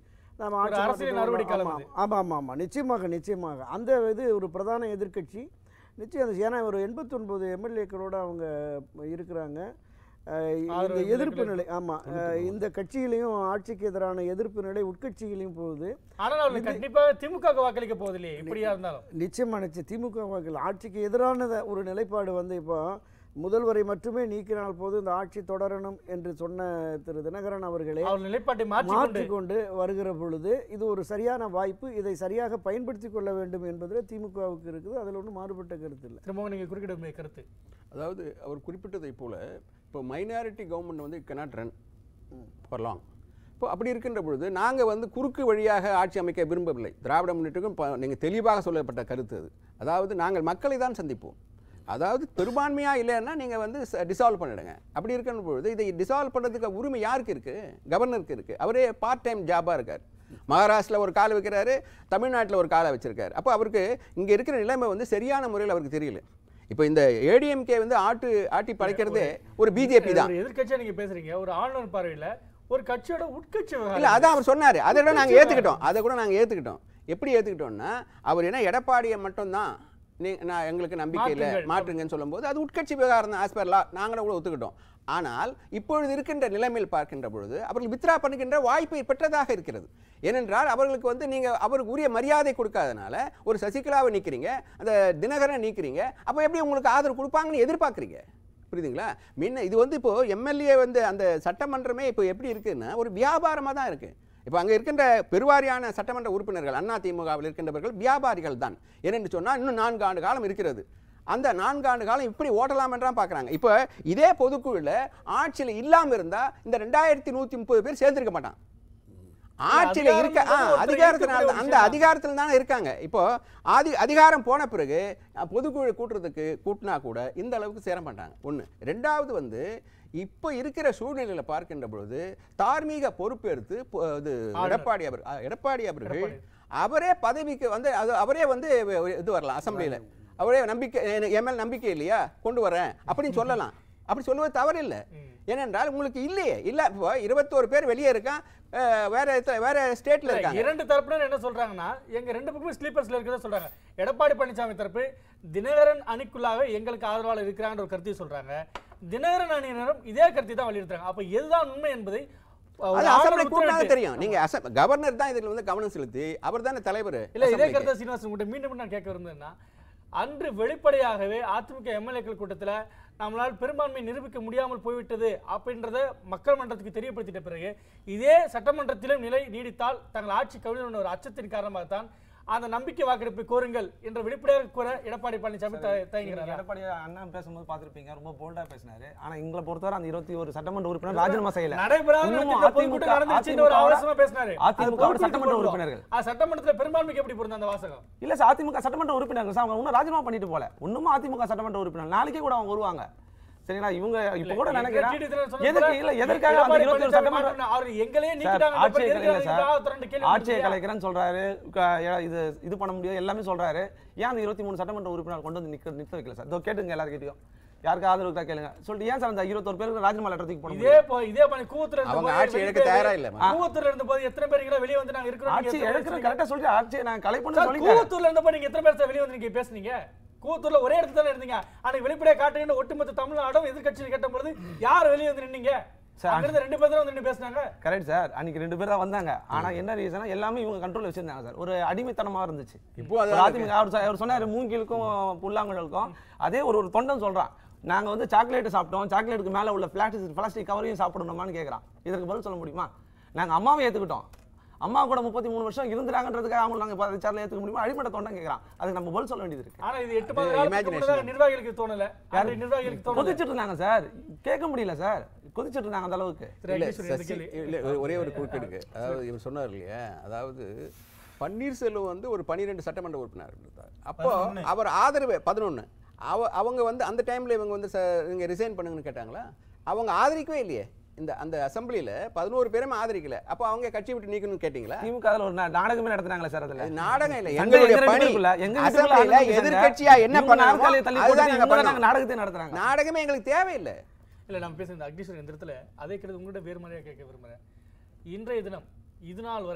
[SPEAKER 6] நம்ம
[SPEAKER 2] ஒரு
[SPEAKER 6] ஆட்சி
[SPEAKER 2] அரசியல்
[SPEAKER 6] மாற்றத்தை
[SPEAKER 2] நடவடிக்கை
[SPEAKER 6] ஆமாம்,
[SPEAKER 2] அளவு இது.
[SPEAKER 6] ஆமாம் ஆமாம் ஆமாம் நிச்சயமாக நிச்சயமாக அந்த இது ஒரு பிரதான எதிர்க்கட்சி நிச்சயம் அது ஏன்னா ஒரு எண்பத்தொன்பது எம்எல்ஏக்களோட அவங்க இருக்கிறாங்க அஹ் இந்த
[SPEAKER 2] ஆதரவு
[SPEAKER 6] எதிர்ப்பு
[SPEAKER 2] எம்எல்ஏக்கள்
[SPEAKER 6] நிலை ஆமாம் இந்த கட்சியிலையும் ஆட்சிக்கு எதிரான எதிர்ப்பு நிலை உட்கட்சியிலையும் போகுது
[SPEAKER 2] ஆனால் அவர்கள் கண்டிப்பாக திமுக வாக்களிக்க போகுது இல்லையே இப்படியா இருந்தாலும்
[SPEAKER 6] நிச்சயமா நிச்சயம் திமுக வாக்கில் ஆட்சிக்கு எதிரான ஒரு நிலைப்பாடு வந்து இப்போ முதல்வரை மட்டுமே நீக்கினால் போது இந்த ஆட்சி தொடரணும் என்று சொன்ன திரு தினகரன் அவர்களே
[SPEAKER 2] அவர் நிலைப்பாட்டை மாற்றிக்கொண்டு
[SPEAKER 6] மாற்றிக்கொண்டு வருகிற பொழுது இது ஒரு சரியான வாய்ப்பு இதை சரியாக பயன்படுத்தி கொள்ள வேண்டும் என்பதில் திமுகவுக்கு இருக்குது அதில் ஒன்றும் மாறுபட்ட கருத்து இல்லை
[SPEAKER 2] திரும்பவும் நீங்க குறுக்கிட வேண்டிய கருத்து
[SPEAKER 7] அதாவது அவர் குறிப்பிட்டதை போல இப்போ மைனாரிட்டி கவர்மெண்ட் வந்து cannot ரன் ஃபார் லாங் இப்போ அப்படி இருக்கின்ற பொழுது நாங்கள் வந்து குறுக்கு வழியாக ஆட்சி அமைக்க விரும்பவில்லை திராவிட முன்னேற்றக்கும் நீங்கள் தெளிவாக சொல்லப்பட்ட கருத்து அது அதாவது நாங்கள் மக்களை தான் சந்திப்போம் அதாவது பெரும்பான்மையாக இல்லைன்னா நீங்கள் வந்து டிசால்வ் பண்ணிடுங்க அப்படி இருக்கின்ற பொழுது இதை டிசால்வ் பண்ணுறதுக்கு உரிமை யாருக்கு இருக்குது கவர்னருக்கு இருக்குது அவரே பார்ட் டைம் ஜாபாக இருக்கார் மகாராஷ்டிரில் ஒரு காலை வைக்கிறாரு தமிழ்நாட்டில் ஒரு காலை வச்சிருக்காரு அப்போ அவருக்கு இங்கே இருக்கிற நிலைமை வந்து சரியான முறையில் அவருக்கு தெரியல இப்போ இந்த ஏடிஎம்கே வந்து ஆட்டு ஆட்டி படைக்கிறதே ஒரு பிஜேபி தான்
[SPEAKER 2] ஒரு எதிர்க்கட்சியா நீங்க பேசுறீங்க ஒரு ஆளுநர் பார்வையில ஒரு கட்சியோட உட்கட்சி
[SPEAKER 7] இல்ல
[SPEAKER 2] விவகாரம்
[SPEAKER 7] அதான் அவர் சொன்னாரு அதை கூட நாங்க ஏத்துக்கிட்டோம் அதை கூட நாங்க ஏத்துக்கிட்டோம் எப்படி ஏத்துக்கிட்டோம்னா அவர் என்ன எடப்பாடியை மட்டும்தான் நீ நான் எங்களுக்கு நம்பிக்கை இல்லை
[SPEAKER 2] மாற்றுங்கள்.
[SPEAKER 7] மாற்றுங்கன்னு சொல்லும்போது அது உட்கட்சி விவகாரம் தான் ஆஸ் பர் லா நாங்களும் கூட ஒத்துக்கிட்டோம் ஆனால் இப்பொழுது இருக்கின்ற நிலைமையில் பார்க்கின்ற பொழுது அவர்கள் வித்ரா பண்ணுகின்ற வாய்ப்பை பெற்றதாக இருக்கிறது ஏனென்றால் அவர்களுக்கு வந்து நீங்க அவருக்கு உரிய மரியாதை கொடுக்காதனால ஒரு சசிகலாவை நீக்கிறீங்க அந்த தினகரனை நீக்கிறீங்க அப்போ எப்படி உங்களுக்கு ஆதரவு கொடுப்பாங்கன்னு எதிர்பார்க்குறீங்க புரியுதுங்களா முன்ன இது வந்து இப்போ எம்எல்ஏ வந்து அந்த சட்டமன்றமே இப்போ எப்படி இருக்குன்னா ஒரு வியாபாரமாக தான் இருக்கு இப்போ அங்கே இருக்கின்ற பெருவாரியான சட்டமன்ற உறுப்பினர்கள் அண்ணா திமுகவில் இருக்கின்றவர்கள் வியாபாரிகள் தான் ஏனென்று சொன்னால் இன்னும் நான்கு ஆண்டு காலம் இருக்கிறது அந்த நான்கு ஆண்டு காலம் இப்படி ஓட்டலாம் என்றான் பார்க்குறாங்க இப்போ இதே பொதுக்குழுல ஆட்சியில் இல்லாமல் இருந்தால் இந்த ரெண்டாயிரத்தி நூற்றி முப்பது பேர் சேர்ந்திருக்க மாட்டான் ஆட்சியில் இருக்க ஆ
[SPEAKER 2] அதிகாரம்
[SPEAKER 7] அதிகாரத்தினால
[SPEAKER 2] இருக்கக்கூடிய
[SPEAKER 7] தான் அந்த
[SPEAKER 2] விஷயம்.
[SPEAKER 7] அதிகாரத்தில் தானே இருக்காங்க இப்போ ஆதி அதிகாரம் போன பிறகு அஹ், பொதுக்குழு கூட்டுறதுக்கு கூட்டினா கூட இந்த அளவுக்கு சேர மாட்டாங்க ஒன்று ரெண்டாவது வந்து இப்போ இருக்கிற சூழ்நிலையில் பார்க்கின்ற பொழுது தார்மீக பொறுப்பேற்று பொ- இது எடப்பாடி அவர் அஹ், எடப்பாடி அவர்கள் அவரே பதவிக்கு வந்து அது அவரே வந்து இது வரலாம் அசம்பிளியில் அவரே நம்பிக்கை என் மேல் நம்பிக்கை இல்லையா கொண்டு வரேன் அப்படின்னு சொல்லலாம் அப்படி சொல்லுவது தவறில்லை ஏனென்றால் உங்களுக்கு இல்லையே இல்லை இப்போ இருபத்தோரு பேர் வெளியே இருக்கான் அஹ், வேற இடத்துல- வேற ஸ்டேட்ல இருக்காங்க
[SPEAKER 2] இரண்டு தரப்பினர் என்ன சொல்றாங்கன்னா எங்க ரெண்டு பக்கமும் ஸ்லீப்பர்ஸ்ல இருக்கிறதா சொல்றாங்க எடப்பாடி பழனிசாமி தரப்பு தினகரன் அணிக்குள்ளாக எங்களுக்கு ஆதரவாளர் இருக்கிறாங்கன்ற ஒரு கருத்தை சொல்றாங்க தினகரன் அணியினரும் இதே கருத்தை தான் வலியுறுத்துறாங்க அப்ப எதுதான் உண்மை என்பதை ஒரு
[SPEAKER 7] அது
[SPEAKER 2] ஆளுநர்
[SPEAKER 7] அசம்பிளி கூட்டினா
[SPEAKER 2] உத்தரவிட்டு-
[SPEAKER 7] தெரியும் நீங்க அச- கவர்னர் தான் இதுல வந்து கவனம் செலுத்தி அவர் தானே தலைவர்
[SPEAKER 2] இல்ல இதே
[SPEAKER 7] அசெம்பிளிக்கு.
[SPEAKER 2] கருத்தை சீனிவாசன் உங்கள்கிட்ட மீண்டும் நான் கேட்க விரும்புறேன்னா அன்று வெளிப்படையாகவே அதிமுக எம்எல்ஏக்கள் கூட்டத்துல நம்மளால் பெரும்பான்மை நிரூபிக்க முடியாமல் போய்விட்டது அப்படின்றத மக்கள் மன்றத்துக்கு தெரியப்படுத்திட்ட பிறகு இதே சட்டமன்றத்திலும் நிலை நீடித்தால் தங்கள் ஆட்சி கவிழ்ந்த ஒரு அச்சத்தின் காரணமாகத்தான் அந்த நம்பிக்கை வாக்கெடுப்பை கோருங்கள் என்ற வெளிப்படையாக கூற எடப்பாடி பழனிசாமி த-
[SPEAKER 5] நீங்க
[SPEAKER 2] தயங்குகிறாரா
[SPEAKER 5] எடப்பாடி அண்ணா பேசும்போது பார்த்திருப்பீங்க ரொம்ப போல்டா பேசினாரு ஆனா எங்களை பொறுத்தவரை அந்த இருபத்தி ஒரு சட்டமன்ற உறுப்பினர் ராஜினாமா செய்யல
[SPEAKER 2] நடைபெறாத
[SPEAKER 5] இன்னமும்
[SPEAKER 2] இடத்துல பொதுக்கூட்டம்
[SPEAKER 5] அதிமுக
[SPEAKER 2] நடந்துச்சுன்னு ஒரு ஆவேசமா பேசினாரு
[SPEAKER 5] அதிமுக
[SPEAKER 2] அது
[SPEAKER 5] சட்டமன்ற
[SPEAKER 2] பொறுப்பு
[SPEAKER 5] உறுப்பினர்கள்
[SPEAKER 2] ஆ, சட்டமன்றத்துல பெரும்பான்மைக்கு எப்படி பொருந்த அந்த வாசகம்
[SPEAKER 5] இல்ல சார் அதிமுக சட்டமன்ற உறுப்பினர்கள் சார் அவங்க இன்னும் ராஜினாமா பண்ணிட்டு போல இன்னமும் அதிமுக சட்டமன்ற உறுப்பினர் நாளைக்கே கூட அவங்க வருவாங்க சரிங்களா இவங்க இப்ப கூட நினைக்கிறேன் எதுக்கு இல்ல எதற்காக அந்த இருபத்தி ஒரு சட்டமன்ற சார் ஆட்சியை கலைக்கல சார் ஆட்சியை கலைக்கிறேன்னு சொல்றாரு க- ஏ- இது இது பண்ண முடியாது எல்லாமே சொல்றாரு ஏன் அந்த இருபத்தி மூணு சட்டமன்ற உறுப்பினர் கொண்டு வந்து நிக்க நிறுத்த வைக்கல சார் இதோ கேட்டுங்க எல்லாருக்கிட்டையும் யாருக்கு ஆதரவு இருக்கா கேளுங்க சொல்லிட்டு ஏன் சார் அந்த இருபத்தொரு பேருக்கு ராஜினாமா லெட்டர் தூக்கி போட
[SPEAKER 2] இதே
[SPEAKER 5] முடியாது?
[SPEAKER 2] போ- இதே பண்ணி கூவத்துல இருந்த
[SPEAKER 7] அவங்க
[SPEAKER 2] போது
[SPEAKER 7] ஆட்சி
[SPEAKER 2] வெளியே
[SPEAKER 7] எடுக்க தயாரா இல்ல
[SPEAKER 2] கூவத்தூர்ல இருந்த போது எத்தனை பேர் இங்க வெளியே வந்து நாங்க இருக்கிறோம்
[SPEAKER 5] ஆட்சி
[SPEAKER 2] நீங்க எத்தனை
[SPEAKER 5] எடுக்கிற
[SPEAKER 2] பேர்
[SPEAKER 5] கரெக்டா சொல்லிட்டு ஆட்சியை நான் கலை பண்ண
[SPEAKER 2] சார்,
[SPEAKER 5] சொல்லிட்டேன்
[SPEAKER 2] கூவத்தூர்ல இருந்தப்ப நீங்க எத்தனை பேர் சார் வெளியே வந்து நீங்க பேசுனீங்க கூவத்தூர்ல ஒரே இடத்துல தானே இருந்தீங்க அன்னைக்கு வெளிப்படையா காட்டுங்கன்னு ஒட்டுமொத்த தமிழ்நாடும் எதிர்க்கட்சியில் கேட்ட பொழுது யார் வெளியே வந்து நின்னீங்க
[SPEAKER 5] சார்,
[SPEAKER 2] அங்க இருந்து ரெண்டு பேர் தான் வந்து நின்னு பேசுனாங்க
[SPEAKER 5] கரெக்ட் சார் அன்னைக்கு ரெண்டு பேர் தான் வந்தாங்க ஆனா என்ன ரீசனா எல்லாமே இவங்க கண்ட்ரோல் வச்சிருந்தாங்க சார் ஒரு அடிமைத்தனமா இருந்துச்சு
[SPEAKER 7] இப்போ அது
[SPEAKER 5] ஒரு அதிமுக அவர் சொ- அவர் சொன்னாரு மூங்கிலுக்கும் புல்லாங்குழலுக்கும் அதே ஒரு ஒரு தொண்டன் சொல்றான் நாங்க வந்து சாக்லேட் சாப்பிட்டோம் சாக்லேட்டுக்கு மேல உள்ள பிளாஸ்டிக் பிளாஸ்டிக் கவரையும் சாப்பிடணுமான்னு கேக்குறான் இதற்கு பதில் சொல்ல முடியுமா நாங்க அம்மாவை ஏத்துக்கிட்டோம் அம்மா கூட முப்பத்தி மூணு வருஷம் இருந்துறாங்கன்றதுக்காக அவங்க நாங்க பதிச்சாரில் ஏத்துக்க முடியுமா அடிமட்ட தொண்டன் கேக்குறான் அதுக்கு நம்ம பதில் சொல்ல வேண்டியது இருக்கு
[SPEAKER 2] ஆனா இது எட்டு மாத காலத்துக்கு
[SPEAKER 7] imagination.
[SPEAKER 2] முன்னதாக நிர்வாகிகளுக்கு தோணல அந்த நிர்வாகிகளுக்கு தோணல
[SPEAKER 5] கொதிச்சிட்டு இருந்தாங்க சார் கேட்க முடியல சார் கொதிச்சிட்டு இருந்தாங்க அந்த அளவுக்கு
[SPEAKER 2] திரு
[SPEAKER 7] இல்ல,
[SPEAKER 2] அகிலேஸ்வரி, இந்த
[SPEAKER 7] சசி-
[SPEAKER 2] கேள்வி.
[SPEAKER 7] இல்ல, ஒரே ஒரு குறுக்கெடுக்கு அதாவது இவர் சொன்னார் இல்லையா அதாவது பன்னீர்செல்வம் வந்து ஒரு பன்னிரெண்டு சட்டமன்ற உறுப்பினர் இருந்தார் அப்போ அவர் ஆதரவு பதினொன்று அவ அவங்க வந்து அந்த டைம்ல இவங்க வந்து ச- நீங்க ரிசைன் பண்ணுங்கன்னு கேட்டாங்களா அவங்க ஆதரிக்கவே இல்லையே இந்த அந்த அசெம்பிளியில பதினோரு பேருமே ஆதரிக்கல அப்போ அவங்க கட்சி விட்டு நீக்கணும்னு கேட்டீங்களா
[SPEAKER 5] திமுக அதுல ஒரு நா- நாடகமே நடத்துனாங்களே சார் அதுல
[SPEAKER 7] அது நாடகம் இல்ல
[SPEAKER 5] சண்டை
[SPEAKER 7] எங்களுடைய
[SPEAKER 5] எங்க ரெண்டு
[SPEAKER 7] பணி
[SPEAKER 5] பேருக்குள்ள, எங்க வீட்டுக்குள்ள
[SPEAKER 7] அசெம்பிளியில
[SPEAKER 5] ஆளுங்க சண்டை.
[SPEAKER 7] எதிர்க்கட்சியா என்ன
[SPEAKER 5] இவங்க
[SPEAKER 7] பண்ணாங்க
[SPEAKER 5] நாற்காலியை தள்ளி
[SPEAKER 7] அதுதான்
[SPEAKER 5] போட்டுட்டு
[SPEAKER 7] நாங்க
[SPEAKER 5] இவங்க
[SPEAKER 7] பண்ணோம்
[SPEAKER 5] நாங்க நாடகத்தை நடத்துறாங்க
[SPEAKER 7] நாடகமே எங்களுக்கு தேவையில்லை
[SPEAKER 2] இல்ல நம்ம பேசுற இந்த அக்னீஸ்வரன் இந்த இடத்துல அதே கருத்து உங்கள்கிட்ட வேறு மாதிரியா கேட்க விரும்புறேன் இன்றைய தினம் இது நாள் வரை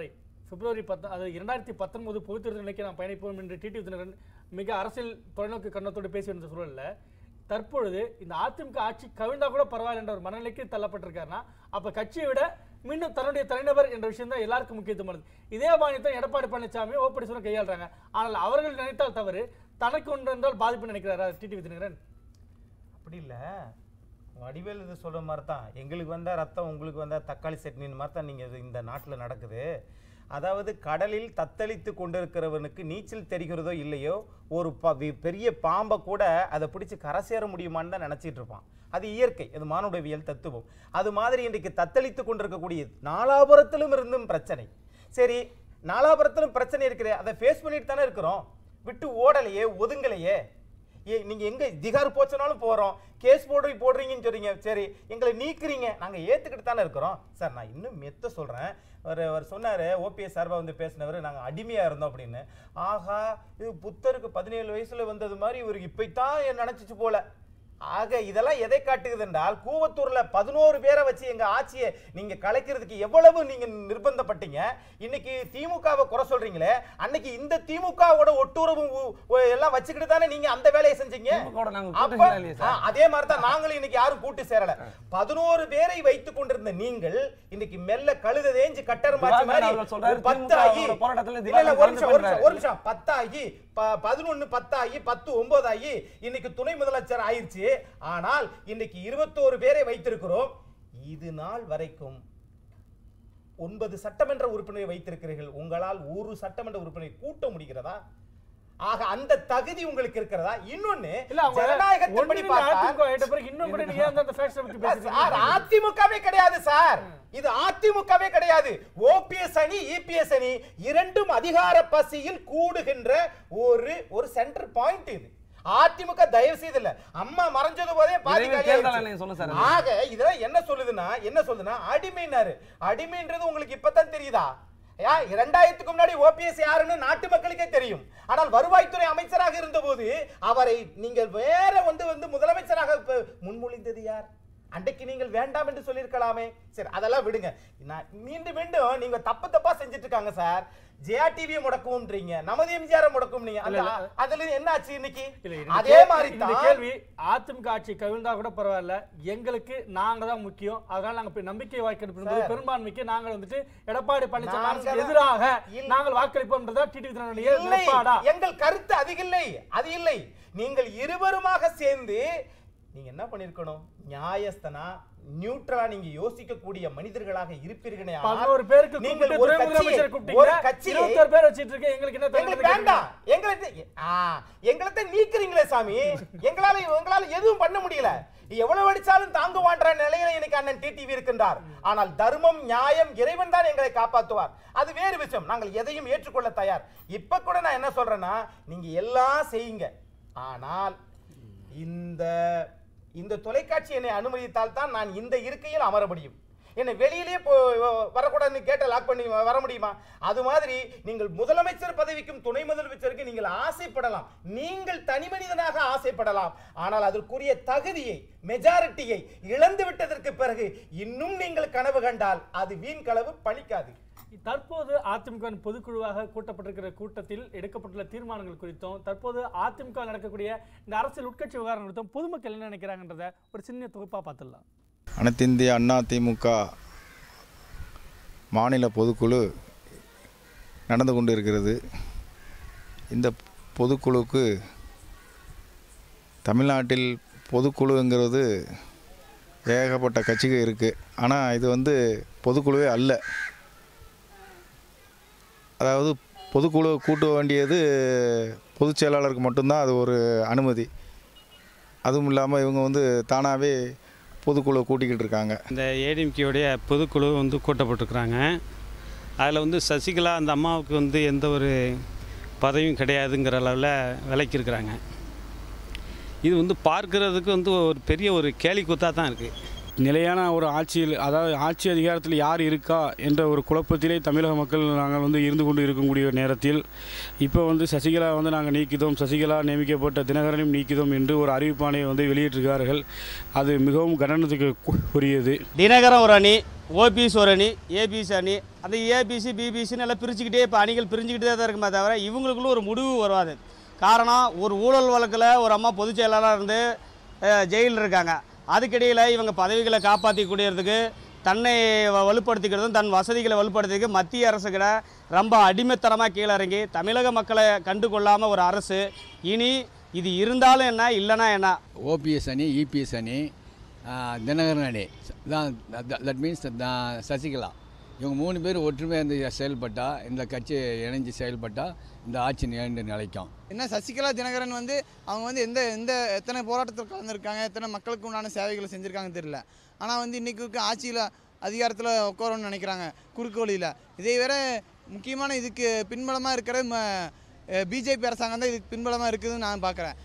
[SPEAKER 2] பிப்ரவரி பத்து அது இரண்டாயிரத்தி பத்தொன்பது பொதுத் தேர்தல் நிலைக்கு நாம் பயணிப்போம் என்று டிடி தினகரன் மிக அரசியல் தொலைநோக்கு கண்ணத்தோடு பேசி வந்த சூழலில் தற்பொழுது இந்த அதிமுக ஆட்சி கவிழ்ந்தா கூட பரவாயில்ல என்ற ஒரு மனநிலைக்கு தள்ளப்பட்டிருக்காருன்னா அப்ப கட்சியை விட மீண்டும் தன்னுடைய தனிநபர் என்ற விஷயம் தான் எல்லாருக்கும் முக்கியத்துவமானது இதே பாணியத்தை எடப்பாடி பழனிசாமி ஓப்படிசனும் கையாளுறாங்க ஆனால் அவர்கள் நினைத்தால் தவறு தனக்கு ஒன்று என்றால் பாதிப்பு நினைக்கிறாரா டிடி தினகரன்
[SPEAKER 3] அப்படி இல்லை வடிவேல் இது சொல்கிற மாதிரி தான் எங்களுக்கு வந்தால் ரத்தம் உங்களுக்கு வந்தால் தக்காளி சட்னின்னு மாதிரி தான் நீங்கள் இந்த நாட்டில் நடக்குது அதாவது கடலில் தத்தளித்து கொண்டிருக்கிறவனுக்கு நீச்சல் தெரிகிறதோ இல்லையோ ஒரு ப வி- பெரிய பாம்பை கூட அதை பிடிச்சி கரை சேர முடியுமான்னு தான் நினச்சிட்டு இருப்பான் அது இயற்கை அது மானுடவியல் தத்துவம் அது மாதிரி இன்றைக்கு தத்தளித்து கொண்டிருக்கக்கூடிய நாலாபுரத்திலும் இருந்தும் பிரச்சனை சரி நாலாபுரத்திலும் பிரச்சனை இருக்குது அதை ஃபேஸ் பண்ணிட்டு தானே இருக்கிறோம் விட்டு ஓடலையே ஒதுங்கலையே ஏ நீங்க எங்க திகார் போச்சனாலும் போறோம் கேஸ் போடுறீ போடுறீங்கன்னு சொல்றீங்க சரி எங்களை நீக்குறீங்க நாங்க ஏத்துக்கிட்டு தானே இருக்கிறோம் சார் நான் இன்னும் மெத்த சொல்றேன் அவர் அவர் சொன்னாரு ஓபிஎஸ் சார்பா வந்து பேசினவர் நாங்க அடிமையா இருந்தோம் அப்படின்னு ஆஹா இது புத்தருக்கு பதினேழு வயசுல வந்தது மாதிரி இவருக்கு இப்பைத்தான் நினைச்சிச்சு போல ஆக இதெல்லாம் எதை காட்டுகிறது என்றால் கூவத்தூர்ல பதினோரு பேரை வச்சு எங்க ஆட்சியை நீங்க கலைக்கிறதுக்கு எவ்வளவு நீங்க நிர்பந்தப்பட்டீங்க இன்னைக்கு திமுகவை குறை சொல்றீங்களே அன்னைக்கு இந்த திமுகவோட ஒட்டுறவு உ- உ- எல்லாம் வச்சுக்கிட்டு தானே நீங்க அந்த வேலையை செஞ்சீங்க
[SPEAKER 5] திமுகவோட நாங்க
[SPEAKER 3] அப்ப-
[SPEAKER 5] கூட்டணியில இல்லையே சார்.
[SPEAKER 3] ஆ, அதே மாதிரி தான் நாங்களும் இன்னைக்கு யாரும் கூட்டு சேரல பதினோரு பேரை வைத்துக் கொண்டிருந்த நீங்கள் இன்னைக்கு மெல்ல கழுத தேஞ்சு கட்டரமாச்சு
[SPEAKER 5] திவாகர்
[SPEAKER 3] மாதிரி
[SPEAKER 5] அவர்கள் சொல்றாரு,
[SPEAKER 3] ஒரு பத்தாகி
[SPEAKER 5] திமுக வோட போராட்டத்துல
[SPEAKER 3] இல்ல, இல்ல,
[SPEAKER 5] திவாகர்
[SPEAKER 3] ஒரு நிமிஷம், ஒரு
[SPEAKER 5] கலந்து
[SPEAKER 3] நிமிஷம், ஒரு நிமிஷம் பத்தாகி ப- பதினொன்னு பத்தாகி பத்து ஒன்பதாகி இன்னைக்கு துணை முதலமைச்சர் ஆயிருச்சு ஆனால் இன்னைக்கு இருபத்தோரு பேரை வைத்திருக்கிறோம் இது நாள் வரைக்கும் ஒன்பது சட்டமன்ற உறுப்பினரை வைத்திருக்கிறீர்கள் உங்களால் ஒரு சட்டமன்ற உறுப்பினரை கூட்ட முடிகிறதா ஆக அந்த தகுதி உங்களுக்கு இருக்கிறதா இன்னொன்னு
[SPEAKER 2] இல்ல அவங்க
[SPEAKER 3] ஜனநாயகத்தின்படி
[SPEAKER 2] ஒன்றிணைந்த
[SPEAKER 3] பார்த்தா
[SPEAKER 2] அதிமுக ஆயிட்ட பிறகு இன்னும் கூட நீங்க ஏன் அந்த ஃபேக்ட்ஸ் பத்தி
[SPEAKER 3] சார்,
[SPEAKER 2] பேசுறீங்க
[SPEAKER 3] அதிமுகவே கிடையாது சார் இது அதிமுகவே கிடையாது ஓபிஎஸ் அணி இபிஎஸ் அணி இரண்டும் அதிகார பசியில் கூடுகின்ற ஒரு ஒரு சென்டர் பாயிண்ட் இது அதிமுக தயவு செய்து இல்ல அம்மா மறைஞ்சது போதே பாதி
[SPEAKER 5] விரைவில்
[SPEAKER 3] காலி
[SPEAKER 5] தேர்தல்
[SPEAKER 3] ஆயிடுச்சு.
[SPEAKER 5] ஆணையம் சொல்லும் சார்
[SPEAKER 3] ஆக இதெல்லாம் என்ன சொல்லுதுன்னா என்ன சொல்லுதுன்னா அடிமைனாரு அடிமைன்றது உங்களுக்கு இப்பதான் தெரியுதா யா இரண்டாயிரத்துக்கு முன்னாடி ஓபிஎஸ் யாருன்னு நாட்டு மக்களுக்கே தெரியும் ஆனால் வருவாய்த்துறை அமைச்சராக இருந்தபோது அவரை நீங்கள் வேற வந்து வந்து முதலமைச்சராக இப்ப முன்மொழிந்தது யார் அன்றைக்கு நீங்கள் வேண்டாம் என்று சொல்லியிருக்கலாமே சரி அதெல்லாம் விடுங்க நான் மீண்டும் மீண்டும் நீங்க தப்பு தப்பா செஞ்சுட்டு இருக்காங்க சார் ஜெயா டிவியை முடக்கும்ன்றீங்க நமது எம்ஜிஆர் முடக்கும் நீங்க
[SPEAKER 2] இல்ல,
[SPEAKER 3] அந்த- அதுல என்ன ஆச்சு இன்னைக்கு
[SPEAKER 2] இல்ல, இந்த
[SPEAKER 3] அதே
[SPEAKER 2] கே-
[SPEAKER 3] மாதிரி
[SPEAKER 2] இந்த
[SPEAKER 3] தான்
[SPEAKER 2] கேள்வி அதிமுக ஆட்சி கவிழ்ந்தா கூட பரவாயில்ல எங்களுக்கு நாங்க தான் முக்கியம் அதனால நாங்க இப்ப நம்பிக்கை வாக்கெடுப்பு
[SPEAKER 3] சார்.
[SPEAKER 2] பெரும்பான்மைக்கு நாங்கள் வந்துட்டு எடப்பாடி பழனிசாமி
[SPEAKER 3] நாங்க
[SPEAKER 2] அரசுக்கு
[SPEAKER 3] தான்
[SPEAKER 2] எதிராக
[SPEAKER 3] இல்ல.
[SPEAKER 2] நாங்கள் வாக்களிப்போம்ன்றதா டிடி தினனுடைய
[SPEAKER 3] இல்லை
[SPEAKER 2] நிலைப்பாடா
[SPEAKER 3] எங்கள் கருத்து அது இல்லை அது இல்லை நீங்கள் இருவருமாக சேர்ந்து நீங்க என்ன பண்ணிருக்கணும் நியாயஸ்தனா நியூட்ரலா நீங்க யோசிக்கக்கூடிய மனிதர்களாக இருப்பீர்களே ஆனால்
[SPEAKER 2] பதினோரு பேருக்கு
[SPEAKER 3] நீங்கள்
[SPEAKER 2] கூப்பிட்டு
[SPEAKER 3] ஒரு
[SPEAKER 2] துணை
[SPEAKER 3] கட்சியை
[SPEAKER 2] முதலமைச்சர்
[SPEAKER 3] ஒரு
[SPEAKER 2] கூப்பிட்டீங்க
[SPEAKER 3] கட்சியை
[SPEAKER 2] இருபத்தோரு பேர் வச்சிட்டு இருக்கு எங்களுக்கு என்ன
[SPEAKER 3] எங்களுக்கு
[SPEAKER 2] தகுதி
[SPEAKER 3] வேண்டாம் எங்களை ஆ எங்களை நீக்குறீங்களே சாமி எங்களால உங்களால எதுவும் பண்ண முடியல எவ்வளவு அடிச்சாலும் தாங்குவான்ற நிலையில எனக்கு அண்ணன் டிடிவி இருக்கின்றார் ஆனால் தர்மம் நியாயம் இறைவன் தான் எங்களை காப்பாற்றுவார் அது வேறு விஷயம் நாங்கள் எதையும் ஏற்றுக்கொள்ள தயார் இப்ப கூட நான் என்ன சொல்றேன்னா நீங்க எல்லாம் செய்யுங்க ஆனால் இந்த இந்த தொலைக்காட்சி என்னை அனுமதித்தால் தான் நான் இந்த இருக்கையில் அமர முடியும் என்னை வெளியிலே போ வரக்கூடாதுன்னு கேட்ட லாக் பண்ணி வர முடியுமா அது மாதிரி நீங்கள் முதலமைச்சர் பதவிக்கும் துணை முதலமைச்சருக்கு நீங்கள் ஆசைப்படலாம் நீங்கள் தனி மனிதனாக ஆசைப்படலாம் ஆனால் அதற்குரிய தகுதியை மெஜாரிட்டியை இழந்து விட்டதற்கு பிறகு இன்னும் நீங்கள் கனவு கண்டால் அது வீண் களவு பணிக்காது
[SPEAKER 2] தற்போது அதிமுக பொதுக்குழுவாக கூட்டப்பட்டிருக்கிற கூட்டத்தில் எடுக்கப்பட்டுள்ள தீர்மானங்கள் குறித்தும் தற்போது அதிமுக நடக்கக்கூடிய இந்த அரசியல் உட்கட்சி விவகாரம் குறித்தும் பொதுமக்கள் என்ன நினைக்கிறாங்கன்றத ஒரு சின்ன தொகுப்பா பார்த்துடலாம்
[SPEAKER 10] அனைத்து இந்திய அண்ணா திமுக மாநில பொதுக்குழு நடந்து கொண்டு இருக்கிறது இந்த பொதுக்குழுவுக்கு தமிழ்நாட்டில் பொதுக்குழுங்கிறது ஏகப்பட்ட கட்சிகள் இருக்குது ஆனால் இது வந்து பொதுக்குழுவே அல்ல அதாவது பொதுக்குழு கூட்ட வேண்டியது பொதுச் செயலாளருக்கு மட்டும்தான் அது ஒரு அனுமதி அதுவும் இல்லாமல் இவங்க வந்து தானாகவே பொதுக்குழு கூட்டிக்கிட்டு இருக்காங்க
[SPEAKER 11] இந்த ஏடிஎம்கேவுடைய பொதுக்குழு வந்து கூட்டப்பட்டிருக்கிறாங்க அதில் வந்து சசிகலா அந்த அம்மாவுக்கு வந்து எந்த ஒரு பதவியும் கிடையாதுங்கிற அளவில் விலக்கியிருக்கிறாங்க இது வந்து பார்க்குறதுக்கு வந்து ஒரு பெரிய ஒரு கேலி கூத்தாக தான் இருக்குது
[SPEAKER 12] நிலையான ஒரு ஆட்சியில் அதாவது ஆட்சி அதிகாரத்தில் யார் இருக்கா என்ற ஒரு குழப்பத்திலே தமிழக மக்கள் நாங்கள் வந்து இருந்து கொண்டு இருக்கக்கூடிய நேரத்தில் இப்போ வந்து சசிகலா வந்து நாங்கள் நீக்கிதோம் சசிகலா நியமிக்கப்பட்ட தினகரனையும் நீக்கிதோம் என்று ஒரு அறிவிப்பாணையை வந்து வெளியிட்டிருக்கிறார்கள் அது மிகவும் கண்டனத்துக்கு கு- உரியது
[SPEAKER 13] தினகரன் ஒரு அணி ஓபிஎஸ் ஒரு அணி ஏபிசி அணி அந்த ஏபிசி பிபிசின்னு எல்லாம் பிரிச்சுக்கிட்டே இப்போ அணிகள் பிரிஞ்சுக்கிட்டே தான் இருக்குமே தவிர இவங்களுக்குள்ள ஒரு முடிவு வராது காரணம் ஒரு ஊழல் வழக்கில் ஒரு அம்மா பொதுச் செயலாளராக இருந்து ஜெயிலில் இருக்காங்க அதுக்கிடையில் இவங்க பதவிகளை காப்பாற்றி கூடியதுக்கு தன்னை வ- வலுப்படுத்திக்கிறதும் தன் வசதிகளை வலுப்படுத்திக்க மத்திய அரசுக்கிட்ட ரொம்ப அடிமைத்தனமாக கீழே இறங்கி தமிழக மக்களை கண்டு கொள்ளாமல் ஒரு அரசு இனி இது இருந்தாலும் என்ன இல்லைன்னா என்ன
[SPEAKER 14] ஓபிஎஸ் அணி இபிஎஸ் அணி ஆ, தினகரன் அணி தான் தட் மீன்ஸ் சசிகலா இவங்க மூணு பேர் ஒற்றுமையாக இருந்து செயல்பட்டால் இந்த கட்சி இணைஞ்சு செயல்பட்டால் இந்த ஆட்சி நீண்டு நிலைக்கும்
[SPEAKER 15] என்ன சசிகலா தினகரன் வந்து அவங்க வந்து எந்த எந்த எத்தனை போராட்டத்தில் கலந்துருக்காங்க எத்தனை மக்களுக்கு உண்டான சேவைகளை செஞ்சுருக்காங்கன்னு தெரியல ஆனால் வந்து இன்றைக்கி இருக்க ஆட்சியில் அதிகாரத்தில் உட்காரணும்னு நினைக்கிறாங்க குறுக்கு வழியில் இதே வேற முக்கியமான இதுக்கு பின்பலமாக இருக்கிற பிஜேபி அரசாங்கம் தான் இதுக்கு பின்பலமாக இருக்குதுன்னு நான் பார்க்குறேன்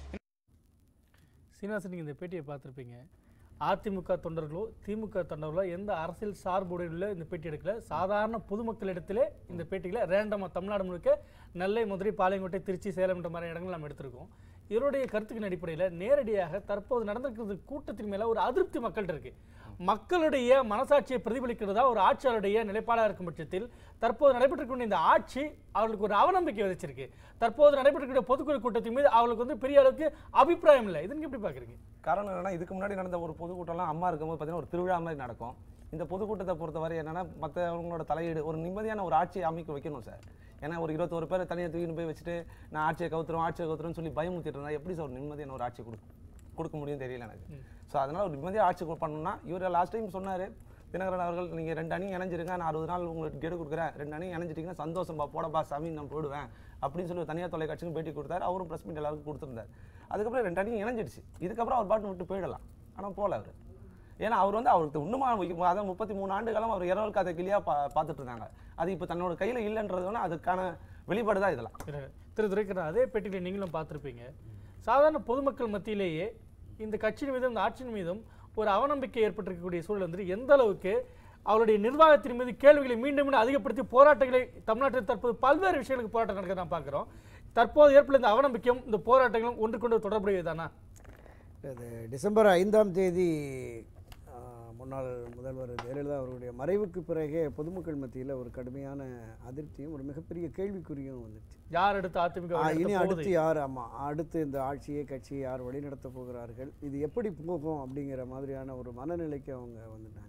[SPEAKER 2] சீனிவாசன் நீங்கள் இந்த பேட்டியை பார்த்துருப்பீங்க அதிமுக தொண்டர்களோ திமுக தொண்டர்களோ எந்த அரசியல் சார்புடைய இந்த பேட்டி எடுக்கல சாதாரண பொதுமக்களிடத்திலே இந்த பேட்டிகளை ரேண்டமாக தமிழ்நாடு முழுக்க நெல்லை மதுரை பாளையங்கோட்டை திருச்சி சேலம் என்ற மாதிரி இடங்கள் நம்ம எடுத்திருக்கோம் இவருடைய கருத்துக்களின் அடிப்படையில் நேரடியாக தற்போது நடந்திருக்கிறது கூட்டத்தின் மேலே ஒரு அதிருப்தி மக்கள்கிட்ட இருக்கு மக்களுடைய மனசாட்சியை பிரதிபலிக்கிறதா ஒரு ஆட்சியாளருடைய நிலைப்பாடாக இருக்கும் பட்சத்தில் தற்போது நடைபெற்றிருக்கிற இந்த ஆட்சி அவர்களுக்கு ஒரு அவநம்பிக்கை விதைச்சிருக்கு தற்போது நடைபெற்றிருக்கிற பொதுக்குழு கூட்டத்தின் மீது அவர்களுக்கு வந்து பெரிய அளவுக்கு அபிப்பிராயம் இல்லை இதுன்னு எப்படி பார்க்குறீங்க
[SPEAKER 5] காரணம் என்னன்னா இதுக்கு முன்னாடி நடந்த ஒரு பொதுக்கூட்டம்லாம் அம்மா இருக்கும்போது பார்த்தீங்கன்னா ஒரு திருவிழா மாதிரி நடக்கும் இந்த பொதுக்கூட்டத்தை பொறுத்தவரை என்னன்னா மற்றவங்களோட தலையீடு ஒரு நிம்மதியான ஒரு ஆட்சியை அமைக்க வைக்கணும் சார் ஏன்னா ஒரு இருபத்தோரு பேர் தனியாக தூக்கின்னு போய் வச்சுட்டு நான் ஆட்சியை கவுத்துறோம் ஆட்சியை கவுத்துறோம்னு சொல்லி பயமுத்திட்டு இருந்தா எப்படி சார் ஒரு நிம்மதியான ஒரு ஆட்சி கொடுக்கும் கொடுக்க முடியும் தெரியல எனக்கு ஸோ அதனால் ஒரு நிம்மதியாக ஆட்சி கொ- பண்ணணும்னா இவர் லாஸ்ட் டைம் சொன்னார் தினகரன் அவர்கள் நீங்கள் ரெண்டு அணி இணைஞ்சிருங்க நான் அறுபது நாள் உங்களுக்கு கெடு கொடுக்குறேன் ரெண்டு அணி இணைஞ்சிட்டிங்கன்னா சந்தோஷம்பா போடப்பா சாமி நான் போடுவேன் அப்படின்னு சொல்லி ஒரு தனியார் தொலைக்காட்சிக்கு பேட்டி கொடுத்தாரு அவரும் ப்ரெஸ் மீட் எல்லாருக்கும் கொடுத்துருந்தார் அதுக்கப்புறம் ரெண்டு அணி இணைஞ்சிடுச்சு இதுக்கப்புறம் அவர் பாட்டு விட்டு போயிடலாம் ஆனால் போகல அவர் ஏன்னா அவர் வந்து அவருக்கு இன்னுமா அதான் முப்பத்தி மூணு ஆண்டு காலம் அவர் இரவல் கதை கிளியாக பா பார்த்துட்டு இருந்தாங்க அது இப்போ தன்னோட கையில் இல்லைன்றது வந்து அதுக்கான வெளிப்பாடு தான் இதெல்லாம்
[SPEAKER 2] திரு- திரு துரைக்கண்ணா அதே பெட்டியில் நீங்களும் பார்த்துருப்பீங்க சாதாரண பொதுமக்கள் மத்தியிலேயே இந்த கட்சியின் மீதும் இந்த ஆட்சியின் மீதும் ஒரு அவநம்பிக்கை ஏற்பட்டிருக்கக்கூடிய சூழல் வந்து எந்த அளவுக்கு அவருடைய நிர்வாகத்தின் மீது கேள்விகளை மீண்டும் மீண்டும் அதிகப்படுத்தி போராட்டங்களை தமிழ்நாட்டில் தற்போது பல்வேறு விஷயங்களுக்கு போராட்டம் நடக்க நான் பார்க்குறோம் தற்போது ஏற்பட்ட இந்த அவநம்பிக்கையும் இந்த போராட்டங்களும் ஒன்று கொண்டு தொடர்புடையதானா
[SPEAKER 6] அது டிசம்பர் ஐந்தாம் தேதி ஆ, முன்னாள் முதல்வர் ஜெயலலிதா அவருடைய மறைவுக்கு பிறகே பொதுமக்கள் மத்தியில் ஒரு கடுமையான அதிருப்தியும் ஒரு மிகப்பெரிய கேள்விக்குறியும் வந்துச்சு
[SPEAKER 2] யார் அடுத்து அதிமுக
[SPEAKER 6] ஆ,
[SPEAKER 2] வழி
[SPEAKER 6] இனி
[SPEAKER 2] நடத்த
[SPEAKER 6] அடுத்து
[SPEAKER 2] போகுது?
[SPEAKER 6] யார் ஆமாம் அடுத்து இந்த ஆட்சியை கட்சியை யார் வழிநடத்த போகிறார்கள் இது எப்படி போகும் அப்படிங்கிற மாதிரியான ஒரு மனநிலைக்கு அவங்க வந்துட்டாங்க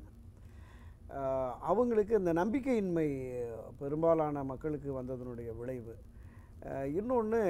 [SPEAKER 6] ஆ, அவங்களுக்கு இந்த நம்பிக்கையின்மை பெரும்பாலான மக்களுக்கு வந்ததனுடைய விளைவு இன்னொன்று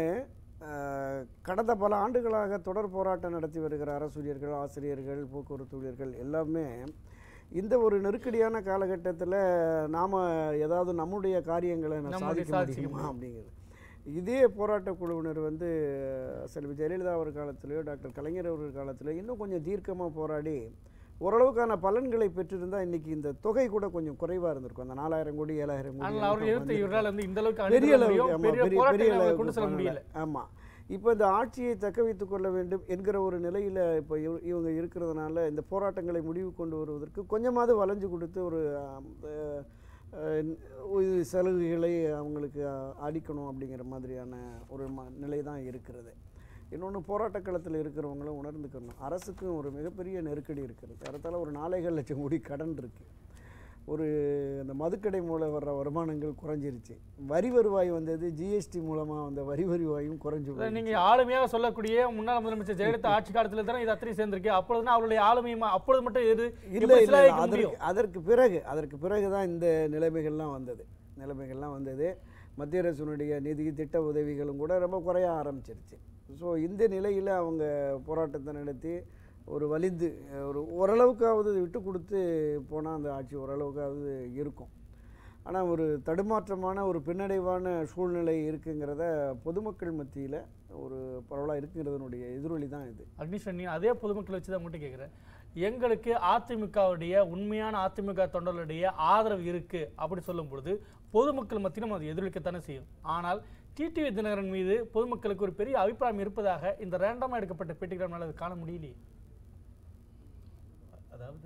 [SPEAKER 6] கடந்த பல ஆண்டுகளாக தொடர் போராட்டம் நடத்தி வருகிற அரசூழியர்கள் ஆசிரியர்கள் போக்குவரத்து ஊழியர்கள் எல்லாமே இந்த ஒரு நெருக்கடியான காலகட்டத்தில் நாம் ஏதாவது நம்முடைய காரியங்களை நான்
[SPEAKER 2] நம்முடைய
[SPEAKER 6] சாதிக்க
[SPEAKER 2] சாதிக்க
[SPEAKER 6] முடியுமா
[SPEAKER 2] முடியும்.
[SPEAKER 6] அப்படிங்கிறது இதே போராட்ட குழுவினர் வந்து செல்வி ஜெயலலிதா அவர் காலத்திலேயோ டாக்டர் கலைஞர் அவர்கள் காலத்திலேயோ இன்னும் கொஞ்சம் தீர்க்கமாக போராடி ஓரளவுக்கான பலன்களை பெற்றிருந்தால் இன்னைக்கு இந்த தொகை கூட கொஞ்சம் குறைவாக இருந்திருக்கும் அந்த நாலாயிரம் கோடி ஏழாயிரம் கோடி
[SPEAKER 2] ஆனால் அவர் எதிர்த்து இவரால் வந்து இந்த அளவுக்கு
[SPEAKER 6] பெரிய
[SPEAKER 2] அணுக
[SPEAKER 6] அளவுக்கு
[SPEAKER 2] முடியும்,
[SPEAKER 6] ஆமா,
[SPEAKER 2] பெரிய
[SPEAKER 6] பெரிய
[SPEAKER 2] போராட்டங்களை
[SPEAKER 6] பெரிய
[SPEAKER 2] அவரை
[SPEAKER 6] அளவுக்கு
[SPEAKER 2] கொண்டு செல்ல
[SPEAKER 6] பண்ணல.
[SPEAKER 2] முடியல.
[SPEAKER 6] ஆமாம் இப்போ இந்த ஆட்சியை தக்க வைத்துக் கொள்ள வேண்டும் என்கிற ஒரு நிலையில் இப்போ இவ- இவங்க இருக்கிறதுனால இந்த போராட்டங்களை முடிவு கொண்டு வருவதற்கு கொஞ்சமாவது வளைஞ்சு கொடுத்து ஒரு ஆம், அஹ், அஹ், ஒரு சலுகைகளை அவங்களுக்கு அஹ், அளிக்கணும் அப்படிங்கிற மாதிரியான ஒரு ம நிலை தான் இருக்கிறது இன்னொன்று போராட்ட களத்தில் இருக்கிறவங்களும் உணர்ந்துக்கணும் அரசுக்கும் ஒரு மிகப்பெரிய நெருக்கடி இருக்கிறது ஏறத்தாழ ஒரு நாலேகால் லட்சம் கோடி கடன் இருக்குது ஒரு அந்த மதுக்கடை மூலம் வர்ற வருமானங்கள் குறைஞ்சிருச்சு வரி வருவாய் வந்தது ஜிஎஸ்டி மூலமாக வந்த வரி வருவாயும் குறைஞ்சு
[SPEAKER 2] அதாவது
[SPEAKER 6] போயிடுச்சு.
[SPEAKER 2] நீங்க ஆளுமையாக சொல்லக்கூடிய முன்னாள் முதலமைச்சர் ஜெயலலிதா ஆட்சி காலத்துல தானே இது அத்தனை சேர்ந்திருக்கு அப்பொழுதுனா அவருடைய ஆளுமை ம- அப்பொழுது மட்டும் எது
[SPEAKER 6] இல்லை
[SPEAKER 2] எப்படி
[SPEAKER 6] இல்லை
[SPEAKER 2] சிலாயிக்க
[SPEAKER 6] அதற்கு
[SPEAKER 2] முடியும்
[SPEAKER 6] அதற்கு பிறகு அதற்கு பிறகு தான் இந்த நிலைமைகள்லாம் வந்தது நிலைமைகள்லாம் வந்தது மத்திய அரசினுடைய நிதி திட்ட உதவிகளும் கூட ரொம்ப குறைய ஆரம்பிச்சிருச்சு ஸோ இந்த நிலையில் அவங்க போராட்டத்தை நடத்தி ஒரு வலிந்து அஹ், ஒரு ஓரளவுக்காவது விட்டு கொடுத்து போனால் அந்த ஆட்சி ஓரளவுக்காவது இருக்கும் ஆனால் ஒரு தடுமாற்றமான ஒரு பின்னடைவான சூழ்நிலை இருக்குங்கிறத பொதுமக்கள் மத்தியில் ஒரு பரவலாக இருக்குங்கிறதனுடைய எதிரொலி தான் இது
[SPEAKER 2] அக்னிஷன் நீ அதே பொதுமக்களை வச்சு தான் உங்கள்கிட்ட கேட்குறேன் எங்களுக்கு அதிமுகவுடைய உண்மையான அதிமுக தொண்டர்களுடைய ஆதரவு இருக்கு அப்படி சொல்லும் பொழுது பொதுமக்கள் மத்தியிலும் அது எதிரொலிக்கத்தானே செய்யும் ஆனால் டிடிவி தினகரன் மீது பொதுமக்களுக்கு ஒரு பெரிய அபிப்பிராயம் இருப்பதாக இந்த ரேண்டமாக எடுக்கப்பட்ட பேட்டிகள் அது காண முடியலையே
[SPEAKER 3] அதாவது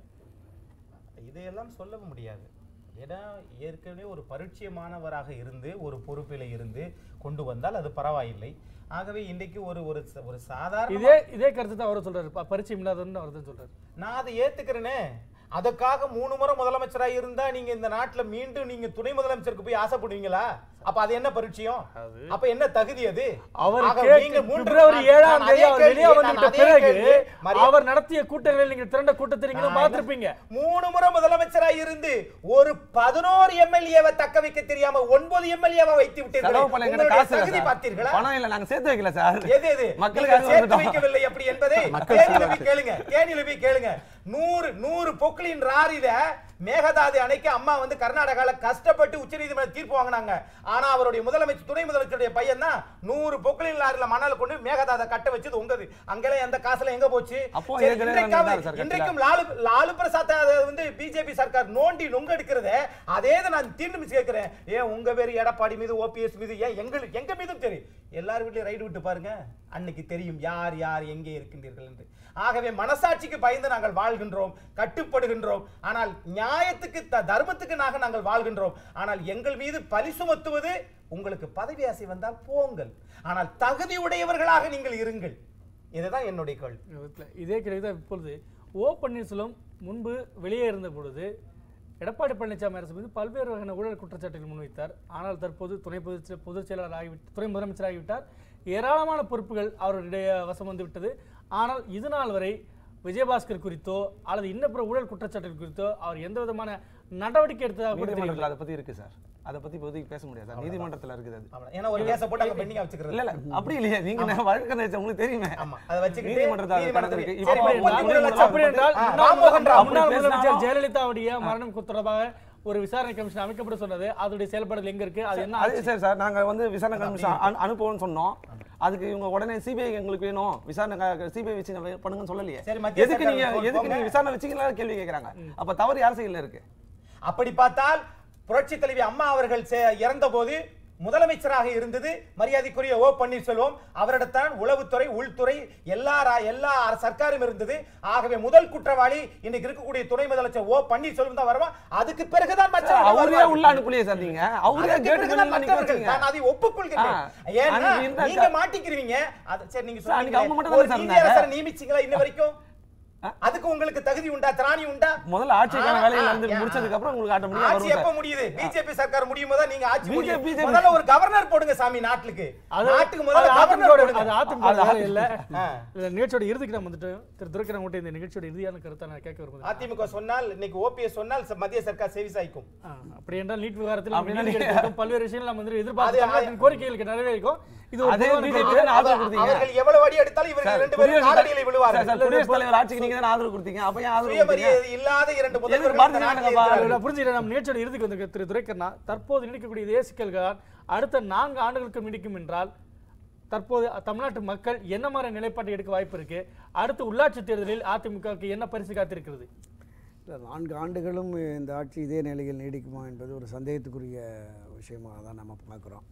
[SPEAKER 3] இதையெல்லாம் சொல்ல முடியாது ஏன்னா ஏற்கனவே ஒரு பரிட்சயமானவராக இருந்து ஒரு பொறுப்பில் இருந்து கொண்டு வந்தால் அது பரவாயில்லை ஆகவே இன்றைக்கு ஒரு ஒரு ச- ஒரு சாதாரண
[SPEAKER 2] இதே இதே கருத்து தான் அவர் சொல்றாரு ப- பரிச்சயம் இல்லாதன்னு அவர் தான் சொல்றாரு
[SPEAKER 3] நான் அதை ஏத்துக்கிறேனே அதுக்காக மூணு முறை முதலமைச்சரா இருந்தா நீங்க இந்த நாட்டுல மீண்டும் நீங்க துணை முதலமைச்சருக்கு போய் ஆசைப்படுவீங்களா அப்ப அது என்ன பரிச்சயம் அப்ப என்ன தகுதி அது
[SPEAKER 2] அவர்
[SPEAKER 3] ஆக
[SPEAKER 2] கேட்க-
[SPEAKER 3] நீங்க மூன்று-
[SPEAKER 2] பிப்ரவரி
[SPEAKER 3] நான்
[SPEAKER 2] ஏழாம்
[SPEAKER 3] அதே
[SPEAKER 2] தேதி அவர்
[SPEAKER 3] கேள்வி-
[SPEAKER 2] வெளியே
[SPEAKER 3] நான்
[SPEAKER 2] வந்துவிட்ட
[SPEAKER 3] அதே
[SPEAKER 2] பிறகு
[SPEAKER 3] கேள்வி, மரியா-
[SPEAKER 2] அவர் நடத்திய கூட்டங்களில் நீங்க திரண்ட கூட்டத்தை நீங்களும்
[SPEAKER 3] நான்
[SPEAKER 2] பார்த்திருப்பீங்க
[SPEAKER 3] மூணு முறை முதலமைச்சரா இருந்து ஒரு பதினோரு எம்எல்ஏவை தக்க வைக்க தெரியாம ஒன்பது எம்எல்ஏவை வைத்து விட்டீர்கள்
[SPEAKER 5] செலவு பண்ண எங்கிட்ட
[SPEAKER 3] உங்களுடைய
[SPEAKER 5] காசு இல்ல
[SPEAKER 3] தகுதி
[SPEAKER 5] சார்.
[SPEAKER 3] பார்த்தீர்களா
[SPEAKER 5] பணம் இல்ல நாங்க சேர்த்து வைக்கல சார்
[SPEAKER 3] எது எது
[SPEAKER 5] மக்களுக்காக
[SPEAKER 3] நீங்கள் சேர்த்து
[SPEAKER 5] வந்துட்டோம்.
[SPEAKER 3] வைக்கவில்லை அப்படி என்பதை
[SPEAKER 5] மக்கள்
[SPEAKER 3] தேனியில
[SPEAKER 5] செலவு.
[SPEAKER 3] போய் கேளுங்க தேனியில போய் கேளுங்க நூறு நூறு பொக்களின் ராரில மேகதாது அணைக்க அம்மா வந்து கர்நாடகால கஷ்டப்பட்டு உச்சநீதிமன்ற தீர்ப்பு வாங்கினாங்க ஆனா அவருடைய முதலமைச்சர் துணை முதலமைச்சருடைய பையன் தான் நூறு பொக்களின் லாரில மணல் கொண்டு மேகதாதை கட்ட வச்சது உங்கது அங்கெல்லாம் எந்த காசுல எங்க போச்சு
[SPEAKER 5] அப்போ
[SPEAKER 3] சரி,
[SPEAKER 5] ஏற்கனவே
[SPEAKER 3] இன்றைக்காவது-
[SPEAKER 5] வந்தாரு சார் கட்சியில.
[SPEAKER 3] இன்றைக்கும் லாலு லாலு பிரசாத் அதை வந்து பிஜேபி சர்க்கார் நோண்டி நுங்க எடுக்கிறத அதே தான் நான் தீர்ந்து கேட்கிறேன் ஏன் உங்க பேரு எடப்பாடி மீது ஓபிஎஸ் மீது ஏன் எங்களுக்கு எங்க மீதும் தெரியும் எல்லார் வீட்லயும் ரைடு விட்டு பாருங்க அன்னைக்கு தெரியும் யார் யார் எங்கே இருக்கின்றீர்கள் என்று ஆகவே மனசாட்சிக்கு பயந்து நாங்கள் வாழ்கின்றோம் கட்டுப்படுகின்றோம் ஆனால் நியாயத்துக்கு த- தர்மத்துக்கு நாக நாங்கள் வாழ்கின்றோம் ஆனால் எங்கள் மீது பழி சுமத்துவது உங்களுக்கு பதவி ஆசை வந்தால் போங்கள் ஆனால் தகுதி உடையவர்களாக நீங்கள் இருங்கள் இதுதான் என்னுடைய கேள்வி
[SPEAKER 2] இல்ல, இதே கேள்வி தான் இப்பொழுது ஓ பன்னீர்செல்வம் முன்பு வெளியே இருந்த பொழுது எடப்பாடி பழனிசாமி அரசு மீது பல்வேறு வகையான ஊழல் குற்றச்சாட்டுகள் முன்வைத்தார் ஆனால் தற்போது துணை பொதுச் செ- பொதுச் செயலாளர் ஆகிவிட்டு துணை முதலமைச்சர் ஆகிவிட்டார் ஏராளமான பொறுப்புகள் அவருடைய வசம் வந்து விட்டது ஆனால் இது நாள் வரை விஜயபாஸ்கர் குறித்தோ அல்லது இன்னப்புற ஊழல் குற்றச்சாட்டுகள் குறித்தோ அவர் எந்த விதமான நடவடிக்கை எடுத்ததாக கூட
[SPEAKER 5] நீதிமன்றத்தில்
[SPEAKER 2] தெரியல
[SPEAKER 5] அதை பத்தி இருக்கு சார் அதை பத்தி இப்போதைக்கு பேச முடியாது சார் நீதிமன்றத்தில் இருக்குது அது
[SPEAKER 3] ஏன்னா ஒரு கேஸை போட்டு அங்க பெண்டிங்கா வச்சுக்கிறது
[SPEAKER 5] இல்ல இல்ல அப்படி இல்லையா நீங்க நான் வழக்கறிஞர் உங்களுக்கு தெரியுமே
[SPEAKER 3] அதை வச்சுக்கிட்டு
[SPEAKER 5] நீதிமன்றத்தில் அது கணக்கு இருக்கு இப்போ
[SPEAKER 3] சரி,
[SPEAKER 5] அப்படி
[SPEAKER 3] அப்படி
[SPEAKER 5] இருந்தால்
[SPEAKER 2] அப்படி என்றால்
[SPEAKER 5] ஆ,
[SPEAKER 2] முன்னாள்
[SPEAKER 5] ராம்மோகன் ராவ்
[SPEAKER 2] முன்னாள்
[SPEAKER 5] அப்படி
[SPEAKER 2] முதலமைச்சர்
[SPEAKER 5] பேசினாலும்
[SPEAKER 2] ஜெயலலிதாவுடைய மரணம் தொடர்பாக ஒரு விசாரணை கமிஷன் அமைக்கப்பட சொன்னது அதோடைய செயல்பாடுகள் எங்க இருக்கு அது என்ன
[SPEAKER 5] அது
[SPEAKER 2] ஆச்சு?
[SPEAKER 5] சரி சார் நாங்க வந்து விசாரணை கமிஷன் அனு- அனுப்புவோம்னு சொன்னோம் அதுக்கு இவங்க உடனே சிபிஐ எங்களுக்கு வேணும் விசாரணை சிபிஐ வச்சு நம்ம பண்ணுங்கன்னு சொல்லலையே
[SPEAKER 3] சரி, மத்திய
[SPEAKER 5] எதுக்கு நீங்க
[SPEAKER 3] சர்க்கார்
[SPEAKER 5] எதுக்கு நீங்க
[SPEAKER 3] போங்க.
[SPEAKER 5] விசாரணை வச்சீங்களா கேள்வி கேக்குறாங்க அப்ப தவறு யார் சைடுல இருக்கு
[SPEAKER 3] அப்படி பார்த்தால் புரட்சி தலைவி அம்மா அவர்கள் இறந்த போது முதலமைச்சராக இருந்தது மரியாதைக்குரிய ஓ பன்னீர்செல்வம் அவரிடத்தான் உளவுத்துறை உள்துறை எல்லா ரா- எல்லா சர்க்காரும் இருந்தது ஆகவே முதல் குற்றவாளி இன்னைக்கு இருக்கக்கூடிய துணை முதலமைச்சர் ஓ பன்னீர்செல்வம் தான் வருவான் அதுக்கு பிறகுதான் மற்றவர்கள்
[SPEAKER 5] அவரே
[SPEAKER 3] வருவார்கள்.
[SPEAKER 5] உள்ள அனுப்பலையே சார் நீங்க அவரே
[SPEAKER 3] அதற்கு
[SPEAKER 5] கேட்டுக்கு
[SPEAKER 3] பிறகுதான்
[SPEAKER 5] நிக்க
[SPEAKER 3] மற்றவர்கள்.
[SPEAKER 5] வச்சீங்க
[SPEAKER 3] நான் அதை ஒப்புக்கொள்கிறேன்
[SPEAKER 5] ஆ.
[SPEAKER 3] ஏன்னா
[SPEAKER 5] அன்னைக்கு இருந்த
[SPEAKER 3] நீங்க மாட்டிக்கிறீங்க அது சரி நீங்க
[SPEAKER 5] சார், அன்னைக்கு அவங்க மட்டும்
[SPEAKER 3] சொன்னீங்க
[SPEAKER 5] தானே
[SPEAKER 3] ஒரு
[SPEAKER 5] சார்
[SPEAKER 3] நீதியரசரை
[SPEAKER 5] இருந்தாங்க?
[SPEAKER 3] நியமிச்சீங்களா இன்ன வரைக்கும் அதுக்கு உங்களுக்கு தகுதி உண்டா திராணி உண்டா
[SPEAKER 5] முதல்ல ஆட்சிக்கான
[SPEAKER 3] ஆ,
[SPEAKER 5] வேலைகள்
[SPEAKER 3] ஆ,
[SPEAKER 5] நடந்து
[SPEAKER 3] ஆ.
[SPEAKER 5] முடிச்சதுக்கு அப்புறம் உங்களுக்கு ஆட்டோமேட்டிக்கா
[SPEAKER 3] ஆட்சி
[SPEAKER 5] வரும்
[SPEAKER 3] எப்ப
[SPEAKER 5] சார்.
[SPEAKER 3] முடியுது பிஜேபி சர்க்கார் முடியும் போது நீங்க ஆட்சி
[SPEAKER 5] BJP
[SPEAKER 3] முடியும்.
[SPEAKER 5] BJP
[SPEAKER 3] முதல்ல ஒரு கவர்னர் போடுங்க சாமி நாட்டுக்கு
[SPEAKER 2] அது
[SPEAKER 3] நாட்டுக்கு முதல்ல
[SPEAKER 2] அது
[SPEAKER 3] கவர்னர்
[SPEAKER 2] அதிமுக
[SPEAKER 3] போடுங்க
[SPEAKER 2] அது அதிமுக
[SPEAKER 3] அது
[SPEAKER 2] வேலை இல்ல
[SPEAKER 3] ஆ.
[SPEAKER 2] இந்த நிகழ்ச்சியோட இறுதிக்கு நம்ம வந்துட்டு திரு துரைக்கரன் கூட இந்த நிகழ்ச்சியோட இறுதியான கருத்தை நான் கேட்க விரும்புகிறேன்
[SPEAKER 3] அதிமுக சொன்னால் இன்னைக்கு ஓபிஎஸ் சொன்னால் ச- மத்திய சர்க்கார் செவி சாய்க்கும்
[SPEAKER 2] அப்படி என்றால் நீட் விவகாரத்தில் நம்ம
[SPEAKER 3] அப்படின்னா
[SPEAKER 2] நீதி
[SPEAKER 3] நீங்க-
[SPEAKER 2] கிடைக்கும் பல்வேறு விஷயங்கள் நம்ம வந்து
[SPEAKER 3] அது-
[SPEAKER 2] எதிர்பார்த்து தமிழ்நாட்டின் கோரிக்கைகளுக்கு நிறைவேறிக்கும் இது ஒரு
[SPEAKER 5] அதே
[SPEAKER 2] பொதுவான
[SPEAKER 5] BJP
[SPEAKER 2] கருத்து.
[SPEAKER 5] தானே ஆதரவு கொடுத்தீங்க.
[SPEAKER 3] அவர்கள் எவ்வளவு அடி எடுத்தாலும் இவர்கள்
[SPEAKER 5] சார்,
[SPEAKER 3] ரெண்டு பேரும்
[SPEAKER 5] குடியரசுத்
[SPEAKER 3] காலடியில
[SPEAKER 5] சார்,
[SPEAKER 3] விழுவார்கள்
[SPEAKER 5] சார், குடியரசுத் தலைவர் ஆட்சிக்கு நீங்க தானே ஆதரவு கொடுத்தீங்க அப்ப ஏன் ஆதரவு
[SPEAKER 3] சுயமரியாதை
[SPEAKER 5] கொடுத்தீங்க?
[SPEAKER 3] இல்லாத இரண்டு
[SPEAKER 5] எதுக்கு
[SPEAKER 3] முதல்வர்கள்
[SPEAKER 5] பாரதிய
[SPEAKER 3] இந்த
[SPEAKER 5] ஜனதா
[SPEAKER 3] நாட்டில்
[SPEAKER 5] பா-
[SPEAKER 3] இருக்கிறார்கள்.
[SPEAKER 2] நான் புரிஞ்சுக்கிறேன் நம்ம நிகழ்ச்சியோட இறுதிக்கு வந்து திரு துரைக்கண்ணா தற்போது நீடிக்கக்கூடிய இதே சிக்கல்கள் அடுத்த நான்கு ஆண்டுகளுக்கு நீடிக்கும் என்றால் தற்போது தமிழ்நாட்டு மக்கள் என்ன மாதிரி நிலைப்பாட்டை எடுக்க வாய்ப்பு இருக்கு அடுத்து உள்ளாட்சி தேர்தலில் அதிமுகவுக்கு என்ன பரிசு காத்திருக்கிறது
[SPEAKER 6] இல்லை நான்கு ஆண்டுகளும் இந்த ஆட்சி இதே நிலையில் நீடிக்குமா என்பது ஒரு சந்தேகத்துக்குரிய விஷயமாக தான் நம்ம பார்க்குறோம்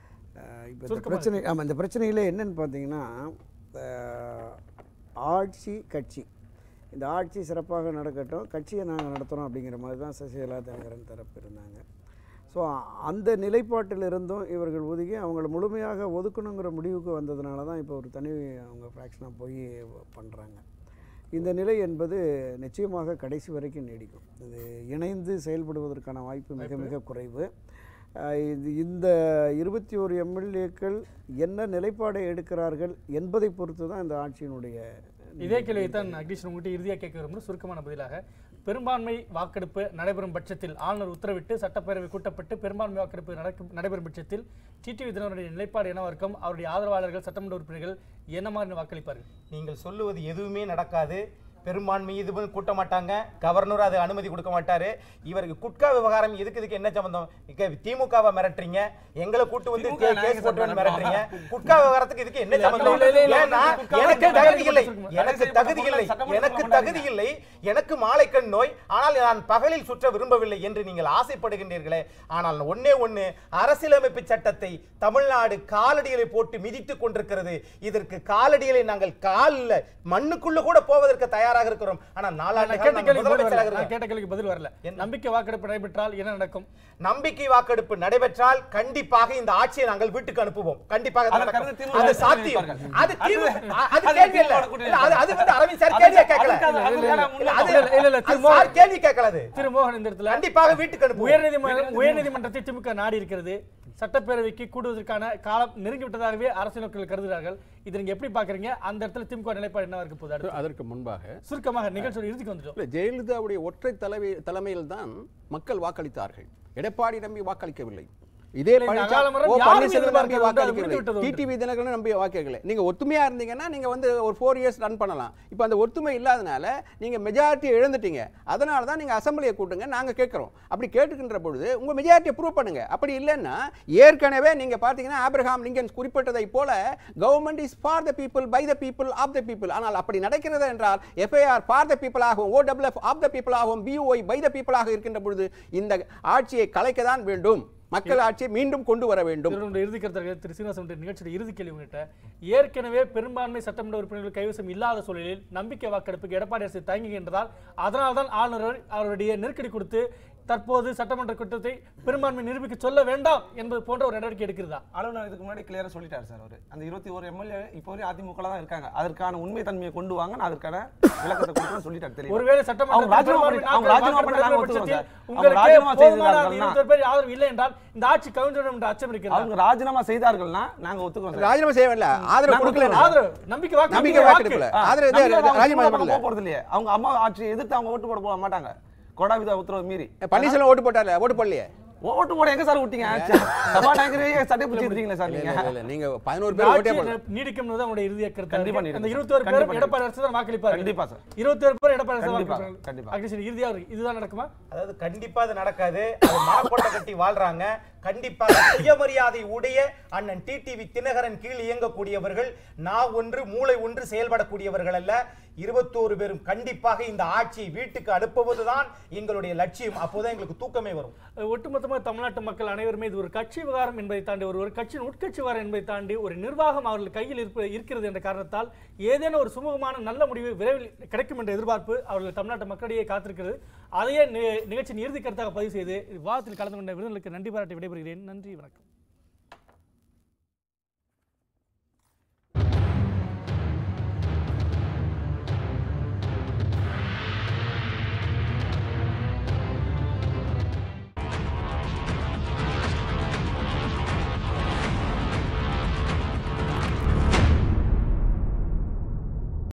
[SPEAKER 6] இப்போ இந்த
[SPEAKER 2] சுருக்கமா
[SPEAKER 6] பிரச்சனை ஆமாம் இந்த பிரச்சனையில் என்னன்னு பார்த்தீங்கன்னா அஹ், ஆட்சி கட்சி இந்த ஆட்சி சிறப்பாக நடக்கட்டும் கட்சியை நாங்கள் நடத்துகிறோம் அப்படிங்கிற மாதிரி தான் சசிகலா தினகரன் தரப்பு இருந்தாங்க ஸோ அந்த நிலைப்பாட்டில் இருந்தும் இவர்கள் ஒதுக்கி அவங்கள முழுமையாக ஒதுக்கணுங்கிற முடிவுக்கு வந்ததுனால தான் இப்போ ஒரு தனி அவங்க ஃப்ராக்ஷனாக போய் பண்ணுறாங்க இந்த நிலை என்பது நிச்சயமாக கடைசி வரைக்கும் நீடிக்கும் இது இணைந்து செயல்படுவதற்கான வாய்ப்பு மிக மிக குறைவு அஹ் இது இந்த இருபத்தி ஒரு எம்எல்ஏக்கள் என்ன நிலைப்பாடை எடுக்கிறார்கள் என்பதை பொறுத்து தான் இந்த ஆட்சியினுடைய
[SPEAKER 2] இதே கேள்வியை தான் அக்னீஷ் உங்கள்கிட்ட இறுதியாக கேட்க விரும்புகிறேன் சுருக்கமான பதிலாக பெரும்பான்மை வாக்கெடுப்பு நடைபெறும் பட்சத்தில் ஆளுநர் உத்தரவிட்டு சட்டப்பேரவை கூட்டப்பட்டு பெரும்பான்மை வாக்கெடுப்பு நடக்கும் நடைபெறும் பட்சத்தில் டிடிவி தினகரனுடைய நிலைப்பாடு என்னவா இருக்கும் அவருடைய ஆதரவாளர்கள் சட்டமன்ற உறுப்பினர்கள் என்ன மாதிரி வாக்களிப்பார்கள்
[SPEAKER 3] நீங்கள் சொல்லுவது எதுவுமே நடக்காது பெரும்பான்மை இது பண்ணி கூட்ட மாட்டாங்க கவர்னர் அது அனுமதி கொடுக்க மாட்டாரு இவருக்கு குட்கா விவகாரம் இதுக்கு இதுக்கு என்ன சம்பந்தம் இங்க திமுகவை மிரட்டுறீங்க எங்களை கூட்டு வந்து
[SPEAKER 5] திமுக
[SPEAKER 3] கே-
[SPEAKER 5] நாயக
[SPEAKER 3] கேஸ் போட்டு வந்து
[SPEAKER 5] சட்டம்
[SPEAKER 3] மிரட்டுறீங்க குட்கா விவகாரத்துக்கு இதுக்கு என்ன
[SPEAKER 2] இல்ல,
[SPEAKER 3] சம்பந்தம்
[SPEAKER 2] இல்ல, இல்ல, இல்ல,
[SPEAKER 3] ஏன்னா
[SPEAKER 2] குட்கா
[SPEAKER 3] எனக்கு
[SPEAKER 2] விவகாரம்
[SPEAKER 3] தகுதி இல்லை
[SPEAKER 2] சொல்லுங்க.
[SPEAKER 3] எனக்கு
[SPEAKER 5] தடை
[SPEAKER 3] தகுதி இல்லை
[SPEAKER 5] செய்யப்பட்ட
[SPEAKER 3] எனக்கு
[SPEAKER 5] சட்டமன்றத்தில்
[SPEAKER 3] தகுதி இல்லை எனக்கு மாலைக்கண் நோய் ஆனால் நான் பகலில் சுற்ற விரும்பவில்லை என்று நீங்கள் ஆசைப்படுகின்றீர்களே ஆனால் ஒண்ணே ஒண்ணு அரசியலமைப்பு சட்டத்தை தமிழ்நாடு காலடிகளை போட்டு மிதித்துக் கொண்டிருக்கிறது இதற்கு காலடிகளை நாங்கள் காலில் மண்ணுக்குள்ள கூட போவதற்கு தயார் தயாராக இருக்கிறோம் ஆனா நாலாண்டு
[SPEAKER 2] நான்
[SPEAKER 3] காலம்
[SPEAKER 2] கேட்ட
[SPEAKER 3] நாங்க
[SPEAKER 2] கேள்விக்கு பதில்
[SPEAKER 3] முதலமைச்சராக
[SPEAKER 2] வரல. நான்
[SPEAKER 3] இருக்கோம்.
[SPEAKER 2] கேட்ட கேள்விக்கு பதில் வரல நம்பிக்கை வாக்கெடுப்பு நடைபெற்றால் என்ன நடக்கும்
[SPEAKER 3] நம்பிக்கை வாக்கெடுப்பு நடைபெற்றால் கண்டிப்பாக இந்த ஆட்சியை நாங்கள் வீட்டுக்கு அனுப்புவோம் கண்டிப்பாக அது
[SPEAKER 5] அதற்கு
[SPEAKER 3] நடக்கும்.
[SPEAKER 5] அடுத்து திமுக
[SPEAKER 3] அது
[SPEAKER 5] கூட்டணி
[SPEAKER 3] சாத்தியம்
[SPEAKER 5] வைப்பார்கள்.
[SPEAKER 3] அது திமுக அது
[SPEAKER 5] அது
[SPEAKER 3] கேள்வி இல்ல
[SPEAKER 5] திமுக கூட்டணி
[SPEAKER 3] இல்ல, அது அது வந்து அரவிந்த் சார்
[SPEAKER 5] அதுக்கு-
[SPEAKER 3] கேள்வியே கேட்கல
[SPEAKER 5] அதுக்கு அது- அதுக்கு
[SPEAKER 3] இல்ல,
[SPEAKER 5] முன்னே
[SPEAKER 3] அது-
[SPEAKER 2] இல்ல, இல்ல, இல்ல,
[SPEAKER 3] அது
[SPEAKER 2] திரு மோகன்
[SPEAKER 3] சார் கேள்வி கேட்கல அது
[SPEAKER 2] திருமோகன் இந்த இடத்துல
[SPEAKER 3] கண்டிப்பாக வீட்டுக்கு அனுப்புவோம்.
[SPEAKER 2] உயர்நீதிமன்றம் உயர்நீதிமன்றத்தை திமுக நாடி இருக்கிறது சட்டப்பேரவைக்கு கூடுவதற்கான காலம் நெருங்கி விட்டதாகவே அரசியல் கருதுகிறார்கள் இதை நீங்க எப்படி பாக்குறீங்க அந்த இடத்துல திமுக நிலைப்பாடு என்னவா இருக்க போகுது அடுத்து?
[SPEAKER 7] அதற்கு முன்பாக
[SPEAKER 2] சுருக்கமாக நிகழ்ச்சியோட இறுதிக்கு வந்துட்டோம்
[SPEAKER 7] இல்ல, ஜெயலலிதாவுடைய ஒற்றை தலைமை தலைமையில் தான் மக்கள் வாக்களித்தார்கள் எடப்பாடி நம்பி வாக்களிக்கவில்லை இதே
[SPEAKER 2] இல்லை, இந்த
[SPEAKER 7] பழனிசாமி-
[SPEAKER 2] அகாலமரம்
[SPEAKER 7] ஓ,
[SPEAKER 2] யாரும்
[SPEAKER 7] பன்னீர்செல்வம் நம்பி
[SPEAKER 2] எதிர்பார்க்கறது உண்டு, அது
[SPEAKER 7] வாக்களிக்கவில்லை
[SPEAKER 2] முடிந்து விட்டது உண்டு.
[SPEAKER 7] டிடிவி தினகரன் நம்பி வாக்களிக்கல நீங்க ஒத்துமையா இருந்தீங்கன்னா நீங்க வந்து ஒரு ஃபோர் இயர்ஸ் ரன் பண்ணலாம் இப்போ அந்த ஒத்துமை இல்லாதனால நீங்க மெஜாரிட்டி இழந்துட்டீங்க அதனால தான் நீங்க அசம்பிளியை கூட்டுங்க நாங்க கேட்கிறோம் அப்படி கேட்டுக்கின்ற பொழுது உங்க மெஜாரிட்டியை ப்ரூவ் பண்ணுங்க அப்படி இல்லைன்னா ஏற்கனவே நீங்க பாத்தீங்கன்னா ஆப்ரஹாம் லிங்கன் குறிப்பிட்டதை போல government is for the people by the people of the people ஆனால் அப்படி நடக்கிறது என்றால் எஃப்ஐஆர் ஃபார் த பீப்புள் ஆகவும் ஓடபிள்யூஎஃப் ஆஃப் த பீப்புள் ஆகவும் பிஓஐ பை த பீப்புள் ஆக இருக்கின்ற பொழுது இந்த ஆட்சியை கலைக்க தான் வேண்டும் மக்கள் ஆட்சியை மீண்டும் கொண்டு வர வேண்டும்
[SPEAKER 2] இவருடைய இறுதி கருத்தர்கள் திரு சீனிவாசன் நிகழ்ச்சியோட இறுதி கேள்வி உங்ககிட்ட ஏற்கனவே பெரும்பான்மை சட்டமன்ற உறுப்பினர்கள் கைவசம் இல்லாத சூழலில் நம்பிக்கை வாக்கெடுப்புக்கு எடப்பாடி அரசு தயங்குகின்றதால் அதனால்தான் ஆளுநர் அவருடைய நெருக்கடி கொடுத்து தற்போது சட்டமன்ற கூட்டத்தை பெரும்பான்மை நிரூபிக்க சொல்ல வேண்டாம் என்பது போன்ற ஒரு நடவடிக்கை எடுக்கிறதா
[SPEAKER 5] ஆளுநர் இதுக்கு முன்னாடி கிளியரா சொல்லிட்டாரு சார் அவரு அந்த இருபத்தி ஒரு எம்எல்ஏ இப்போ வரையும் அதிமுக தான் இருக்காங்க அதற்கான உண்மை தன்மையை கொண்டு வாங்க நான் அதற்கான விளக்கத்தை கொடுக்கணும்னு சொல்லிட்டாரு தெரியும்
[SPEAKER 2] ஒருவேளை சட்டமன்ற
[SPEAKER 5] அவங்க ராஜினாமா
[SPEAKER 2] பெரும்பான்மை
[SPEAKER 5] பண்ணி- அவங்க ராஜினாமா பண்ணி நாங்க
[SPEAKER 2] வாக்கெடுப்பு
[SPEAKER 5] ஒத்துக்கிறோம் சார். அவங்க
[SPEAKER 2] உங்களுக்கு
[SPEAKER 5] ராஜினாமா
[SPEAKER 2] போதுமான
[SPEAKER 5] செய்தார்கள்னா
[SPEAKER 2] இருபத்தொரு பேர் ஆதரவு இல்லை என்றால் இந்த ஆட்சி கவிழ்ந்துவிடும் என்ற அச்சம் இருக்கிறது
[SPEAKER 5] அவங்க ராஜினாமா செய்தார்கள்னா நாங்க ஒத்துக்கிறோம் சார்.
[SPEAKER 7] ராஜினாமா செய்யவில்லை ஆதரவு
[SPEAKER 5] நாங்க
[SPEAKER 7] கொடுக்கல
[SPEAKER 5] ஒத்துக்கிறோம்.
[SPEAKER 2] ஆதரவு நம்பிக்கை வாக்கு
[SPEAKER 7] நம்பிக்கை வாக்கெடுப்புல
[SPEAKER 5] ஆ,
[SPEAKER 7] ஆதரவு
[SPEAKER 5] நம்பிக்கை
[SPEAKER 7] இது
[SPEAKER 5] அவங்க
[SPEAKER 7] ராஜினாமா
[SPEAKER 5] திமுக பக்கம்
[SPEAKER 7] பண்ணல
[SPEAKER 5] போக போறது இல்லையே அவங்க அம்மா ஆட்சியை எதிர்த்து அவங்க ஓட்டு போட போக மாட்டாங்க கோடாவித உத்தரவு மீறி
[SPEAKER 7] பன்னீர்செல்வம் ஓட்டு போட்டார்ல ஓட்டு போடலையே
[SPEAKER 5] ஓட்டு போட எங்க சார் விட்டீங்க சபாநாயகரே சட்டை பிடிச்சி இருக்கீங்களா சார்
[SPEAKER 7] இல்ல,
[SPEAKER 5] நீங்க
[SPEAKER 7] இல்ல, இல்ல, நீங்க
[SPEAKER 2] இந்த
[SPEAKER 7] பதினோரு பேர் ஓட்டே
[SPEAKER 2] ஆட்சியை
[SPEAKER 7] போடல
[SPEAKER 2] நீடிக்கும் என்பது அவங்களுடைய இறுதிய கருத்து
[SPEAKER 5] கண்டிப்பா
[SPEAKER 2] அந்த
[SPEAKER 5] நீடிக்கும்.
[SPEAKER 2] இருபத்தோரு பேரும்
[SPEAKER 5] கண்டிப்பா
[SPEAKER 2] எடப்பாடி அரசு தான் வாக்களிப்பார்
[SPEAKER 5] கண்டிப்பா சார்.
[SPEAKER 2] இருபத்தோரு பேர் எடப்பாடி அரசு
[SPEAKER 5] கண்டிப்பா,
[SPEAKER 2] வாக்களிப்பார்கள்
[SPEAKER 5] கண்டிப்பா.
[SPEAKER 2] அக்னிசன் இறுதியா இருக்கு இதுதான் நடக்குமா
[SPEAKER 3] அதாவது கண்டிப்பா அது நடக்காது அது மனக்கோட்டை கட்டி வாழ்றாங்க கண்டிப்பாக சுயமரியாதை உடைய அண்ணன் டிடிவி தினகரன் கீழ் இயங்கக்கூடியவர்கள் நான் ஒன்று மூளை ஒன்று செயல்படக்கூடியவர்கள் அல்ல இருபத்தோரு பேரும் கண்டிப்பாக இந்த ஆட்சியை வீட்டுக்கு அனுப்புவதுதான் எங்களுடைய லட்சியம் அப்போதான் எங்களுக்கு தூக்கமே வரும்
[SPEAKER 2] ஒட்டுமொத்தமாக தமிழ்நாட்டு மக்கள் அனைவருமே இது ஒரு கட்சி விவகாரம் என்பதை தாண்டி ஒரு ஒரு கட்சியின் உட்கட்சி விவகாரம் என்பதை தாண்டி ஒரு நிர்வாகம் அவர்கள் கையில் இருப்ப இருக்கிறது என்ற காரணத்தால் ஏதேனும் ஒரு சுமூகமான நல்ல முடிவு விரைவில் கிடைக்கும் என்ற எதிர்பார்ப்பு அவர்கள் தமிழ்நாட்டு மக்களிடையே காத்திருக்கிறது அதையே நி- நிகழ்ச்சியின் இறுதி கருத்தாக பதிவு செய்து விவாதத்தில் கலந்து கொண்ட விருதுகளுக்கு நன்றி பாராட்டி விடைபெறுகிறேன் நன்றி வணக்கம்